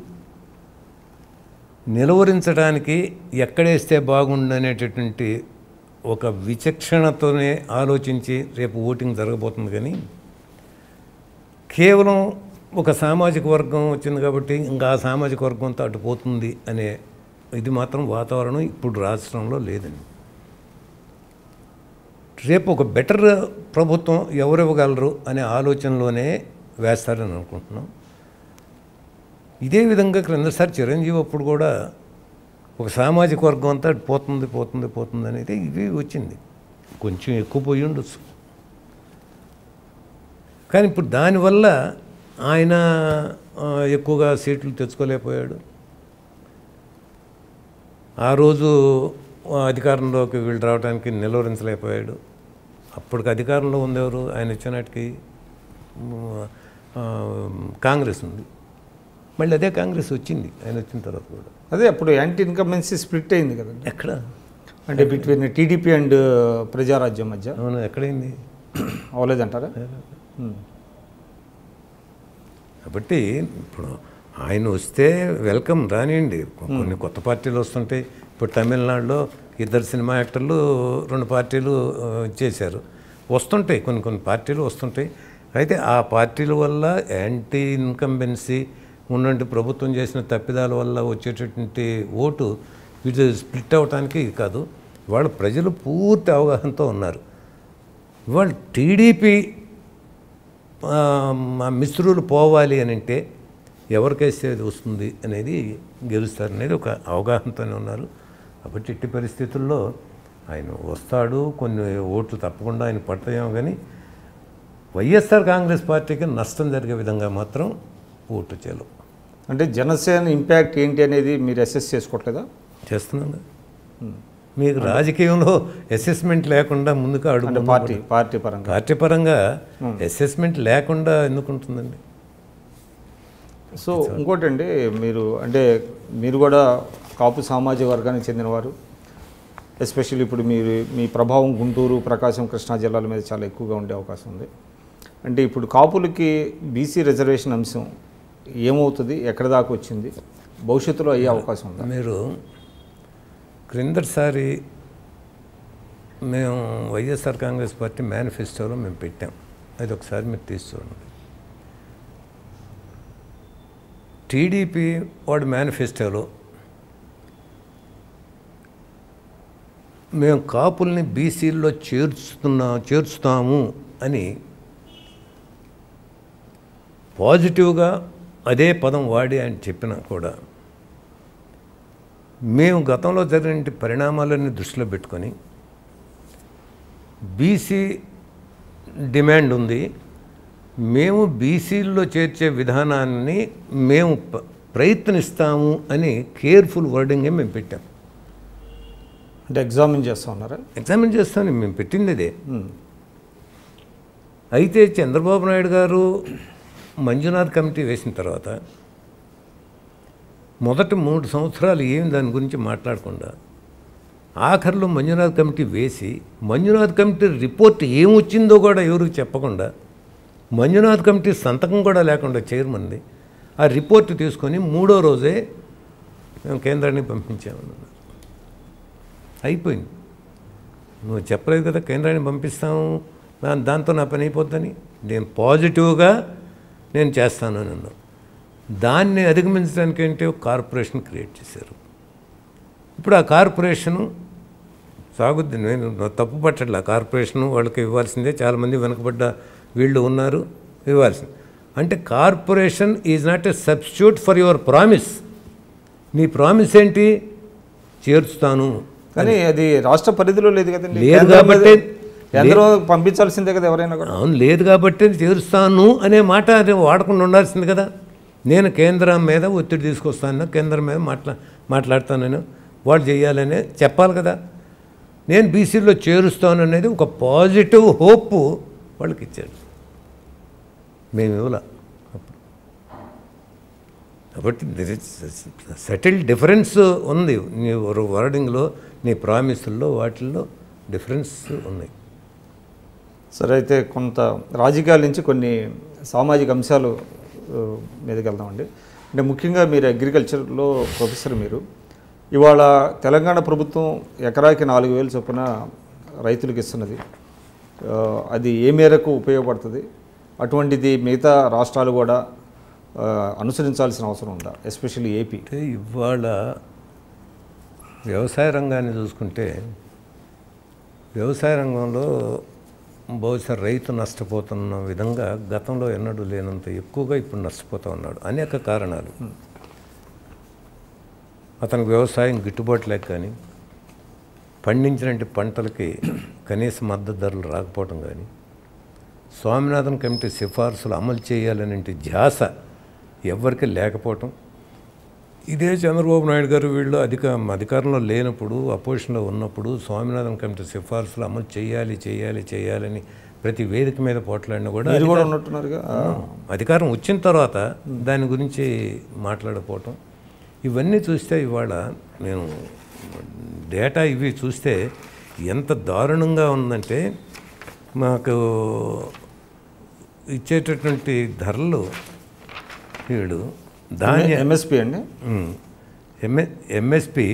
నిలువరించడానికి ఎక్కడేస్తే బాగుండనేటటువంటి ఒక విచక్షణతోనే ఆలోచించి రేపు ఓటింగ్ జరగబోతుంది కానీ కేవలం ఒక సామాజిక వర్గం వచ్చింది కాబట్టి ఇంకా ఆ సామాజిక వర్గంతో అటు పోతుంది అనే ఇది మాత్రం వాతావరణం ఇప్పుడు రాష్ట్రంలో లేదండి రేపు ఒక బెటర్ ప్రభుత్వం ఎవరివ్వగలరు అనే ఆలోచనలోనే వేస్తారని అనుకుంటున్నాం ఇదే విధంగా క్రిందసారి చిరంజీవి అప్పుడు కూడా ఒక సామాజిక వర్గం అంతా అటు పోతుంది పోతుంది పోతుంది అనేది ఇది వచ్చింది కొంచెం ఎక్కువ పోయి ఉండొచ్చు కానీ ఇప్పుడు దానివల్ల ఆయన ఆ, ఎక్కువగా సీట్లు తెచ్చుకోలేకపోయాడు ఆ రోజు ఆ, అధికారంలోకి వీళ్ళు రావడానికి నిలువరించలేకపోయాడు అప్పటికి అధికారంలో ఉందెవరు ఆయన వచ్చినట్టుకి కాంగ్రెస్ ఉంది మళ్ళీ అదే కాంగ్రెస్ వచ్చింది ఆయన వచ్చిన తర్వాత కూడా అదే అప్పుడు యాంటీ ఇన్కమెన్సీ స్ప్లిట్ అయింది కదండి ఎక్కడ అంటే బిట్వీన్ టీడీపీ అండ్ ప్రజారాజ్యం మధ్య అవును ఎక్కడైంది అవ్వలేదంటారా ఉమ్. కాబట్టి ఇప్పుడు ఆయన వస్తే వెల్కమ్ రానియండి కొన్ని కొత్త పార్టీలు వస్తుంటాయి ఇప్పుడు తమిళనాడులో ఇద్దరు సినిమా యాక్టర్లు రెండు పార్టీలు ఆ, చేశారు వస్తుంటాయి కొన్ని కొన్ని పార్టీలు వస్తుంటాయి అయితే ఆ పార్టీల వల్ల యాంటీ ఇన్కంబెన్సీ ఉన్నటువంటి ప్రభుత్వం చేసిన తప్పిదాల వల్ల వచ్చేటటువంటి ఓటు ఇది స్ప్లిట్ అవడానికి కాదు వాళ్ళ ప్రజలు పూర్తి అవగాహనతో ఉన్నారు ఇవాళ టీడీపీ ఆ, మా మిత్రులు పోవాలి అని అంటే ఎవరికైతే అది వస్తుంది అనేది గెలుస్తారనేది ఒక అవగాహనతోనే ఉన్నారు కాబట్టి ఇట్టి పరిస్థితుల్లో ఆయన వస్తాడు కొన్ని ఓట్లు తప్పకుండా ఆయన పడతాయేమో కానీ వైఎస్ఆర్ కాంగ్రెస్ పార్టీకి నష్టం జరిగే విధంగా మాత్రం ఓటు చేయలేం అంటే జనసేన ఇంపాక్ట్ ఏంటి అనేది మీరు అసెస్ చేసుకోవట్లేదా చేస్తున్నాం కదా. మీకు రాజకీయంలో అసెస్మెంట్ లేకుండా ముందుకు అంటే అడుగు పార్టీ పార్టీ పరంగా పార్టీ పరంగా అసెస్మెంట్ లేకుండా ఎందుకు ఉంటుందండి సో ఇంకోటండి మీరు అంటే మీరు కూడా కాపు సామాజిక వర్గానికి చెందినవారు ఎస్పెషల్లీ ఇప్పుడు మీరు మీ ప్రభావం గుంటూరు ప్రకాశం కృష్ణా జిల్లాల మీద చాలా ఎక్కువగా ఉండే అవకాశం ఉంది అంటే ఇప్పుడు కాపులకి బీసీ రిజర్వేషన్ అంశం ఏమవుతుంది ఎక్కడ దాకా వచ్చింది భవిష్యత్తులో అయ్యే అవకాశం ఉంది మీరు క్రిందటిసారి మేము వైఎస్ఆర్ కాంగ్రెస్ పార్టీ మేనిఫెస్టోలో మేము పెట్టాం అది ఒకసారి మీరు తీసి చూడండి టీడీపీ వాడి మేనిఫెస్టోలో మేము కాపుల్ని బీసీల్లో చేర్చుతున్నా చేర్చుతాము అని పాజిటివ్గా అదే పదం వాడి అని చెప్పినా కూడా మేము గతంలో జరిగిన పరిణామాలన్నీ దృష్టిలో పెట్టుకొని బీసీ డిమాండ్ ఉంది మేము బీసీల్లో చేర్చే విధానాన్ని మేము ప- ప్రయత్నిస్తాము అని కేర్ఫుల్ వర్డింగే మేము పెట్టాం అంటే ఎగ్జామిన్ చేస్తా ఉన్నారా ఎగ్జామిన్ చేస్తాను మేము పెట్టింది అదే ఉమ్. అయితే చంద్రబాబు నాయుడు గారు మంజునాథ్ కమిటీ వేసిన తర్వాత మొదటి మూడు సంవత్సరాలు ఏం దాని గురించి మాట్లాడకుండా ఆఖరిలో మంజునాథ్ కమిటీ వేసి మంజునాథ్ కమిటీ రిపోర్ట్ ఏమొచ్చిందో కూడా ఎవరికి చెప్పకుండా మంజునాథ్ కమిటీ సంతకం కూడా లేకుండా చైర్మన్ది ఆ రిపోర్ట్ తీసుకొని మూడో రోజే మేము కేంద్రానికి పంపించామన్నారు అయిపోయింది నువ్వు చెప్పలేదు కదా కేంద్రానికి పంపిస్తాము దా- దాంతో నా పని అయిపోద్దని నేను పాజిటివ్గా నేను చేస్తాను అని అన్నాను దాన్ని అధిగమించడానికి ఏంటి ఒక కార్పొరేషన్ క్రియేట్ చేశారు ఇప్పుడు ఆ కార్పొరేషను సాగుద్ది నేను తప్పు పట్టట్లే ఆ కార్పొరేషను వాళ్ళకి ఇవ్వాల్సిందే చాలామంది వెనకబడ్డ వీళ్ళు ఉన్నారు ఇవ్వాల్సింది అంటే corporation is not a substitute for your promise నీ ప్రామిస్ ఏంటి చేర్చుతాను కానీ అది రాష్ట్ర పరిధిలో లేదు కదండి లేదు కేంద్రం కాబట్టి- మీద- కేంద్రం పంపించాల్సిందే కదా ఎవరైనా కూడా అవును లేదు కాబట్టి చేరుస్తాను అనే మాట అది వాడకుండా ఉండాల్సింది కదా నేను కేంద్రం మీద ఒత్తిడి తీసుకొస్తాను కేంద్రం మీద మాట్లా మాట్లాడతానని వాళ్ళు చేయాలని చెప్పాలి కదా నేను బీసీలో చేరుస్తాను అనేది ఒక పాజిటివ్ హోప్ వాళ్ళకి ఇచ్చాడు మేము ఇవ్వలా అప్పుడు కాబట్టి సెటిల్ డిఫరెన్స్ ఉంది నీ వర్డింగ్లో నీ ప్రామిసుల్లో వాటిల్లో డిఫరెన్స్ ఉన్నాయి సరే అయితే కొంత రాజకీయాల నుంచి కొన్ని సామాజిక అంశాలు ఆ, మీదకి వెళ్దామండి అంటే ముఖ్యంగా మీరు అగ్రికల్చర్లో ప్రొఫెసర్ మీరు ఇవాళ తెలంగాణ ప్రభుత్వం ఎకరాకి నాలుగు వేలు చొప్పున రైతులకు ఇస్తున్నది ఆ, అది ఏ మేరకు ఉపయోగపడుతుంది అటువంటిది మిగతా రాష్ట్రాలు కూడా ఆ, అనుసరించాల్సిన అవసరం ఉందా ఎస్పెషల్లీ ఏపీ అంటే ఇవాళ వ్యవసాయ రంగాన్ని చూసుకుంటే వ్యవసాయ రంగంలో బహుశా రైతు నష్టపోతున్న విధంగా గతంలో ఎన్నడూ లేనంత ఎక్కువగా ఇప్పుడు నష్టపోతూ ఉన్నాడు అనేక కారణాలు అతనికి వ్యవసాయం గిట్టుబాటు లేక కానీ పండించినటువంటి పంటలకి కనీస మద్దతు ధరలు రాకపోవడం కానీ స్వామినాథన్ కమిటీ సిఫార్సులు అమలు చేయాలనే ధ్యాస ఎవరికి లేకపోవటం ఇదే చంద్రబాబు నాయుడు గారు వీళ్ళు అధిక అధికారంలో లేనప్పుడు అపోజిషన్లో ఉన్నప్పుడు స్వామినాథన్ కమిటీ సిఫార్సులు అమలు చేయాలి చేయాలి చేయాలని ప్రతి వేదిక మీద పోట్లాడినా కూడా మీరు కూడా ఉన్నట్టున్నారుగా ఆ, అధికారం వచ్చిన తర్వాత దాని గురించి మాట్లాడకపోవటం ఇవన్నీ చూస్తే ఇవాళ నేను డేటా ఇవి చూస్తే ఎంత దారుణంగా ఉందంటే మాకు ఇచ్చేటటువంటి ధరలు వీడు ధాన్య ఎంఎస్పి అండి ఎంఏ ఎంఎస్పి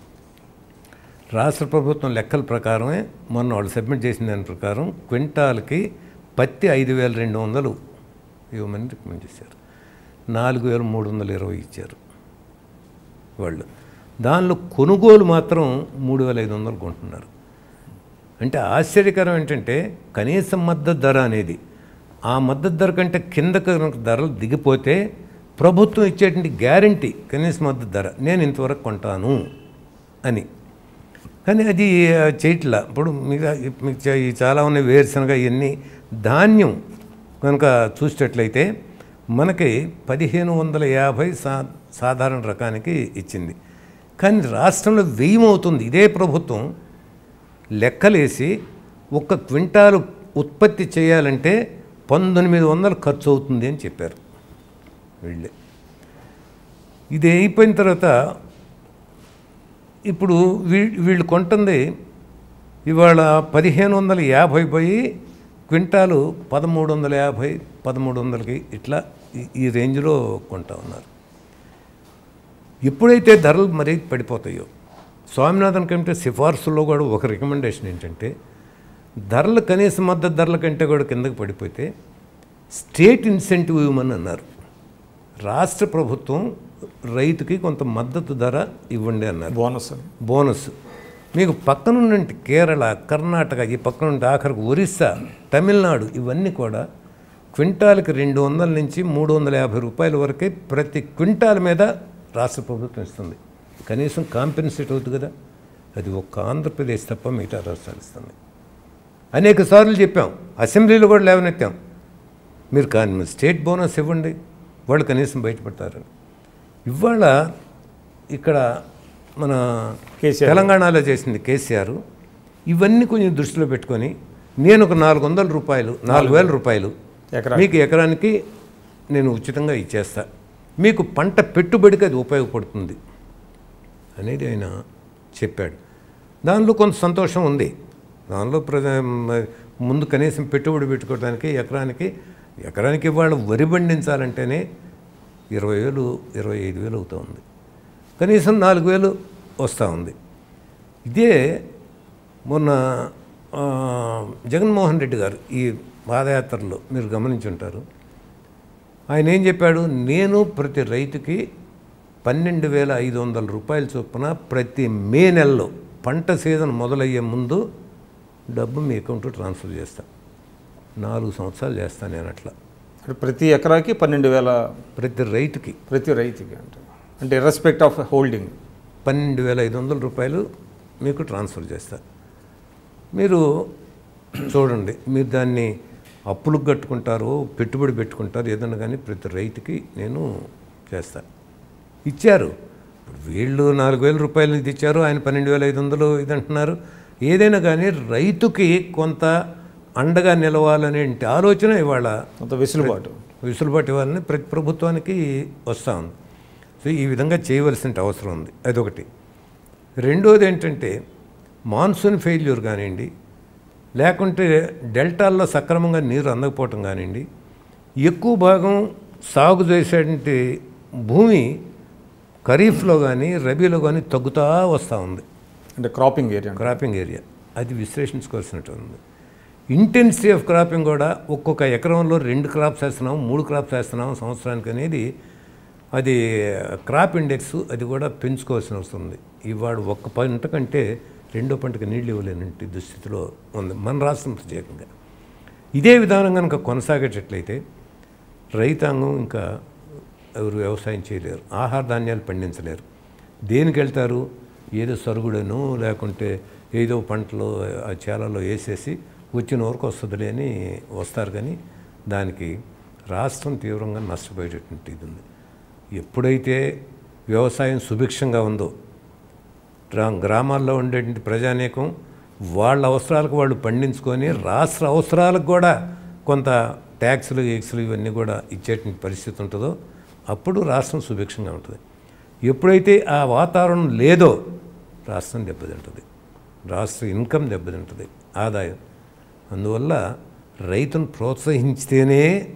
రాష్ట్ర ప్రభుత్వం లెక్కల ప్రకారమే మొన్న వాళ్ళు సబ్మిట్ చేసిన దాని ప్రకారం క్వింటాల్కి పత్తి ఐదు వేల రెండు వందలు ఇవ్వమని రికమెండ్ చేశారు నాలుగు వేల మూడు వందల ఇరవై ఇచ్చారు వాళ్ళు దానిలో కొనుగోలు మాత్రం మూడు వేల ఐదు వందలు కొంటున్నారు అంటే ఆశ్చర్యకరం ఏంటంటే కనీస మద్దతు ధర అనేది ఆ మద్దతు ధర కంటే కింద కనుక ధరలు దిగిపోతే ప్రభుత్వం ఇచ్చేటువంటి గ్యారంటీ కనీస మద్దతు ధర నేను ఇంతవరకు కొంటాను అని కానీ అది ఆ, చేయట్లా ఇప్పుడు మీకు మీకు చా- ఈ చాలా ఉన్నాయి వేరుశనగ ఇవన్నీ ధాన్యం కనుక చూసేటట్లయితే మనకి పదిహేను వందల యాభై సా సాధారణ రకానికి ఇచ్చింది కానీ రాష్ట్రంలో వెయ్యమవుతుంది ఇదే ప్రభుత్వం లెక్కలేసి ఒక్క క్వింటాలు ఉత్పత్తి చేయాలంటే పంతొమ్మిది వందలు ఖర్చు అవుతుంది అని చెప్పారు వీళ్ళే ఇది అయిపోయిన తర్వాత ఇప్పుడు వీ వీళ్ళు కొంటుంది ఇవాళ పదిహేను వందల యాభై పోయి క్వింటాలు పదమూడు వందల యాభై పదమూడు వందలకి ఇట్లా ఈ- ఈ రేంజ్లో కొంటా ఉన్నారు ఎప్పుడైతే ధరలు మరీ పడిపోతాయో స్వామినాథన్ కమిటీ సిఫార్సుల్లో కూడా ఒక రికమెండేషన్ ఏంటంటే ధరలు కనీస మద్దతు ధరల కంటే కూడా కిందకి పడిపోతే స్టేట్ ఇన్సెంటివ్ ఇవ్వమని అన్నారు రాష్ట్ర ప్రభుత్వం రైతుకి కొంత మద్దతు ధర ఇవ్వండి అన్నారు బోనస్ అని బోనస్ మీకు పక్కనున్నటి కేరళ కర్ణాటక ఈ పక్కనుండి ఆఖరికి ఒరిస్సా తమిళనాడు ఇవన్నీ కూడా క్వింటాల్కి రెండు వందల నుంచి మూడు వందల యాభై రూపాయల వరకే ప్రతి క్వింటాల్ మీద రాష్ట్ర ప్రభుత్వం ఇస్తుంది కనీసం కాంపెన్సేట్ అవుతుంది కదా అది ఒక్క ఆంధ్రప్రదేశ్ తప్ప మిగతా రాష్ట్రాలు ఇస్తుంది అనేక సార్లు చెప్పాం అసెంబ్లీలో కూడా లేవనెత్తాం మీరు కానీ స్టేట్ బోనస్ ఇవ్వండి వాళ్ళు కనీసం బయటపడతారు ఇవాళ ఇక్కడ మన కేసీఆర్. తెలంగాణలో చేసింది కేసీఆర్ ఇవన్నీ కొంచెం దృష్టిలో పెట్టుకొని నేను ఒక నాలుగు వందల రూపాయలు నాలుగు వేల రూపాయలు ఎకరా మీకు ఎకరానికి నేను ఉచితంగా ఇచ్చేస్తా మీకు పంట పెట్టుబడికి అది ఉపయోగపడుతుంది అనేది ఆయన చెప్పాడు దానిలో కొంత సంతోషం ఉంది దానిలో ప్రజ మ- ముందు కనీసం పెట్టుబడి పెట్టుకోవడానికి ఎకరానికి ఎకరానికి ఇవాళ వరి పండించాలంటేనే ఇరవై వేలు ఇరవై ఐదు వేలు అవుతూ ఉంది కనీసం నాలుగు వేలు వస్తూ ఉంది ఇదే మొన్న ఆ, జగన్మోహన్ రెడ్డి గారు ఈ పాదయాత్రలో మీరు గమనించుంటారు ఆయన ఏం చెప్పాడు నేను ప్రతి రైతుకి పన్నెండు వేల ఐదు వందల రూపాయల చొప్పున ప్రతి మే నెలలో పంట సీజన్ మొదలయ్యే ముందు డబ్బు మీ అకౌంట్ ట్రాన్స్ఫర్ చేస్తా నాలుగు సంవత్సరాలు చేస్తాను నేను అట్లా అంటే ప్రతి ఎకరాకి పన్నెండు వేల ప్రతి రైతుకి ప్రతి రైతుకి అంటే అంటే ఇర్రెస్పెక్ట్ ఆఫ్ హోల్డింగ్ పన్నెండు వేల ఐదు వందల రూపాయలు మీకు ట్రాన్స్ఫర్ చేస్తా మీరు చూడండి మీరు దాన్ని అప్పులకు కట్టుకుంటారో పెట్టుబడి పెట్టుకుంటారు ఏదన్నా కానీ ప్రతి రైతుకి నేను చేస్తా ఇచ్చారు ఇప్పుడు వీళ్ళు నాలుగు వేల రూపాయలు ఇది ఇచ్చారు ఆయన పన్నెండు వేల ఐదు వందలు ఇది అంటున్నారు ఏదైనా కానీ రైతుకి కొంత అండగా నిలవాలనే ఆలోచన ఇవాళ కొంత వెసులుబాటు వెసులుబాటు ఇవ్వాలని ప్రతి ప్రభుత్వానికి వస్తూ ఉంది సో ఈ విధంగా చేయవలసిన అవసరం ఉంది అదొకటి రెండోది ఏంటంటే మాన్సూన్ ఫెయిల్యూర్ కానివ్వండి లేకుంటే డెల్టాల్లో సక్రమంగా నీరు అందకపోవటం కానివ్వండి ఎక్కువ భాగం సాగు చేసేటువంటి భూమి ఖరీఫ్లో కానీ రబీలో కానీ తగ్గుతూ వస్తూ ఉంది అంటే క్రాపింగ్ ఏరియా క్రాపింగ్ ఏరియా అది విశ్లేషించుకోవాల్సినట్టు ఉంది ఇంటెన్సిటీ ఆఫ్ క్రాపింగ్ కూడా ఒక్కొక్క ఎకరంలో రెండు క్రాప్స్ వేస్తున్నాం మూడు క్రాప్స్ వేస్తున్నాం సంవత్సరానికి అనేది అది క్రాప్ ఇండెక్స్ అది కూడా పెంచుకోవాల్సిన అవసరం ఉంది ఇవాడు ఒక్క పంట కంటే రెండో పంటకి నీళ్ళు ఇవ్వలేనంటి దుస్థితిలో ఉంది మన రాష్ట్రం ప్రత్యేకంగా ఇదే విధానం కనుక కొనసాగేటట్లయితే రైతాంగం ఇంకా ఎవరు వ్యవసాయం చేయలేరు ఆహార ధాన్యాలు పండించలేరు దేనికి వెళ్తారు ఏదో సరుగుడను లేకుంటే ఏదో పంటలో ఆ చేలలో వేసేసి వచ్చిన వరకు వస్తుందిలే అని వస్తారు కానీ దానికి రాష్ట్రం తీవ్రంగా నష్టపోయేటటువంటి ఇది ఉంది ఎప్పుడైతే వ్యవసాయం సుభిక్షంగా ఉందో గ్రా- గ్రామాల్లో ఉండేటువంటి ప్రజానీకం వాళ్ళ అవసరాలకు వాళ్ళు పండించుకొని రాష్ట్ర అవసరాలకు కూడా కొంత ట్యాక్సులు గీక్సులు ఇవన్నీ కూడా ఇచ్చేటువంటి పరిస్థితి ఉంటుందో అప్పుడు రాష్ట్రం సుభిక్షంగా ఉంటుంది ఎప్పుడైతే ఆ వాతావరణం లేదో రాష్ట్రం దెబ్బతింటుంది రాష్ట్ర ఇన్కమ్ దెబ్బతింటుంది ఆదాయం అందువల్ల రైతును ప్రోత్సహించితేనే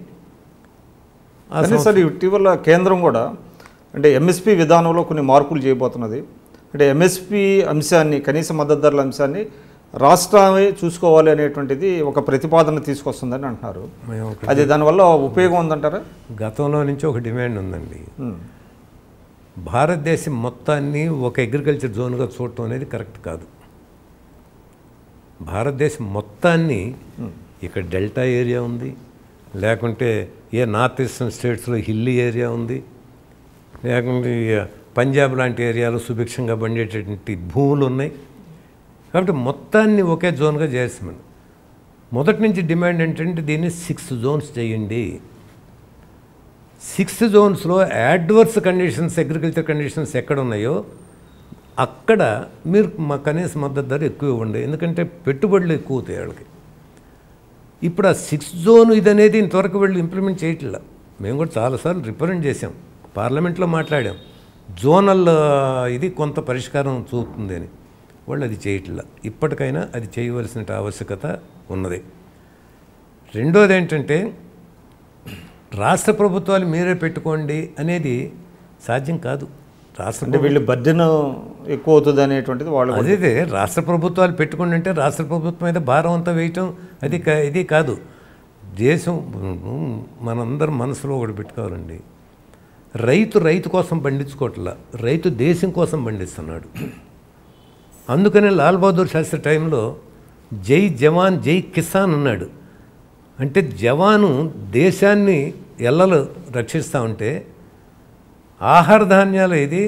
ఆ కానీ సార్ ఇటీవల కేంద్రం కూడా అంటే ఎంఎస్పి విధానంలో కొన్ని మార్పులు చేయబోతున్నది అంటే ఎంఎస్పి అంశాన్ని కనీస మద్దతు ధరల అంశాన్ని రాష్ట్రమే చూసుకోవాలి అనేటువంటిది ఒక ప్రతిపాదన తీసుకొస్తుందని అంటున్నారు మేము ఒక- అది దానివల్ల ఉపయోగం ఉందంటారా గతంలో నుంచి ఒక డిమాండ్ ఉందండి ఉమ్. భారతదేశం మొత్తాన్ని ఒక అగ్రికల్చర్ జోన్గా చూడటం అనేది కరెక్ట్ కాదు భారతదేశం మొత్తాన్ని ఇక్కడ డెల్టా ఏరియా ఉంది లేకుంటే ఏ నార్త్ ఈస్టర్న్ స్టేట్స్లో హిల్లీ ఏరియా ఉంది లేకుంటే ఈ పంజాబ్ లాంటి ఏరియాలో సుభిక్షంగా పండేటటువంటి భూములు ఉన్నాయి కాబట్టి మొత్తాన్ని ఒకే జోన్గా చేస్తామని మొదటి నుంచి డిమాండ్ ఏంటంటే దీన్ని సిక్స్ జోన్స్ చేయండి సిక్స్త్ జోన్స్లో యాడ్వర్స్ కండిషన్స్ అగ్రికల్చర్ కండిషన్స్ ఎక్కడ ఉన్నాయో అక్కడ మీరు మా కనీస మద్దతు ధర ఎక్కువ ఇవ్వండి ఎందుకంటే పెట్టుబడులు ఎక్కువ అవుతాయి వాళ్ళకి ఇప్పుడు ఆ సిక్స్త్ జోన్ ఇది అనేది ఇంతవరకు వీళ్ళు ఇంప్లిమెంట్ చేయట్లా మేము కూడా చాలాసార్లు రిప్రజెంట్ చేసాం పార్లమెంట్లో మాట్లాడాం జోనల్ ఆ, ఇది కొంత పరిష్కారం చూపుతుంది అని వాళ్ళు అది చేయట్లా ఇప్పటికైనా అది చేయవలసిన ఆవశ్యకత ఉన్నది రెండోది ఏంటంటే రాష్ట్ర ప్రభుత్వాలు మీరే పెట్టుకోండి అనేది సాధ్యం కాదు రాష్ట్ర అంటే వీళ్ళు బర్డెన్ ఎక్కువ అవుతుంది అనేటువంటిది వాళ్ళు కూడా- అదే రాష్ట్ర ప్రభుత్వాలు పెట్టుకుని అంటే రాష్ట్ర ప్రభుత్వం మీద భారం అంతా వేయటం అది కా- ఇది కాదు దేశం మనందరం మనసులో ఒకటి పెట్టుకోవాలండి రైతు రైతు కోసం పండించుకోవట్లా రైతు దేశం కోసం పండిస్తున్నాడు అందుకనే లాల్ బహదూర్ శాస్త్రి టైంలో జై జవాన్ జై కిసాన్ అన్నాడు అంటే జవాను దేశాన్ని ఎల్లలు రక్షిస్తూ ఉంటే ఆహార ధాన్యాలు ఇది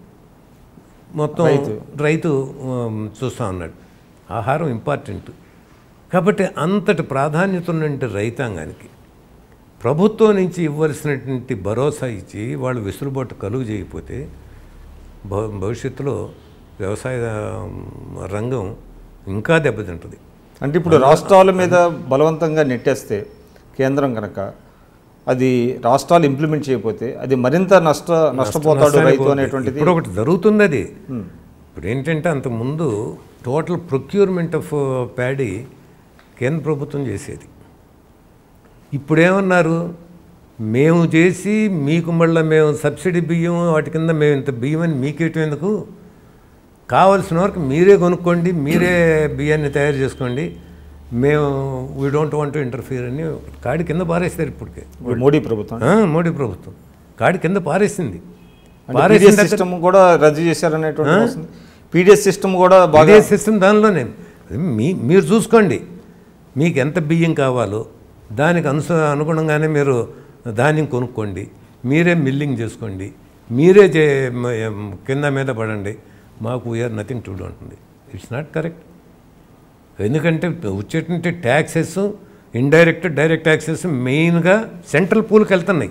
మొత్తం రైతు. రైతు ఉమ్, చూస్తూ ఉన్నాడు ఆహారం ఇంపార్టెంట్ కాబట్టి అంతటి ప్రాధాన్యత ఉన్నటువంటి రైతాంగానికి ప్రభుత్వం నుంచి ఇవ్వవలసినటువంటి భరోసా ఇచ్చి వాళ్ళు వెసులుబాటు కలుగు చేయకపోతే భవ భవిష్యత్తులో వ్యవసాయ ఉమ్, రంగం ఇంకా దెబ్బతింటుంది అంటే ఇప్పుడు రాష్ట్రాల మీద బలవంతంగా నెట్టేస్తే కేంద్రం కనుక అది రాష్ట్రాలు ఇంప్లిమెంట్ చేయకపోతే అది మరింత నష్ట నష్టపోతాడు నష్టానికి రైతు పోతుంది. అనేటువంటిది ఇప్పుడు ఒకటి జరుగుతుంది అది ఇప్పుడు ఏంటంటే అంతకుముందు టోటల్ ప్రొక్యూర్మెంట్ ఆఫ్ ప్యాడీ కేంద్ర ప్రభుత్వం చేసేది ఇప్పుడేమన్నారు మేము చేసి మీకు మళ్ళీ మేము సబ్సిడీ బియ్యం వాటి కింద మేము ఇంత బియ్యం అని మీకేయటం ఎందుకు కావలసిన వరకు మీరే కొనుక్కోండి మీరే బియ్యాన్ని తయారు చేసుకోండి మేము వీ డోంట్ వాంట్ ఇంటర్ఫియర్ అని కాడి కింద పారేస్తారు ఇప్పటికే ఇప్పుడు మోడీ ప్రభుత్వం ఆ, మోడీ ప్రభుత్వం కాడి కింద పారేసింది పీడిఎస్ పారేసిన సిస్టమ్ కూడా రద్దు చేశారనేటువంటి వస్తుంది పీడిఎస్ సిస్టమ్ కూడా బాగా ఇదే సిస్టమ్ దానిలోనే మీ మీరు చూసుకోండి మీకు ఎంత బియ్యం కావాలో దానికి అనుస అనుగుణంగానే మీరు ధాన్యం కొనుక్కోండి మీరే మిల్లింగ్ చేసుకోండి మీరే చే మ- కింద మీద పడండి మాకు వీఆర్ నథింగ్ టు డూ ఉంటుంది ఇట్స్ నాట్ కరెక్ట్ ఎందుకంటే వచ్చేటువంటి ట్యాక్సెస్ ఇండైరెక్ట్ డైరెక్ట్ ట్యాక్సెస్ మెయిన్గా సెంట్రల్ పూల్కి వెళ్తున్నాయి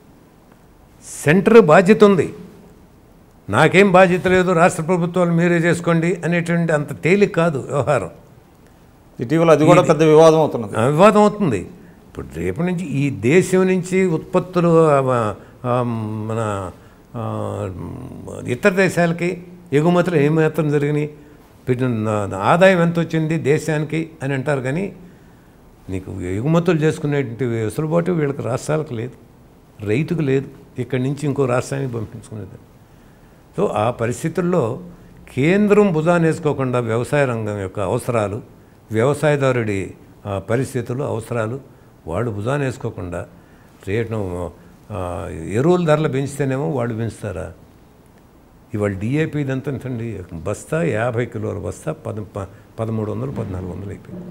సెంటర్ బాధ్యత ఉంది నాకేం బాధ్యత లేదు రాష్ట్ర ప్రభుత్వాలు మీరే చేసుకోండి అనేటువంటి అంత తేలిక కాదు వ్యవహారం ఇటీవల అది కూడా పెద్ద వివాదం అవుతున్నది ఆ వివాదం అవుతుంది ఇప్పుడు రేపటి నుంచి ఈ దేశం నుంచి ఉత్పత్తులు ఆ, ఆ, మన ఆ, ఇతర దేశాలకి ఎగుమతులు ఏమాత్రం జరిగినాయి పెట్టిన నా- నా ఆదాయం ఎంత వచ్చింది దేశానికి అని అంటారు కానీ నీకు ఎగుమతులు చేసుకునేటువంటి వెసులుబాటు వీళ్ళకి రాష్ట్రాలకు లేదు రైతుకు లేదు ఇక్కడి నుంచి ఇంకో రాష్ట్రానికి పంపించుకునేది సో ఆ పరిస్థితుల్లో కేంద్రం భుజాన్ని వేసుకోకుండా వ్యవసాయ రంగం యొక్క అవసరాలు వ్యవసాయదారుడి ఆ, పరిస్థితులు అవసరాలు వాళ్ళు భుజాన్ని వేసుకోకుండా రేటు ఆ, ఎరువుల ధరలు పెంచితేనేమో వాళ్ళు పెంచుతారా ఇవాళ డిఏపి ఇదంతా ఎంతండి బస్తా యాభై కిలోల బస్తా పద ప- పదమూడు వందలు పద్నాలుగు వందలు అయిపోయింది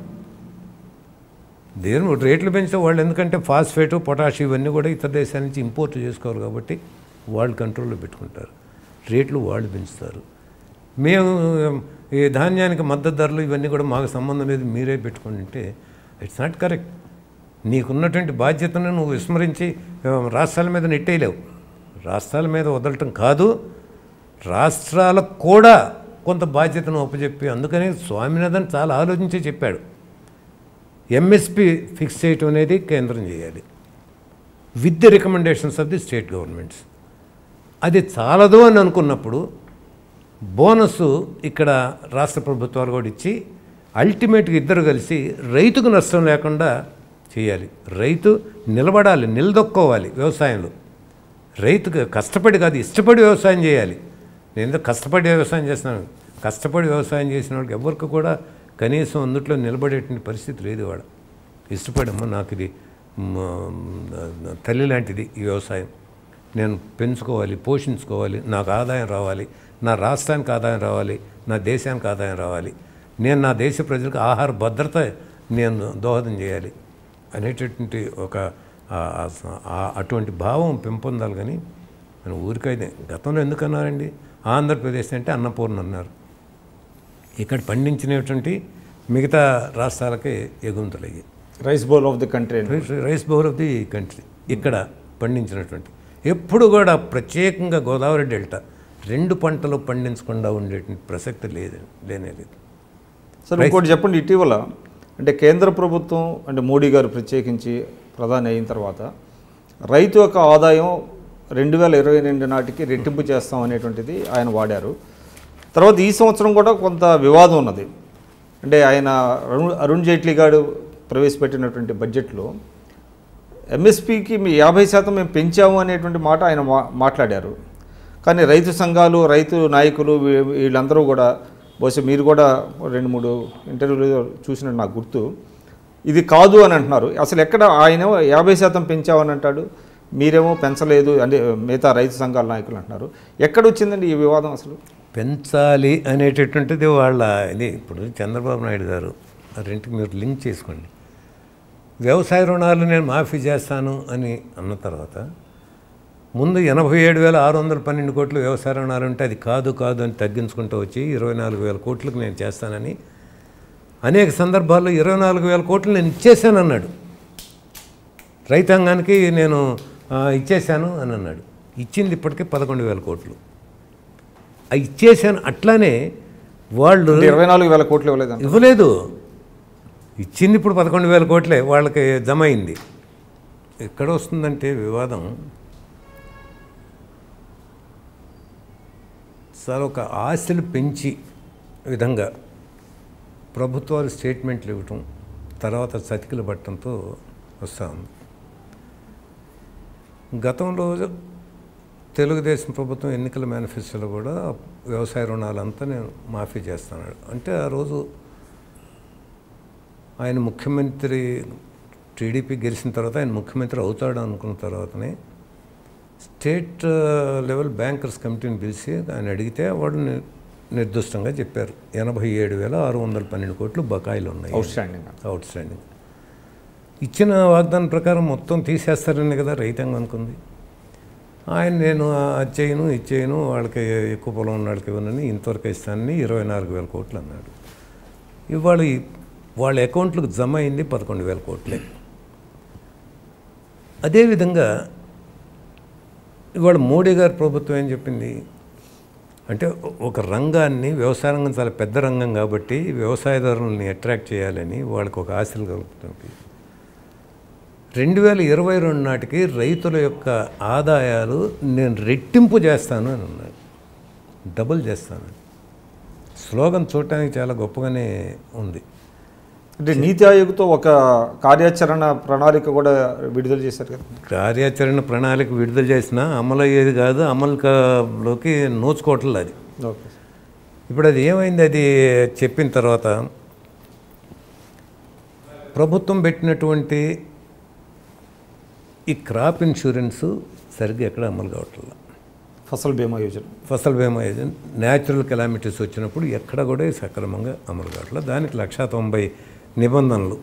దేని రేట్లు పెంచితే వాళ్ళు ఎందుకంటే ఫాస్ఫేటు పొటాష్ ఇవన్నీ కూడా ఇతర దేశాల నుంచి ఇంపోర్ట్ చేసుకోవాలి కాబట్టి వాళ్ళు కంట్రోల్లో పెట్టుకుంటారు రేట్లు వాళ్ళు పెంచుతారు మేము ఈ ధాన్యానికి మద్దతు ధరలు ఇవన్నీ కూడా మాకు సంబంధం లేదు మీరే పెట్టుకోండి అంటే ఇట్స్ నాట్ కరెక్ట్ నీకున్నటువంటి బాధ్యతను నువ్వు విస్మరించి ఆ, రాష్ట్రాల మీద నెట్టేయలేవు రాష్ట్రాల మీద వదలటం కాదు రాష్ట్రాలకు కూడా కొంత బాధ్యతను ఒప్పచెప్పి అందుకని స్వామినాథన్ చాలా ఆలోచించి చెప్పాడు ఎంఎస్పి ఫిక్స్ చేయటం అనేది కేంద్రం చేయాలి with the recommendations of the state governments అది చాలదు అని అనుకున్నప్పుడు బోనస్ ఇక్కడ రాష్ట్ర ప్రభుత్వాలు కూడా ఇచ్చి అల్టిమేట్గా ఇద్దరు కలిసి రైతుకు నష్టం లేకుండా చేయాలి రైతు నిలబడాలి నిలదొక్కోవాలి వ్యవసాయంలో రైతుకు కష్టపడి కాదు ఇష్టపడి వ్యవసాయం చేయాలి నేను ఏదో కష్టపడి వ్యవసాయం చేస్తున్నాను కష్టపడి వ్యవసాయం చేసిన వాళ్ళకి ఎవరికి కూడా కనీసం అందుట్లో నిలబడేటువంటి పరిస్థితి లేదు వాడు ఇష్టపడమ్మా నాకు ఇది మ, తల్లి లాంటిది ఈ వ్యవసాయం నేను పెంచుకోవాలి పోషించుకోవాలి నాకు ఆదాయం రావాలి నా రాష్ట్రానికి ఆదాయం రావాలి నా దేశానికి ఆదాయం రావాలి నేను నా దేశ ప్రజలకు ఆహార భద్రత నేను దోహదం చేయాలి అనేటటువంటి ఒక ఆ- ఆ- ఆ- అటువంటి భావం పెంపొందాలి కానీ మనం ఊరికైతే గతంలో ఎందుకు అన్నారండి ఆంధ్రప్రదేశ్ అంటే అన్నపూర్ణ అన్నారు ఇక్కడ పండించినటువంటి మిగతా రాష్ట్రాలకే ఎగుమతులయ్యాయి rice bowl of the country rice rice bowl of the country ఇక్కడ పండించినటువంటి ఎప్పుడు కూడా ప్రత్యేకంగా గోదావరి డెల్టా రెండు పంటలు పండించకుండా ఉండేటువంటి ప్రసక్తి లేదు లేనే లేదు సార్ ఇంకోటి చెప్పండి ఇటీవల అంటే కేంద్ర ప్రభుత్వం అంటే మోడీ గారు ప్రత్యేకించి ప్రధాని అయిన తర్వాత రైతు యొక్క ఆదాయం రెండు వేల ఇరవై రెండు నాటికి రెట్టింపు చేస్తాం అనేటువంటిది ఆయన వాడారు తర్వాత ఈ సంవత్సరం కూడా కొంత వివాదం ఉన్నది అంటే ఆయన అరుణ్ అరుణ్ జైట్లీ గారు ప్రవేశపెట్టినటువంటి బడ్జెట్లో ఎంఎస్పికి మీ యాభై శాతం మేము పెంచాము అనేటువంటి మాట ఆయన మా మాట్లాడారు కానీ రైతు సంఘాలు రైతు నాయకులు వీ- వీళ్ళందరూ కూడా బహుశా మీరు కూడా రెండు మూడు ఇంటర్వ్యూలు చూసినట్టు నాకు గుర్తు ఇది కాదు అని అంటున్నారు అసలు ఎక్కడ ఆయన యాభై శాతం పెంచామని అంటాడు మీరేమో పెంచలేదు అంటే మిగతా రైతు సంఘాల నాయకులు అంటున్నారు ఎక్కడ వచ్చిందండి ఈ వివాదం అసలు పెంచాలి అనేటటువంటిది వాళ్ళ ఇది ఇప్పుడు చంద్రబాబు నాయుడు గారు ఆ రెంటికి మీరు లింక్ చేసుకోండి వ్యవసాయ రుణాలు నేను మాఫీ చేస్తాను అని అన్న తర్వాత ముందు ఎనభై ఏడు వేల ఆరు వందల పన్నెండు కోట్లు వ్యవసాయ రుణాలు ఉంటే అది కాదు కాదు అని తగ్గించుకుంటూ వచ్చి ఇరవై నాలుగు వేల కోట్లకు నేను చేస్తానని అనేక సందర్భాల్లో ఇరవై నాలుగు వేల కోట్లు నేను ఇచ్చేసాను అన్నాడు రైతాంగానికి నేను ఆ, ఇచ్చేశాను అని అన్నాడు ఇచ్చింది ఇప్పటికే పదకొండు వేల కోట్లు ఆ ఇచ్చేసాను అట్లానే వాళ్ళు అంటే ఇరవై నాలుగు వేల కోట్లు ఇవ్వలేదండి ఇవ్వలేదు ఇచ్చింది ఇప్పుడు పదకొండు వేల కోట్లే వాళ్ళకి జమ అయింది ఎక్కడ వస్తుందంటే వివాదం సార్ ఒక ఆశలు పెంచి విధంగా ప్రభుత్వాలు స్టేట్మెంట్లు ఇవ్వటం తర్వాత చతికిలు పట్టడంతో వస్తా ఉంది గతంలో తెలుగుదేశం ప్రభుత్వం ఎన్నికల మేనిఫెస్టోలో కూడా వ్యవసాయ రుణాలంతా నేను మాఫీ చేస్తాను అంటే ఆ రోజు ఆయన ముఖ్యమంత్రి టీడీపీ గెలిచిన తర్వాత ఆయన ముఖ్యమంత్రి అవుతాడు అనుకున్న తర్వాతనే స్టేట్ లెవెల్ బ్యాంకర్స్ కమిటీని పిలిచి ఆయన అడిగితే వాడు ని- నిర్దిష్టంగా చెప్పారు ఎనభై ఏడు వేల ఆరు వందల పన్నెండు కోట్లు బకాయిలు ఉన్నాయి అవుట్ స్టాండింగ్ అవుట్ స్టాండింగ్ ఇచ్చిన వాగ్దానం ప్రకారం మొత్తం తీసేస్తారని కదా రైతాంగం అనుకుంది ఆయన నేను అది చేయను ఇది చేయను వాళ్ళకి ఎక్కువ పొలం ఉన్న వాళ్ళకి ఇవ్వనని ఇంతవరకు ఇస్తానని ఇరవై నాలుగు వేల కోట్లు అన్నాడు ఇవాళ ఈ- వాళ్ళ అకౌంట్లకు జమ అయింది పదకొండు వేల కోట్లే అదేవిధంగా ఇవాళ మోడీ గారి ప్రభుత్వం ఏం చెప్పింది అంటే ఒక రంగాన్ని వ్యవసాయ రంగం చాలా పెద్ద రంగం కాబట్టి వ్యవసాయదారులని అట్రాక్ట్ చేయాలని వాళ్ళకి ఒక ఆశలు కలుపుతుంది రెండు వేల ఇరవై రెండు నాటికి రైతుల యొక్క ఆదాయాలు నేను రెట్టింపు చేస్తాను అని అన్నాడు డబుల్ చేస్తాను స్లోగన్ చూడటానికి చాలా గొప్పగానే ఉంది అంటే నీతి ఆయోగ్తో ఒక కార్యాచరణ ప్రణాళిక కూడా విడుదల చేశారు కదా కార్యాచరణ ప్రణాళిక విడుదల చేసినా అమలు అయ్యేది కాదు అమలులోకి నోచుకోవట్లేదు అది ఓకే ఇప్పుడు అది ఏమైంది అది చెప్పిన తర్వాత ప్రభుత్వం పెట్టినటువంటి ఈ క్రాప్ ఇన్సూరెన్స్ సరిగ్గా ఎక్కడ అమలు కావట్లేదు ఫసల్ బీమా యోజన ఫసల్ బీమా ఏజెంట్ న్యాచురల్ కెలామిటీస్ వచ్చినప్పుడు ఎక్కడ కూడా ఇది సక్రమంగా అమలు కావట్లేదు దానికి లక్షా తొంభై నిబంధనలు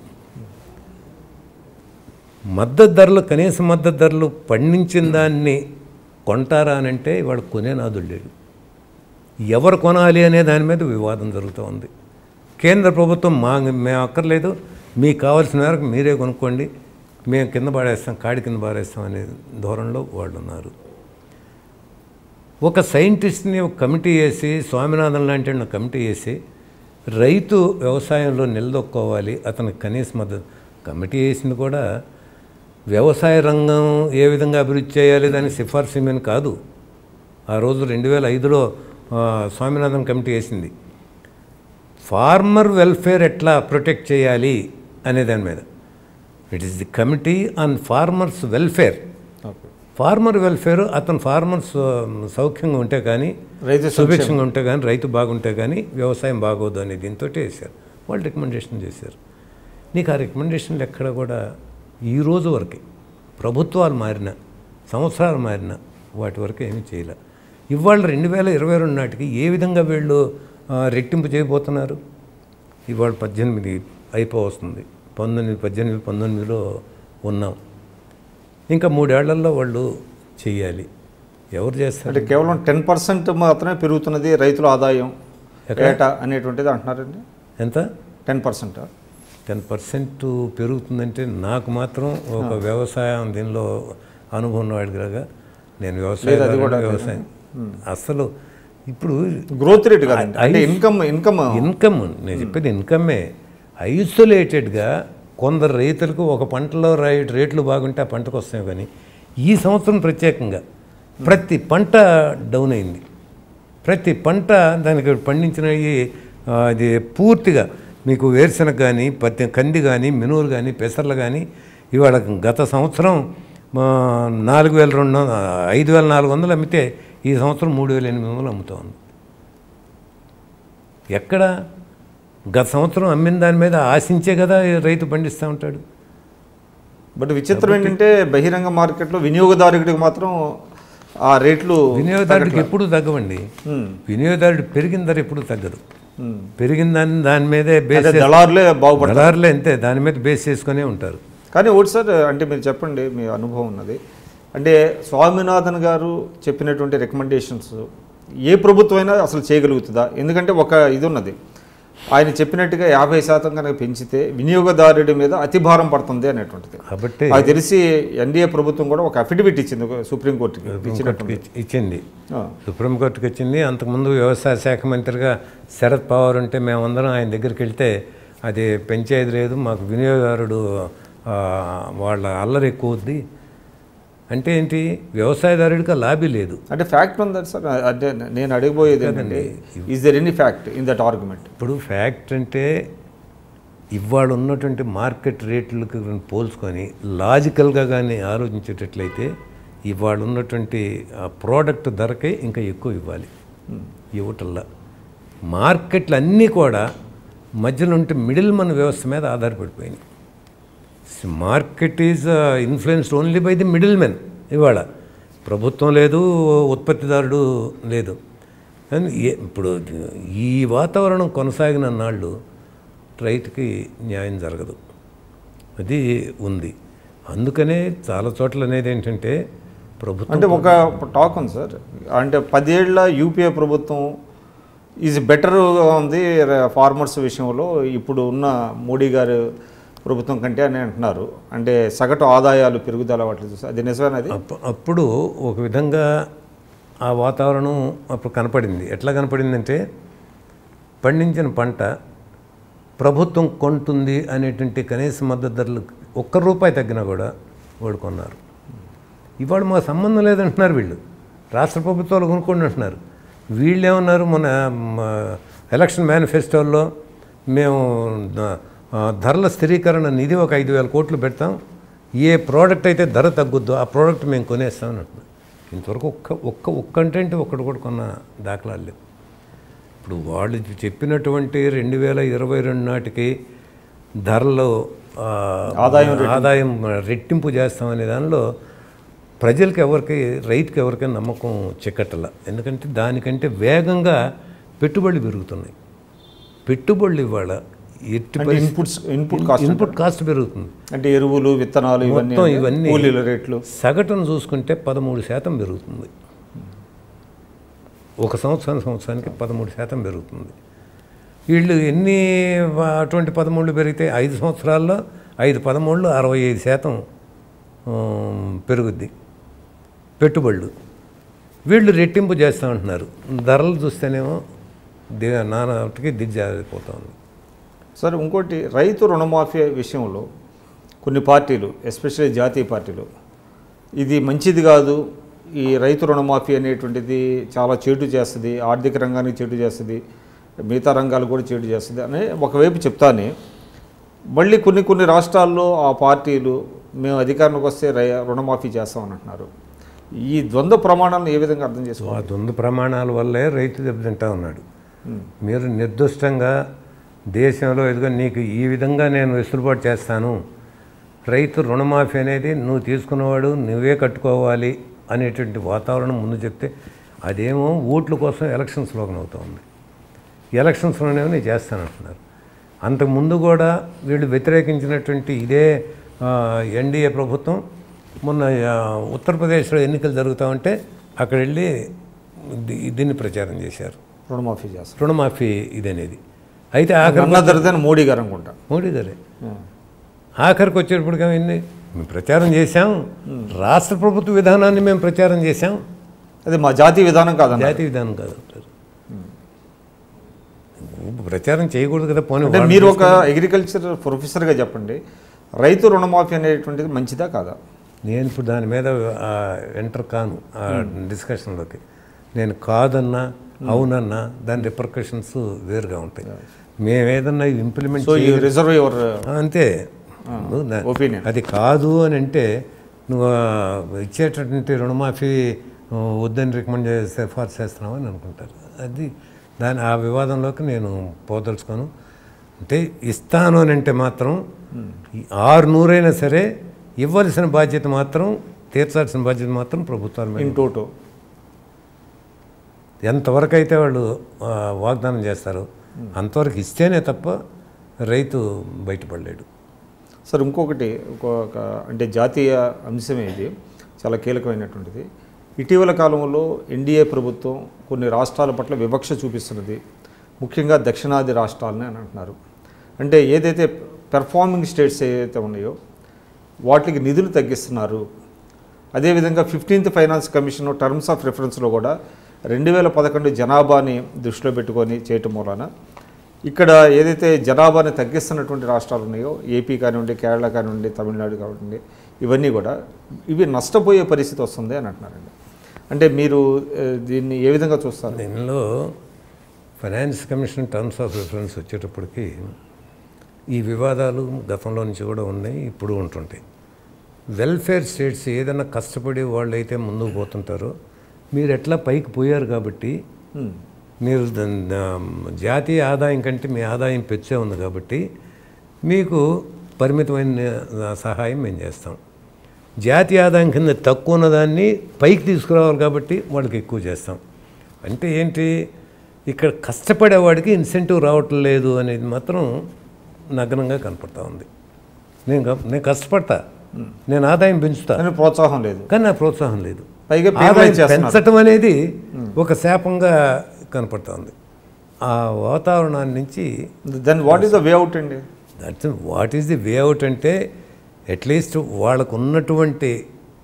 మద్దతు ధరలు కనీస మద్దతు ధరలు పండించిన దాన్ని కొంటారా అని అంటే ఇవాళ కొనే నాదుడు లేడు ఎవరు కొనాలి అనే దాని మీద వివాదం జరుగుతూ ఉంది కేంద్ర ప్రభుత్వం మా మేము అక్కర్లేదు మీకు కావాల్సిన మేరకు మీరే కొనుక్కోండి మేము కింద పాడేస్తాం కాడి కింద పాడేస్తాం అనే ధోరణిలో వాళ్ళు ఉన్నారు ఒక సైంటిస్ట్ని ఒక కమిటీ వేసి స్వామినాథన్ లాంటి వాడిని ఒక కమిటీ వేసి రైతు వ్యవసాయంలో నిలదొక్కోవాలి అతనికి కనీస మద్దతు కమిటీ వేసింది కూడా వ్యవసాయ రంగం ఏ విధంగా అభివృద్ధి చేయాలి దానికి సిఫార్సు ఏమని కాదు ఆ రోజు రెండు వేల ఐదులో స్వామినాథన్ కమిటీ వేసింది ఫార్మర్ వెల్ఫేర్ ఎట్లా ప్రొటెక్ట్ చేయాలి అనే దాని మీద it is the committee on farmers welfare okay farmer welfare అతను ఫార్మర్స్ సౌఖ్యంగా ఉంటే కానీ రైతు సుభిక్షంగా ఉంటే కానీ రైతు బాగుంటే కానీ వ్యవసాయం బాగోదు అనే దీంతో వేశారు వాళ్ళు రికమెండేషన్ చేశారు నీకు ఆ రికమెండేషన్లు ఎక్కడ కూడా ఈ రోజు వరకే ప్రభుత్వాలు మారిన సంవత్సరాలు మారిన వాటి వరకు ఏమీ చేయలే ఇవాళ రెండు వేల ఇరవై రెండు నాటికి ఏ విధంగా వీళ్ళు ఆ, రెట్టింపు చేయబోతున్నారు ఇవాళ పద్దెనిమిది అయిపోవస్తుంది పంతొమ్మిది పద్దెనిమిది పంతొమ్మిదిలో ఉన్నాం ఇంకా మూడేళ్లలో వాళ్ళు చెయ్యాలి ఎవరు చేస్తారు అంటే కేవలం టెన్ పర్సెంట్ మాత్రమే పెరుగుతున్నది రైతుల ఆదాయం ఏటా అనేటువంటిది అంటున్నారండి ఎంత టెన్ పర్సెంట్ టెన్ పర్సెంట్ పెరుగుతుందంటే నాకు మాత్రం ఒక వ్యవసాయం దీనిలో అనుభవం ఉన్నవాడిగా నేను వ్యవసాయం వ్యవసాయం అసలు ఇప్పుడు గ్రోత్ రేట్ కాదండి అంటే ఇన్కమ్ ఇన్కమ్ ఇన్కమ్ నేను చెప్పేది ఇన్కమే ఐసోలేటెడ్గా కొందరు రైతులకు ఒక పంటలో రైట్ రేట్లు బాగుంటే ఆ పంటకు వస్తాయి కానీ ఈ సంవత్సరం ప్రత్యేకంగా ప్రతి పంట డౌన్ అయింది ప్రతి పంట దానికి పండించినవి ఆ, అది పూర్తిగా మీకు వేరుశనగ కానీ పత్తి కంది కానీ మినువులు కానీ పెసర్లు కానీ ఇవాళ గత సంవత్సరం ఆ, నాలుగు వేల రెండు వందల ఐదు వేల నాలుగు వందలు అమ్మితే ఈ సంవత్సరం మూడు వేల ఎనిమిది వందలు అమ్ముతా ఉంది ఎక్కడ గత సంవత్సరం అమ్మిన దాని మీద ఆశించే కదా ఈ రైతు పండిస్తూ ఉంటాడు బట్ విచిత్రం ఏంటంటే బహిరంగ మార్కెట్లో వినియోగదారుడికి మాత్రం ఆ రేట్లు వినియోగదారుడికి ఎప్పుడు తగ్గవండి ఉమ్, వినియోగదారుడు పెరిగిన ధర ఎప్పుడు తగ్గదు ఉమ్. పెరిగిన దాన్ని దాని మీదే బేస్ అంటే దళారులే బాగుపడతారు దళారులే అంతే దాని మీద బేస్ చేసుకునే ఉంటారు కానీ ఒకటి సార్ అంటే మీరు చెప్పండి మీ అనుభవం ఉన్నది అంటే స్వామినాథన్ గారు చెప్పినటువంటి రికమెండేషన్స్ ఏ ప్రభుత్వం అయినా అసలు చేయగలుగుతుందా ఎందుకంటే ఒక ఇది ఉన్నది ఆయన చెప్పినట్టుగా యాభై శాతం కనుక పెంచితే వినియోగదారుడి మీద అతి భారం పడుతుంది అనేటువంటిది కాబట్టి నాకు తెలిసి ఎన్డీఏ ప్రభుత్వం కూడా ఒక అఫిడవిట్ ఇచ్చింది సుప్రీంకోర్టుకి ఇచ్చినట్టు ఇచ్చి- ఇచ్చింది సుప్రీంకోర్టుకి వచ్చింది అంతకుముందు వ్యవసాయ శాఖ మంత్రిగా శరద్ పవార్ ఉంటే మేమందరం ఆయన దగ్గరికి వెళ్తే అది పెంచేది లేదు మాకు వినియోగదారుడు ఆ, వాళ్ళ అల్లరి ఎక్కువ అవుద్ది అంటే ఏంటి వ్యవసాయదారుడికి ఆ లాభీ లేదు అంటే ఫ్యాక్ట్ ఉందా సార్ అంటే నేను అడిగిపోయేది ఏంటంటే is there any fact in that argument ఇప్పుడు ఫ్యాక్ట్ అంటే ఇవాళ ఉన్నటువంటి మార్కెట్ రేట్లకు పోల్చుకొని లాజికల్గా కానీ ఆలోచించేటట్లయితే ఇవాళ ఉన్నటువంటి ఆ ప్రోడక్ట్ ధరకే ఇంకా ఎక్కువ ఇవ్వాలి ఇవ్వటల్లా మార్కెట్లు అన్నీ కూడా మధ్యలో ఉంటే మిడిల్ మన వ్యవస్థ మీద ఆధారపడిపోయినాయి market is influenced only by the middle men ఇవాళ ప్రభుత్వం లేదు ఉత్పత్తిదారుడు లేదు కానీ ఏ- ఇప్పుడు ఈ వాతావరణం కొనసాగిన నాళ్ళు రైతుకి న్యాయం జరగదు అది ఉంది అందుకనే చాలా చోట్ల అనేది ఏంటంటే ప్రభుత్వం అంటే ఒక టాక్ ఉంది సార్ అంటే పదేళ్ల యూపీఏ ప్రభుత్వం ఈజ్ బెటర్ ఉంది ఫార్మర్స్ విషయంలో ఇప్పుడు ఉన్న మోడీ గారు ప్రభుత్వం కంటే అని అంటున్నారు అంటే సగటు ఆదాయాలు పెరుగుదల వాటి చూసి అది నిజమేనది అప్- అప్పుడు ఒక విధంగా ఆ వాతావరణం అప్పుడు కనపడింది ఎట్లా కనపడిందంటే పండించిన పంట ప్రభుత్వం కొంటుంది అనేటువంటి కనీస మద్దతు ధరలు ఒక్క రూపాయి తగ్గినా కూడా వాడు కొన్నారు ఇవాళ మాకు సంబంధం లేదంటున్నారు వీళ్ళు రాష్ట్ర ప్రభుత్వాలు కొనుక్కోండి అంటున్నారు వీళ్ళు ఏమన్నారు మన మ, ఎలక్షన్ మేనిఫెస్టోల్లో మేము ఆ, ధరల స్థిరీకరణ నిధి ఒక ఐదు వేల కోట్లు పెడతాం ఏ ప్రోడక్ట్ అయితే ధర తగ్గుద్దో ఆ ప్రోడక్ట్ మేము కొనేస్తామని అంటున్నాం ఇంతవరకు ఒక్క ఒక్క ఒక్క కంటెంట్ ఒక్కటి కూడా కొన్న దాఖలాలు లేవు ఇప్పుడు వాళ్ళు చెప్పినటువంటి రెండు వేల ఇరవై రెండు నాటికి ధరలు ఆ, ఆదాయం ఆదాయం రెట్టింపు చేస్తామనే దానిలో ప్రజలకు ఎవరికి రైతుకి ఎవరికైనా నమ్మకం చిక్కట్టల ఎందుకంటే దానికంటే వేగంగా పెట్టుబడులు పెరుగుతున్నాయి పెట్టుబడులు ఇవాళ ఎట్టి అంటే పరిస్థితి- inputs input cost input cost పెరుగుతుంది అంటే ఎరువులు విత్తనాలు ఇవన్నీ మొత్తం అంటే ఇవన్నీ కూలీల రేట్లు సగటును చూసుకుంటే పదమూడు శాతం పెరుగుతుంది ఒక సంవత్సరం సంవత్సరానికి పదమూడు శాతం పెరుగుతుంది వీళ్ళు ఎన్ని వా- అటువంటి పదమూడు పెరిగితే ఐదు సంవత్సరాల్లో ఐదు పదమూడులో అరవై ఐదు శాతం ఉమ్, పెరుగుద్ది పెట్టుబడులు వీళ్ళు రెట్టింపు చేస్తూ ఉంటున్నారు ధరలు చూస్తేనేమో ది నానాటికి దిగ్జారిపోతా ఉంది సార్ ఇంకోటి రైతు రుణమాఫీ విషయంలో కొన్ని పార్టీలు ఎస్పెషల్లీ జాతీయ పార్టీలు ఇది మంచిది కాదు ఈ రైతు రుణమాఫీ అనేటువంటిది చాలా చేటు చేస్తుంది ఆర్థిక రంగానికి చేటు చేస్తుంది మిగతా రంగాలు కూడా చేటు చేస్తుంది అని ఒకవైపు చెప్తానే మళ్ళీ కొన్ని కొన్ని రాష్ట్రాల్లో ఆ పార్టీలు మేము అధికారంలోకి వస్తే రై రుణమాఫీ చేస్తామని అంటున్నారు ఈ ద్వంద్వ ప్రమాణాలను ఏ విధంగా అర్థం సో చేసుకోవాలి ఆ ద్వంద్వ ప్రమాణాల వల్లే రైతు దెబ్బతింటా ఉన్నాడు మీరు నిర్దుష్టంగా దేశంలో ఎదుగు నీకు ఈ విధంగా నేను వెసులుబాటు చేస్తాను రైతు రుణమాఫీ అనేది నువ్వు తీసుకున్నవాడు నువ్వే కట్టుకోవాలి అనేటువంటి వాతావరణం ముందు చెప్తే అదేమో ఓట్ల కోసం ఎలక్షన్ స్లోగన్ అవుతూ ఉంది ఎలక్షన్స్లోనేమో నేను చేస్తానంటున్నారు అంతకుముందు కూడా వీళ్ళు వ్యతిరేకించినటువంటి ఇదే ఎన్డీఏ ప్రభుత్వం మొన్న ఆ, ఉత్తరప్రదేశ్లో ఎన్నికలు జరుగుతూ ఉంటే అక్కడ వెళ్ళి ది- దీన్ని ప్రచారం చేశారు రుణమాఫీ చేస్తారు రుణమాఫీ ఇదనేది అయితే ఆఖరి అన్నదరిదని మోడీ గారు అనుకుంటా మోడీ గారే ఆఖరికి వచ్చేటప్పటికి ఏమైంది మేము ప్రచారం చేశాం రాష్ట్ర ప్రభుత్వ విధానాన్ని మేము ప్రచారం చేశాం అది మా జాతీయ విధానం కాదన్న జాతీయ విధానం కాదు అంటారు ప్రచారం చేయకూడదు కదా పోనీ అంటే వాళ్ళు మీరు ఒక అగ్రికల్చర్ ప్రొఫెసర్గా చెప్పండి రైతు రుణమాఫీ అనేటువంటిది మంచిదా కాదా నేను ఇప్పుడు దాని మీద ఆ, ఎంటర్ కాను ఆ డిస్కషన్లోకి నేను కాదన్నా అవునన్నా దాని రిపర్కషన్స్ వేరుగా ఉంటాయి మేము ఏదన్నా implement so you reserve your అంతే నువ్వు నా- ఒపీనియన్ అది కాదు అని అంటే నువ్వు ఆ, ఇచ్చేటటువంటి రుణమాఫీ ఆ, వద్దని రికమెండ్ చేస్తే సిఫార్సు చేస్తున్నావు అని అనుకుంటారు అది దాని ఆ వివాదంలోకి నేను పోదలుచుకోను అంటే ఇస్తాను అని అంటే మాత్రం ఈ ఆరు నూరైనా సరే ఇవ్వాల్సిన బాధ్యత మాత్రం తీర్చాల్సిన బాధ్యత మాత్రం ప్రభుత్వాల మీద ఇన్ టోటో ఎంతవరకు అయితే వాళ్ళు ఆ, వాగ్దానం చేస్తారో అంతవరకు ఇస్తేనే తప్ప రైతు బయటపడలేడు సార్ ఇంకొకటి ఇంకొక అంటే జాతీయ అంశమే ఇది చాలా కీలకమైనటువంటిది ఇటీవల కాలంలో ఎన్డీఏ ప్రభుత్వం కొన్ని రాష్ట్రాల పట్ల వివక్ష చూపిస్తున్నది ముఖ్యంగా దక్షిణాది రాష్ట్రాలని అని అంటున్నారు అంటే ఏదైతే పెర్ఫార్మింగ్ స్టేట్స్ ఏదైతే ఉన్నాయో వాటికి నిధులు తగ్గిస్తున్నారు అదేవిధంగా fifteenth finance commission terms of రిఫరెన్స్లో కూడా రెండు వేల పదకొండు జనాభాని దృష్టిలో పెట్టుకొని చేయటం మూలాన ఇక్కడ ఏదైతే జనాభాని తగ్గిస్తున్నటువంటి రాష్ట్రాలు ఉన్నాయో ఏపీ కానివ్వండి కేరళ కానివ్వండి తమిళనాడు కానివ్వండి ఇవన్నీ కూడా ఇవి నష్టపోయే పరిస్థితి వస్తుంది అని అంటున్నారండి అంటే మీరు ఆ, దీన్ని ఏ విధంగా చూస్తారు దీనిలో finance commission terms of reference వచ్చేటప్పటికి ఈ వివాదాలు గతంలో నుంచి కూడా ఉన్నాయి ఇప్పుడు ఉంటుంటాయి వెల్ఫేర్ స్టేట్స్ ఏదైనా కష్టపడి వాళ్ళు అయితే ముందుకు పోతుంటారో మీరు ఎట్లా పైకి పోయారు కాబట్టి హ్మ్. మీరు ద- ద- జాతీయ ఆదాయం కంటే మీ ఆదాయం పెంచే ఉంది కాబట్టి మీకు పరిమితమైన ని- సహాయం మేము చేస్తాం జాతీయ ఆదాయం కింద తక్కువ ఉన్నదాన్ని పైకి తీసుకురావాలి కాబట్టి వాళ్ళకి ఎక్కువ చేస్తాం అంటే ఏంటి ఇక్కడ కష్టపడేవాడికి ఇన్సెంటివ్ రావటం లేదు అనేది మాత్రం నగ్నంగా కనపడతా ఉంది నేను గ- నేను కష్టపడతా నేను ఆదాయం పెంచుతా కానీ ప్రోత్సాహం లేదు కానీ నా ప్రోత్సాహం లేదు పైగా penalize ఆదాయం చేస్తున్నారు. పెంచటం అనేది ఒక శాపంగా కనపడుతోంది ఆ వాతావరణాన్ని నుంచి then what is the way out అండి that's what is the way out అంటే అట్లీస్ట్ వాళ్ళకు ఉన్నటువంటి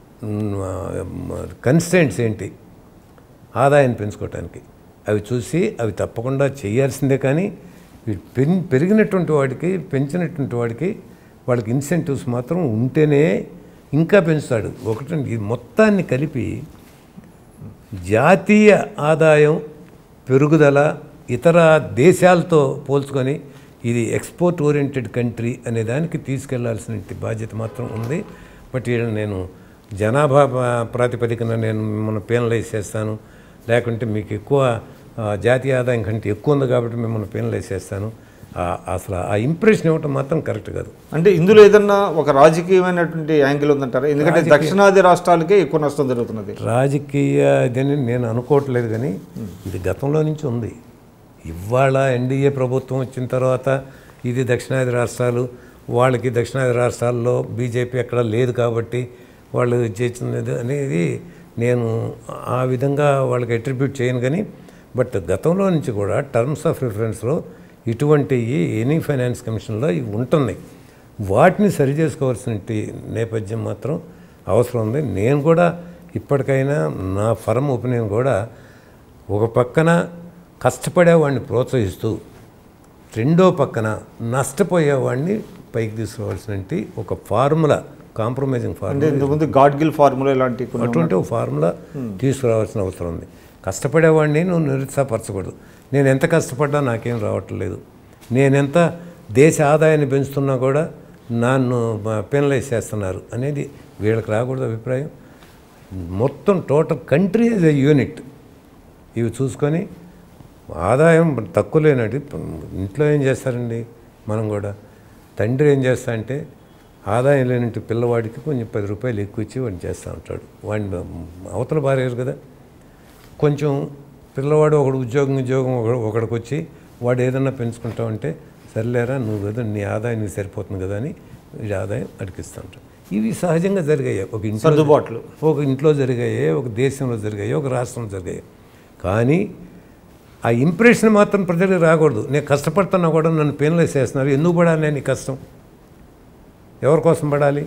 కన్స్టెంట్స్ ఏంటి ఆదాయాన్ని పెంచుకోవటానికి అవి చూసి అవి తప్పకుండా చేయాల్సిందే కానీ వీడు పెన్ పెరిగినటువంటి వాడికి పెంచినటువంటి వాడికి వాళ్ళకి ఇన్సెంటివ్స్ మాత్రం ఉంటేనే ఇంకా పెంచుతాడు ఒకటి ఈ మొత్తాన్ని కలిపి జాతీయ ఆదాయం పెరుగుదల ఇతర దేశాలతో పోల్చుకొని ఇది ఎక్స్పోర్ట్ ఓరియంటెడ్ కంట్రీ అనే దానికి తీసుకెళ్లాల్సిన బాధ్యత మాత్రం ఉంది బట్ ఈడ నేను జనాభా ప- ప్రాతిపదికన నేను మిమ్మల్ని పేనలైజ్ చేస్తాను లేకుంటే మీకు ఎక్కువ ఆ, జాతీయ ఆదాయం కంటే ఎక్కువ ఉంది కాబట్టి మిమ్మల్ని పేనలైజ్ చేస్తాను ఆ- అసలు ఆ ఇంప్రెషన్ ఇవ్వటం మాత్రం కరెక్ట్ కాదు అంటే ఇందులో ఏదన్నా ఒక రాజకీయమైనటువంటి యాంగిల్ ఉందంటారా ఎందుకంటే దక్షిణాది రాష్ట్రాలకే ఎక్కువ నష్టం జరుగుతున్నది రాజకీయ ఇదని నేను అనుకోవట్లేదు కానీ ఇది గతంలో నుంచి ఉంది ఇవాళ ఎన్డీఏ ప్రభుత్వం వచ్చిన తర్వాత ఇది దక్షిణాది రాష్ట్రాలు వాళ్ళకి దక్షిణాది రాష్ట్రాల్లో బీజేపీ ఎక్కడ లేదు కాబట్టి వాళ్ళు చేసినది అనేది నేను ఆ విధంగా వాళ్ళకి అట్రిబ్యూట్ చేయను కానీ బట్ గతంలో నుంచి కూడా టర్మ్స్ ఆఫ్ రిఫరెన్స్లో ఇటువంటి ఎనీ ఫైనాన్స్ కమిషన్లో ఇవి ఉంటున్నాయి వాటిని సరి చేసుకోవాల్సిన నేపథ్యం మాత్రం అవసరం ఉంది నేను కూడా ఇప్పటికైనా నా ఫర్మ్ ఒపీనియన్ కూడా ఒక పక్కన కష్టపడేవాడిని ప్రోత్సహిస్తూ రెండో పక్కన నష్టపోయేవాడిని పైకి తీసుకురావాల్సిన ఒక ఫార్ములా కాంప్రమైజింగ్ అంటే ఫార్ములా ఇంతకుముందు గాడ్ గిల్ ఫార్ములా ఇలాంటి కొన్ని అటువంటి ఒక ఫార్ములా తీసుకురావాల్సిన అవసరం ఉంది కష్టపడేవాడిని నువ్వు నిరుత్సాహపరచకూడదు నేను ఎంత కష్టపడ్డా నాకేం రావట్లేదు నేనెంత దేశ ఆదాయాన్ని పెంచుతున్నా కూడా నన్ను పెనలైజ్ చేస్తున్నారు అనేది వీళ్ళకి రాకూడదు అభిప్రాయం మొత్తం total country as a unit ఇవి చూసుకొని ఆదాయం తక్కువ లేనట్టు ఇంట్లో ఏం చేస్తారండి మనం కూడా తండ్రి ఏం చేస్తా అంటే ఆదాయం లేనట్టు పిల్లవాడికి కొంచెం పది రూపాయలు ఎక్కువ ఇచ్చి వాడిని చేస్తూ ఉంటాడు వాడిని అవతల భార్యారు కదా కొంచెం పిల్లవాడు ఒకడు ఉద్యోగం ఉద్యోగం ఒకడు ఒకడికి వచ్చి వాడు ఏదన్నా పెంచుకుంటావు అంటే సర్లేరా నువ్వు కదా నీ ఆదాయం నీకు సరిపోతుంది కదా అని వీడి ఆదాయం అడిగిస్తూ ఉంటాడు ఇవి సహజంగా జరిగాయి ఒక ఇంట్లో సర్దుబాట్లు ఒక ఇంట్లో జరిగాయి ఒక దేశంలో జరిగాయి ఒక రాష్ట్రంలో జరిగాయి కానీ ఆ ఇంప్రెషన్ మాత్రం ప్రజలకు రాకూడదు నేను కష్టపడుతున్నా కూడా నన్ను పెనలైజ్ చేస్తున్నారు ఎందుకు పడాలి నేను ఈ కష్టం ఎవరి కోసం పడాలి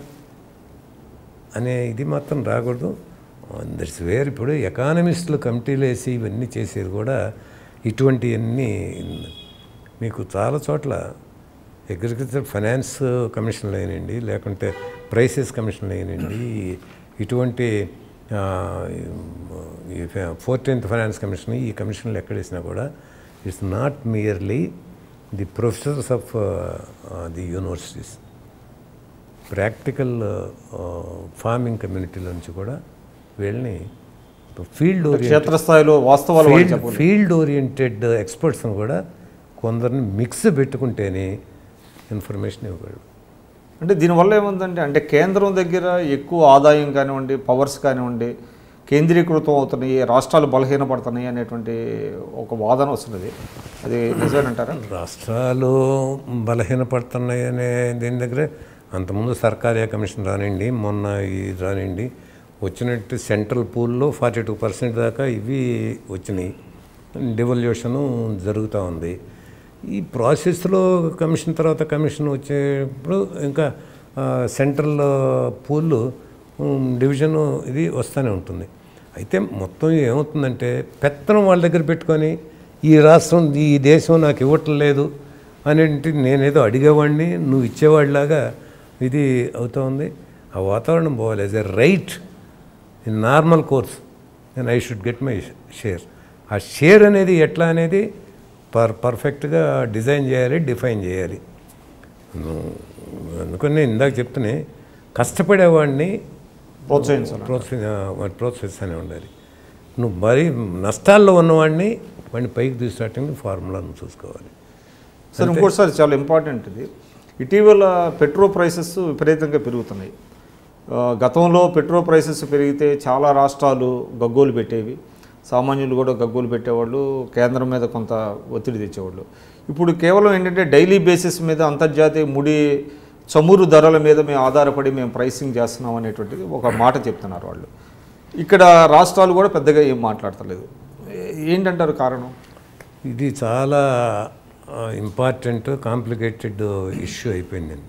అనే ఇది మాత్రం రాకూడదు దట్స్ వేర్ ఇప్పుడు ఎకానమిస్టులు కమిటీలు వేసి ఇవన్నీ చేసేది కూడా ఇటువంటివన్నీ మీకు చాలా చోట్ల అగ్రికల్చర్ ఫైనాన్స్ కమిషన్లు అయినండి లేకుంటే ప్రైసెస్ కమిషన్లు అయినండి ఇటువంటి ఫోర్టీన్త్ ఫైనాన్స్ కమిషన్ ఈ కమిషన్లు ఎక్కడ వేసినా కూడా it's not merely the professors of the universities practical farming కమ్యూనిటీల నుంచి కూడా వీళ్ళని ఫీల్డ్ ఓరియంటెడ్ క్షేత్రస్థాయిలో వాస్తవాలు వాళ్ళు ఫీల్డ్ చెప్పాలి ఫీల్డ్ ఓరియంటెడ్ ఎక్స్పర్ట్స్ని కూడా కొందరిని మిక్స్ పెట్టుకుంటేనే ఇన్ఫర్మేషన్ ఇవ్వగలడు అంటే దీనివల్ల ఏముందంటే అంటే కేంద్రం దగ్గర ఎక్కువ ఆదాయం కానివ్వండి పవర్స్ కానివ్వండి కేంద్రీకృతం అవుతున్నాయి రాష్ట్రాలు బలహీనపడుతున్నాయి అనేటువంటి ఒక వాదన వస్తున్నది అది నిజమేనంటారా రాష్ట్రాలు బలహీనపడుతున్నాయి అనే దీని దగ్గరే అంతకుముందు సర్కారీ కమిషన్ రానివ్వండి మొన్న ఇది రానివ్వండి వచ్చినట్టు సెంట్రల్ పూల్లో ఫార్టీ టూ పర్సెంట్ దాకా ఇవి వచ్చినాయి డివల్యూషను జరుగుతూ ఉంది ఈ ప్రాసెస్లో కమిషన్ తర్వాత కమిషన్ వచ్చేప్పుడు ఇంకా ఆ, సెంట్రల్ పూల్ డివిజన్ ఇది వస్తూనే ఉంటుంది అయితే మొత్తం ఏమవుతుందంటే పెత్తనం వాళ్ళ దగ్గర పెట్టుకొని ఈ రాష్ట్రం ఈ దేశం నాకు ఇవ్వటం లేదు అనేటి నేనేదో అడిగేవాడిని నువ్వు ఇచ్చేవాడిలాగా ఇది అవుతూ ఉంది ఆ వాతావరణం పోవాలి as a right in normal course నేను I should get my share ఆ షేర్ అనేది ఎట్లా అనేది పర్ పర్ఫెక్ట్గా డిజైన్ చేయాలి డిఫైన్ చేయాలి నువ్వు- అందుకని నేను ఇందాక చెప్తూనే కష్టపడేవాడిని ప్రోత్సహించాలి ప్రోత్సహి ప్రోత్సహిస్తూనే ఉండాలి నువ్వు మరీ నష్టాల్లో ఉన్నవాడిని వాడిని పైకి తీసుకురావడానికి ఫార్ములాను చూసుకోవాలి సార్ ఇంకోటిసారి చాలా ఇంపార్టెంట్ ఇది ఇటీవల పెట్రోల్ ప్రైసెస్ విపరీతంగా పెరుగుతున్నాయి ఆ, గతంలో పెట్రోల్ ప్రైసెస్ పెరిగితే చాలా రాష్ట్రాలు గగ్గోలు పెట్టేవి సామాన్యులు కూడా గగ్గోలు పెట్టేవాళ్ళు కేంద్రం మీద కొంత ఒత్తిడి తెచ్చేవాళ్ళు ఇప్పుడు కేవలం ఏంటంటే డైలీ బేసిస్ మీద అంతర్జాతీయ ముడి చమురు ధరల మీద మేము ఆధారపడి మేము ప్రైసింగ్ చేస్తున్నాం అనేటువంటిది ఒక మాట చెప్తున్నారు వాళ్ళు ఇక్కడ రాష్ట్రాలు కూడా పెద్దగా ఏం మాట్లాడతలేదు ఏ- ఏంటంటారు కారణం ఇది చాలా ఇంపార్టెంట్ కాంప్లికేటెడ్ ఇష్యూ అయిపోయిందండి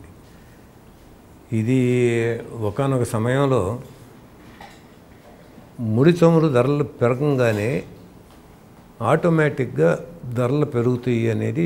ఇది ఒకానొక సమయంలో ముడి చమురు ధరలు పెరగంగానే ఆటోమేటిక్గా ధరలు పెరుగుతాయి అనేది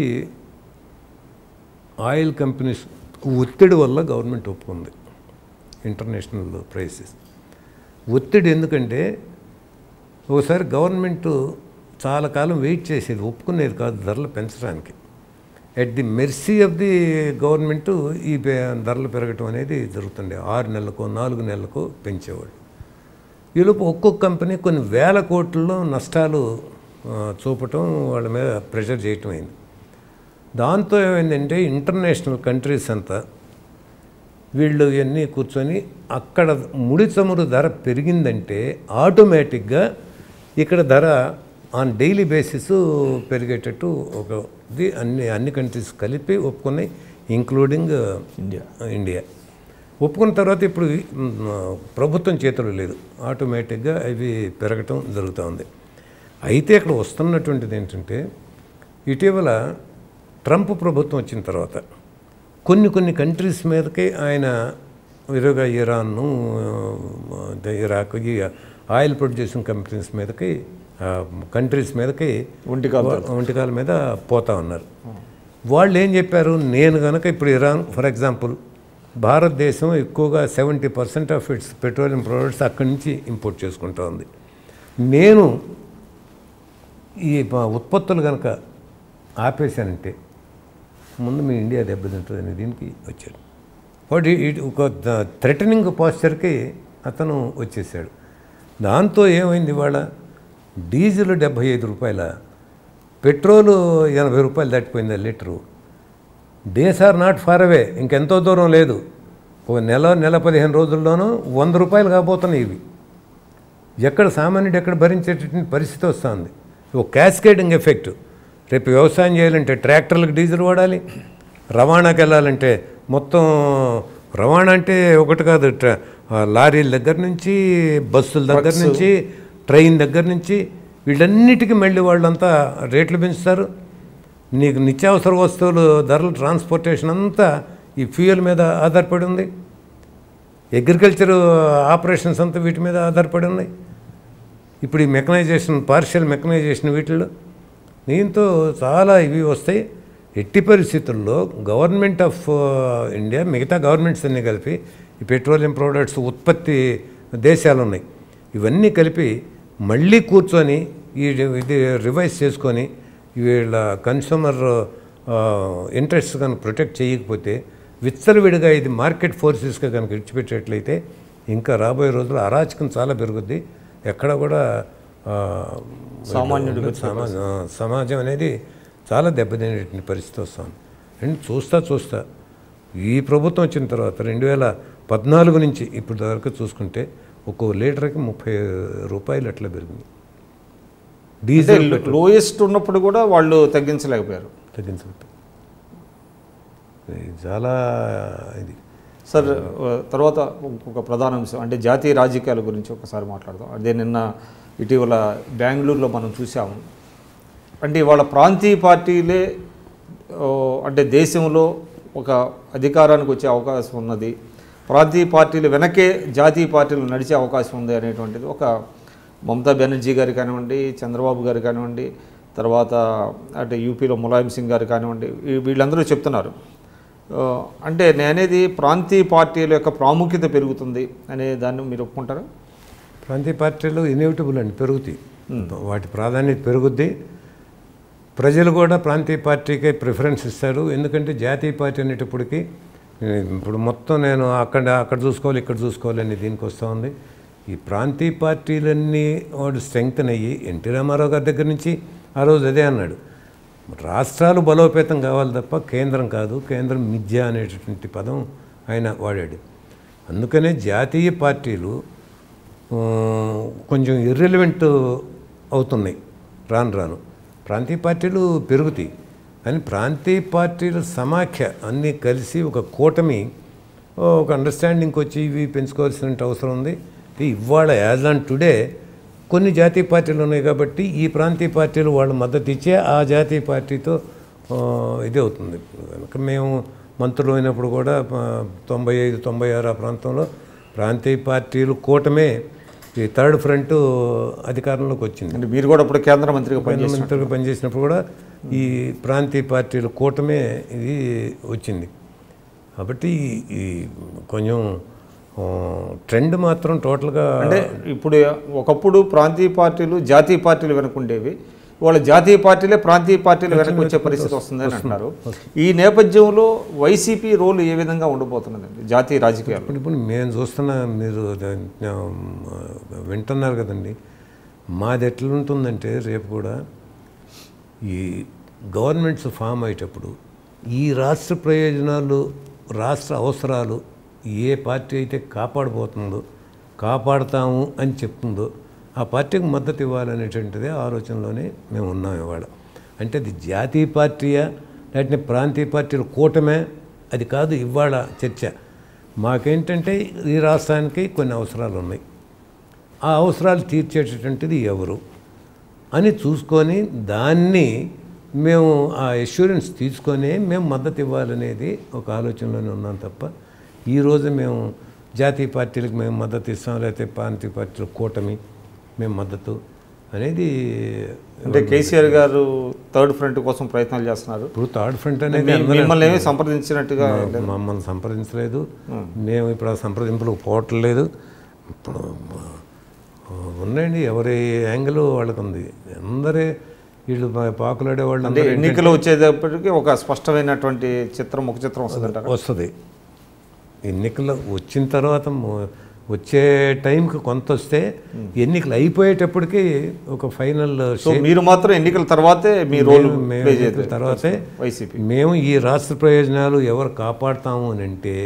ఆయిల్ కంపెనీస్ ఒత్తిడి వల్ల గవర్నమెంట్ ఒప్పుకుంది ఇంటర్నేషనల్ ప్రైసెస్ ఒత్తిడి ఎందుకంటే ఒకసారి గవర్నమెంట్ చాలా కాలం వెయిట్ చేసేది ఒప్పుకునేది కాదు ధరలు పెంచడానికి at the mercy of the government ఈ పే- ధరలు పెరగటం అనేది జరుగుతుండే ఆరు నెలలకు నాలుగు నెలలకు పెంచేవాడు ఈలోపు ఒక్కొక్క కంపెనీ కొన్ని వేల కోట్లలో నష్టాలు ఆ, చూపటం వాళ్ళ మీద ప్రెషర్ చేయటం అయింది దాంతో ఏమైందంటే ఇంటర్నేషనల్ కంట్రీస్ అంతా వీళ్ళు ఇవన్నీ కూర్చొని అక్కడ ముడి చమురు ధర పెరిగిందంటే ఆటోమేటిక్గా ఇక్కడ ధర ఆన్ డైలీ బేసిస్ పెరిగేటట్టు ఒక ఇది అన్ని అన్ని కంట్రీస్ కలిపి ఒప్పుకున్నాయి ఇంక్లూడింగ్ ఇండియా ఇండియా ఒప్పుకున్న తర్వాత ఇప్పుడు మ్, ప్రభుత్వం చేతులు లేదు ఆటోమేటిక్గా అవి పెరగటం జరుగుతూ ఉంది అయితే ఇక్కడ వస్తున్నటువంటిది ఏంటంటే ఇటీవల ట్రంప్ ప్రభుత్వం వచ్చిన తర్వాత కొన్ని కొన్ని కంట్రీస్ మీదకి ఆయన విరుగా ఇరాన్ను ఆ, ఇరాక్ ఈ ఆయిల్ ప్రొడ్యూసింగ్ కంపెనీస్ మీదకి కంట్రీస్ మీదకి ఒంటికాలు ఒంటికాల మీద పోతా ఉన్నారు వాళ్ళు ఏం చెప్పారు నేను కనుక ఇప్పుడు ఇరాన్ ఫర్ ఎగ్జాంపుల్ భారతదేశం ఎక్కువగా seventy percent of its petroleum products అక్కడి నుంచి ఇంపోర్ట్ చేసుకుంటూ ఉంది నేను ఈ ప- ఉత్పత్తులు కనుక ఆపేశానంటే ముందు మీ ఇండియా దెబ్బతింటుంది అనే దీనికి వచ్చాడు వాడు ఈ- ఒక థ్రెటనింగ్ పాస్చర్కి అతను వచ్చేసాడు దాంతో ఏమైంది ఇవాళ డీజిల్ డెబ్భై ఐదు రూపాయల పెట్రోలు ఎనభై రూపాయలు దాటిపోయింది litre days are not far away ఇంకెంతో దూరం లేదు ఒక నెల నెల పదిహేను రోజుల్లోనూ వంద రూపాయలు కాబోతున్నాయి ఇవి ఎక్కడ సామాన్యుడు ఎక్కడ భరించేటటువంటి పరిస్థితి వస్తుంది ఒక క్యాస్కేడింగ్ ఎఫెక్ట్ రేపు వ్యవసాయం చేయాలంటే ట్రాక్టర్లకు డీజిల్ వాడాలి రవాణాకి వెళ్ళాలంటే మొత్తం రవాణా అంటే ఒకటి కాదు ట్ర- ఆ లారీల దగ్గర నుంచి బస్సుల దగ్గర నుంచి ట్రైన్ దగ్గర నుంచి వీళ్ళన్నిటికీ మళ్ళీ వాళ్ళంతా రేట్లు పెంచుతారు నీకు నిత్యావసర వస్తువులు ధరలు ట్రాన్స్పోర్టేషన్ అంతా ఈ ఫ్యూయల్ మీద ఆధారపడి ఉంది అగ్రికల్చర్ ఆపరేషన్స్ అంతా వీటి మీద ఆధారపడి ఉన్నాయి ఇప్పుడు ఈ మెకనైజేషన్ పార్షియల్ మెకనైజేషన్ వీటిల్లో దీంతో చాలా ఇవి వస్తాయి ఎట్టి పరిస్థితుల్లో గవర్నమెంట్ ఆఫ్ ఇండియా మిగతా గవర్నమెంట్స్ అన్నీ కలిపి ఈ పెట్రోలియం ప్రోడక్ట్స్ ఉత్పత్తి దేశాలు ఉన్నాయి ఇవన్నీ కలిపి మళ్ళీ కూర్చొని ఈ ఇది రివైజ్ చేసుకొని వీళ్ళ కన్స్యూమర్ ఇంట్రెస్ట్ కనుక ప్రొటెక్ట్ చేయకపోతే విచ్చలవిడిగా ఇది మార్కెట్ ఫోర్సెస్గా కనుక ఇచ్చిపెట్టేట్లయితే ఇంకా రాబోయే రోజుల్లో అరాచకం చాలా పెరుగుద్ది ఎక్కడ కూడా ఆ, సామాన్యుడికి సమా- ఆ, సమాజం అనేది చాలా దెబ్బతినేటువంటి పరిస్థితి వస్తుంది అండ్ చూస్తా చూస్తా ఈ ప్రభుత్వం వచ్చిన తర్వాత రెండు వేల పద్నాలుగు నుంచి ఇప్పుడు వరకు చూసుకుంటే ఒక్కో లీటర్కి ముప్పై రూపాయలు అట్లా పెరిగింది అంటే డీజిల్ లోయెస్ట్ ఉన్నప్పుడు కూడా వాళ్ళు తగ్గించలేకపోయారు తగ్గించబట్టి ఇది చాలా ఇది సార్ ఆ, తర్వాత ఒక ప్రధాన అంశం అంటే జాతీయ రాజకీయాల గురించి ఒకసారి మాట్లాడదాం అదే నిన్న ఇటీవల బెంగళూరులో మనం చూసాము అంటే ఇవాళ ప్రాంతీయ పార్టీలే ఓ, అంటే దేశంలో ఒక అధికారానికి వచ్చే అవకాశం ఉన్నది ప్రాంతీయ పార్టీలు వెనకే జాతీయ పార్టీలు నడిచే అవకాశం ఉంది అనేటువంటిది ఒక మమతా బెనర్జీ గారు కానివ్వండి చంద్రబాబు గారు కానివ్వండి తర్వాత అంటే యూపీలో ములాయం సింగ్ గారు కానివ్వండి ఈ- వీళ్ళందరూ చెప్తున్నారు ఆ, అంటే నేనేది ప్రాంతీయ పార్టీల యొక్క ప్రాముఖ్యత పెరుగుతుంది అనే దాన్ని మీరు ఒప్పుకుంటారా ప్రాంతీయ పార్టీలు ఇన్ఎవిటబుల్ అండి పెరుగుతాయి వాటి ప్రాధాన్యత పెరుగుద్ది ప్రజలు కూడా ప్రాంతీయ పార్టీకే ప్రిఫరెన్స్ ఇస్తారు ఎందుకంటే జాతీయ పార్టీ అనేటప్పటికి ఏ, ఇప్పుడు మొత్తం నేను అక్కడ అక్కడ చూసుకోవాలి ఇక్కడ చూసుకోవాలి అని దీనికి వస్తూ ఉంది ఈ ప్రాంతీయ పార్టీలన్నీ వాడు స్ట్రెంగ్తన్ అయ్యి ఎన్టీ రామారావు గారి దగ్గర నుంచి ఆ రోజు అదే అన్నాడు రాష్ట్రాలు బలోపేతం కావాలి తప్ప కేంద్రం కాదు కేంద్రం మిథ్య అనేటటువంటి పదం ఆయన వాడాడు అందుకనే జాతీయ పార్టీలు ఆ, కొంచెం ఇర్రెలివెంట్ అవుతున్నాయి రాను రాను ప్రాంతీయ పార్టీలు పెరుగుతాయి కానీ ప్రాంతీయ పార్టీల సమాఖ్య అన్నీ కలిసి ఒక కూటమి ఓ, ఒక అండర్స్టాండింగ్కి వచ్చి ఇవి పెంచుకోవాల్సిన అవసరం ఉంది ఇవాళ యాజ్ ఆన్ టుడే కొన్ని జాతీయ పార్టీలు ఉన్నాయి కాబట్టి ఈ ప్రాంతీయ పార్టీలు వాళ్ళ మద్దతు ఇచ్చే ఆ జాతీయ పార్టీతో ఆ, ఇది అవుతుంది కనుక మేము మంత్రులు అయినప్పుడు కూడా ఆ, తొంభై ఐదు తొంభై ఆరు ఆ ప్రాంతంలో ప్రాంతీయ పార్టీలు కూటమే ఈ థర్డ్ ఫ్రంట్ అధికారంలోకి వచ్చింది అంటే మీరు కూడా ఇప్పుడు కేంద్ర మంత్రిగా పనిచేస్తున్నారు మంత్రిగా పనిచేసినప్పుడు కూడా ఈ ప్రాంతీయ పార్టీల కూటమే ఇది వచ్చింది కాబట్టి ఈ- ఈ కొంచెం ఆ, ట్రెండ్ మాత్రం టోటల్గా అంటే ఇప్పుడు ఒకప్పుడు ప్రాంతీయ పార్టీలు జాతీయ పార్టీలు వెనుకుండేవి వాళ్ళ జాతీయ పార్టీలే ప్రాంతీయ పార్టీలు వెనక్కి వచ్చే పరిస్థితి వస్తుందని అంటున్నారు ఈ నేపథ్యంలో వైసీపీ రోల్ ఏ విధంగా ఉండబోతున్నదండి జాతీయ రాజకీయాలు ఇప్పుడు ఇప్పుడు మేము చూస్తున్న మీరు ద- ఆ, వింటున్నారు కదండి మాది ఎట్లుంటుందంటే రేపు కూడా ఈ గవర్నమెంట్స్ ఫామ్ అయ్యేటప్పుడు ఈ రాష్ట్ర ప్రయోజనాలు రాష్ట్ర అవసరాలు ఏ పార్టీ అయితే కాపాడబోతుందో కాపాడతాము అని చెప్తుందో ఆ పార్టీకి మద్దతు ఇవ్వాలనేటువంటిదే ఆలోచనలోనే మేము ఉన్నాం ఇవాళ అంటే అది జాతీయ పార్టీయా లేకపోతే ప్రాంతీయ పార్టీల కూటమే అది కాదు ఇవాళ చర్చ మాకేంటంటే ఈ రాష్ట్రానికి కొన్ని అవసరాలు ఉన్నాయి ఆ అవసరాలు తీర్చేటటువంటిది ఎవరు అని చూసుకొని దాన్ని మేము ఆ ఎష్యూరెన్స్ తీసుకొని మేము మద్దతు ఇవ్వాలనేది ఒక ఆలోచనలోనే ఉన్నాం తప్ప ఈరోజు మేము జాతీయ పార్టీలకు మేము మద్దతు ఇస్తాం లేకపోతే ప్రాంతీయ పార్టీల కూటమి మేము మద్దతు అనేది అంటే కేసీఆర్ గారు థర్డ్ ఫ్రంట్ కోసం ప్రయత్నాలు చేస్తున్నారు ఇప్పుడు థర్డ్ ఫ్రంట్ అనేది మీ- అందరూ మిమ్మల్ని ఏమీ సంప్రదించినట్టుగా మా- మమ్మల్ని సంప్రదించలేదు మేము ఇప్పుడు ఆ సంప్రదింపులకు పోవట్లేదు ఇప్పుడు ఆ, ఉన్నాయండి ఎవరి యాంగిల్ వాళ్ళకు ఉంది అందరే వీళ్ళు పా- పాకులాడే వాళ్ళు అంటే ఎన్నికలు వచ్చేటప్పటికి ఒక స్పష్టమైనటువంటి చిత్రం ముఖ చిత్రం వస్తుందంటారు వస్తుంది ఎన్నికలు వచ్చిన తర్వాత మొ- వచ్చే టైంకి కొంత వస్తే ఎన్నికలు అయిపోయేటప్పటికి ఒక ఫైనల్ సో మీరు మాత్రం ఎన్నికల తర్వాతే మీ రోల్ మేము ప్లే ఎన్నికల చేయాలి తర్వాతే వైసీపీ మేము ఈ రాష్ట్ర ప్రయోజనాలు ఎవరు కాపాడుతాము అని అంటే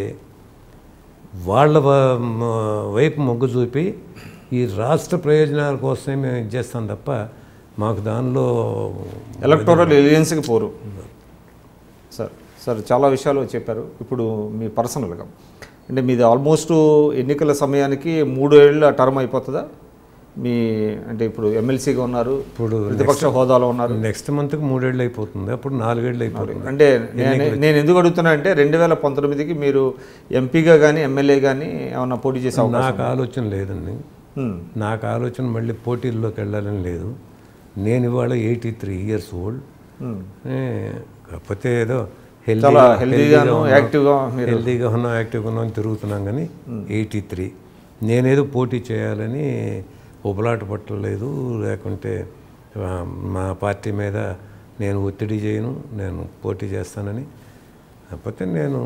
వాళ్ళ వ- మ- వైపు మొగ్గు చూపి ఈ రాష్ట్ర ప్రయోజనాల కోసమే మేము ఇది చేస్తాం తప్ప మాకు దానిలో ఎలక్టోరల్ ఎలియన్స్కి పోరు సార్ సార్ చాలా విషయాలు చెప్పారు ఇప్పుడు మీ పర్సనల్గా అంటే మీది ఆల్మోస్ట్ ఎన్నికల సమయానికి మూడు ఏళ్ళ టర్మ్ అయిపోతుందా మీ అంటే ఇప్పుడు ఎమ్మెల్సీగా ఉన్నారు ఇప్పుడు ప్రతిపక్ష హోదాలో ఉన్నారు నెక్స్ట్ మంత్కి మూడేళ్ళు అయిపోతుంది అప్పుడు నాలుగేళ్ళు అయిపోతుంది అంటే నేను నేను ఎందుకు అడుగుతున్నా అంటే రెండు వేల పంతొమ్మిదికి మీరు ఎంపీగా కానీ ఎమ్మెల్యే కానీ ఏమన్నా పోటీ చేసే అవకాశం నాకు ఆలోచన లేదండి హ్మ్. నాకు ఆలోచన మళ్ళీ పోటీల్లోకి వెళ్ళాలని లేదు నేను ఇవాళ ఎయిటీ త్రీ ఇయర్స్ ఓల్డ్ హ్మ్. కాకపోతే ఏదో చాలా హెల్దీగా హెల్దీగాను యాక్టివ్గా మీరు హెల్దీగా ఉన్నాం యాక్టివ్గా ఉన్నాం తిరుగుతున్నాం కానీ ఎయిటీ త్రీ నేనేదో పోటీ చేయాలని ఉబలాట పట్టలేదు లేకుంటే ఆ, మా పార్టీ మీద నేను ఒత్తిడి చేయను నేను పోటీ చేస్తానని కాకపోతే నేను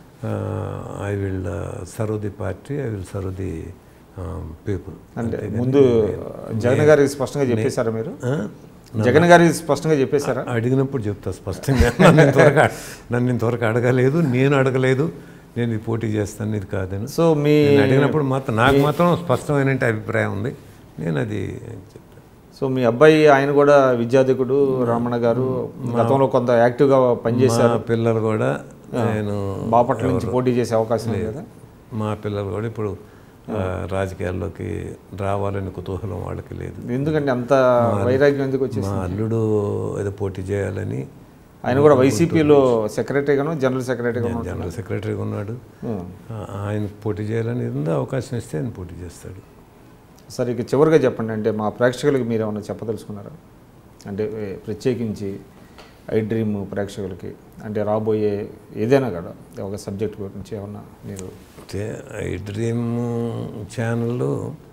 I will serve the party I will serve the people అంటే ముందు జగన్ గారికి స్పష్టంగా చెప్పేశారా మీరు జగన్ గారికి స్పష్టంగా చెప్పేశారా అడిగినప్పుడు చెప్తా స్పష్టంగా నన్ను ఇంతవరకు అడ- నన్ను ఇంతవరకు అడగలేదు నేను అడగలేదు నేను ఇది పోటీ చేస్తాను ఇది కాదని సో మీ నేను అడిగినప్పుడు మాత్రం నాకు మాత్రం స్పష్టమైన అభిప్రాయం ఉంది నేను అది చెప్తాను సో మీ అబ్బాయి ఆయన కూడా విద్యాధికుడు రామణ గారు గతంలో కొంత యాక్టివ్గా పనిచేశారు మా పిల్లలు కూడా నేను బాపట్ల నుంచి పోటీ చేసే అవకాశం ఉంది కదా మా పిల్లలు కూడా ఇప్పుడు ఆ, రాజకీయాల్లోకి రావాలని కుతూహలం వాళ్ళకి లేదు ఎందుకంటే అంత వైరాగ్యం ఎందుకు వచ్చేసి మా అల్లుడు ఏదో పోటీ చేయాలని ఆయన కూడా వైసీపీలో సెక్రటరీగాను జనరల్ సెక్రటరీగాను జనరల్ సెక్రటరీగా ఉన్నాడు ఆ- ఆయన పోటీ చేయాలని ఉంది అవకాశం ఇస్తే ఆయన పోటీ చేస్తాడు సరే ఇక చివరిగా చెప్పండి అంటే మా ప్రేక్షకులకి మీరు ఏమైనా చెప్పదలుచుకున్నారా అంటే ఏ, ప్రత్యేకించి ఐ డ్రీమ్ ప్రేక్షకులకి అంటే రాబోయే ఏదైనా కూడా ఒక సబ్జెక్ట్ గురించి ఏమన్నా మీరు అయితే ఐ డ్రీమ్ ఛానల్లో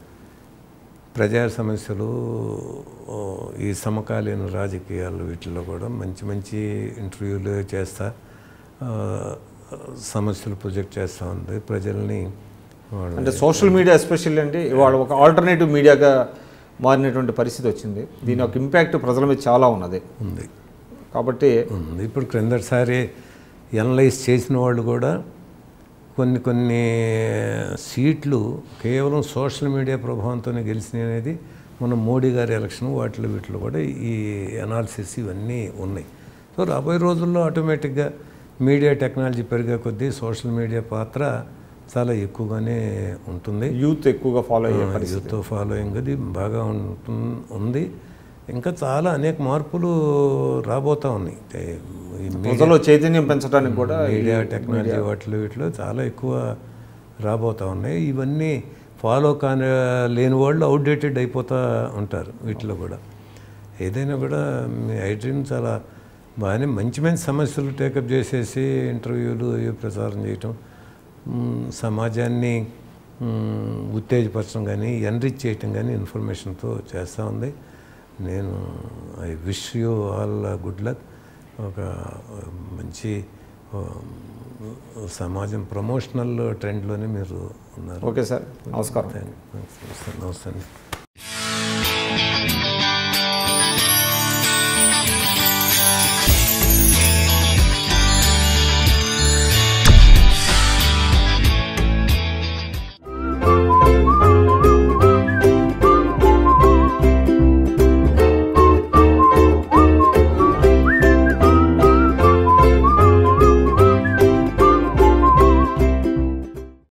ప్రజా సమస్యలు ఓ, ఈ సమకాలీన రాజకీయాలు వీటిల్లో కూడా మంచి మంచి ఇంటర్వ్యూలు చేస్తా ఆ, సమస్యలు ప్రొజెక్ట్ చేస్తూ ఉంది ప్రజల్ని వాళ్ళు అంటే సోషల్ మీడియా ఎస్పెషల్లీ అంటే ఇవాళ ఒక ఆల్టర్నేటివ్ మీడియాగా మారినటువంటి పరిస్థితి వచ్చింది దీని యొక్క ఇంపాక్ట్ ప్రజల మీద చాలా ఉన్నది ఉంది కాబట్టి ఉంది ఇప్పుడు క్రిందటిసారి ఎనలైజ్ చేసిన వాళ్ళు కూడా కొన్ని కొన్ని సీట్లు కేవలం సోషల్ మీడియా ప్రభావంతోనే గెలిచినాయి అనేది మన మోడీ గారి ఎలక్షన్ వాటిలో వీటిలో కూడా ఈ అనాలిసిస్ ఇవన్నీ ఉన్నాయి సో రాబోయే రోజుల్లో ఆటోమేటిక్గా మీడియా టెక్నాలజీ పెరిగే కొద్దీ సోషల్ మీడియా పాత్ర చాలా ఎక్కువగానే ఉంటుంది యూత్ ఎక్కువగా ఫాలో అయ్యే పరిస్థితి యూత్ ఫాలోయింగ్ అది బాగా ఉంటుంది ఉంది ఇంకా చాలా అనేక మార్పులు రాబోతా ఉన్నాయి అంటే ఈ మీ- ప్రజల్లో చైతన్యం పెంచడానికి కూడా ఈ మీడియా టెక్నాలజీ వాటిలో వీటిలో చాలా ఎక్కువ రాబోతా ఉన్నాయి ఇవన్నీ ఫాలో కాని లేని వాళ్ళు అవుట్డేటెడ్ అయిపోతూ ఉంటారు వీటిలో కూడా ఏదైనా కూడా మీ ఐ డ్రీమ్ చాలా బాగానే మంచి మంచి సమస్యలు టేకప్ చేసేసి ఇంటర్వ్యూలు ఇవి ప్రచారం చేయటం మ్, సమాజాన్ని మ్, ఉత్తేజపరచడం కానీ ఎన్రిచ్ చేయటం కానీ ఇన్ఫర్మేషన్తో చేస్తూ ఉంది నేను I wish you all good luck ఒక మంచి ఆ, సమాజం ప్రమోషనల్ ట్రెండ్లోనే మీరు ఉన్నారు ఓకే సార్ నమస్కారం థ్యాంక్ నమస్తే అండి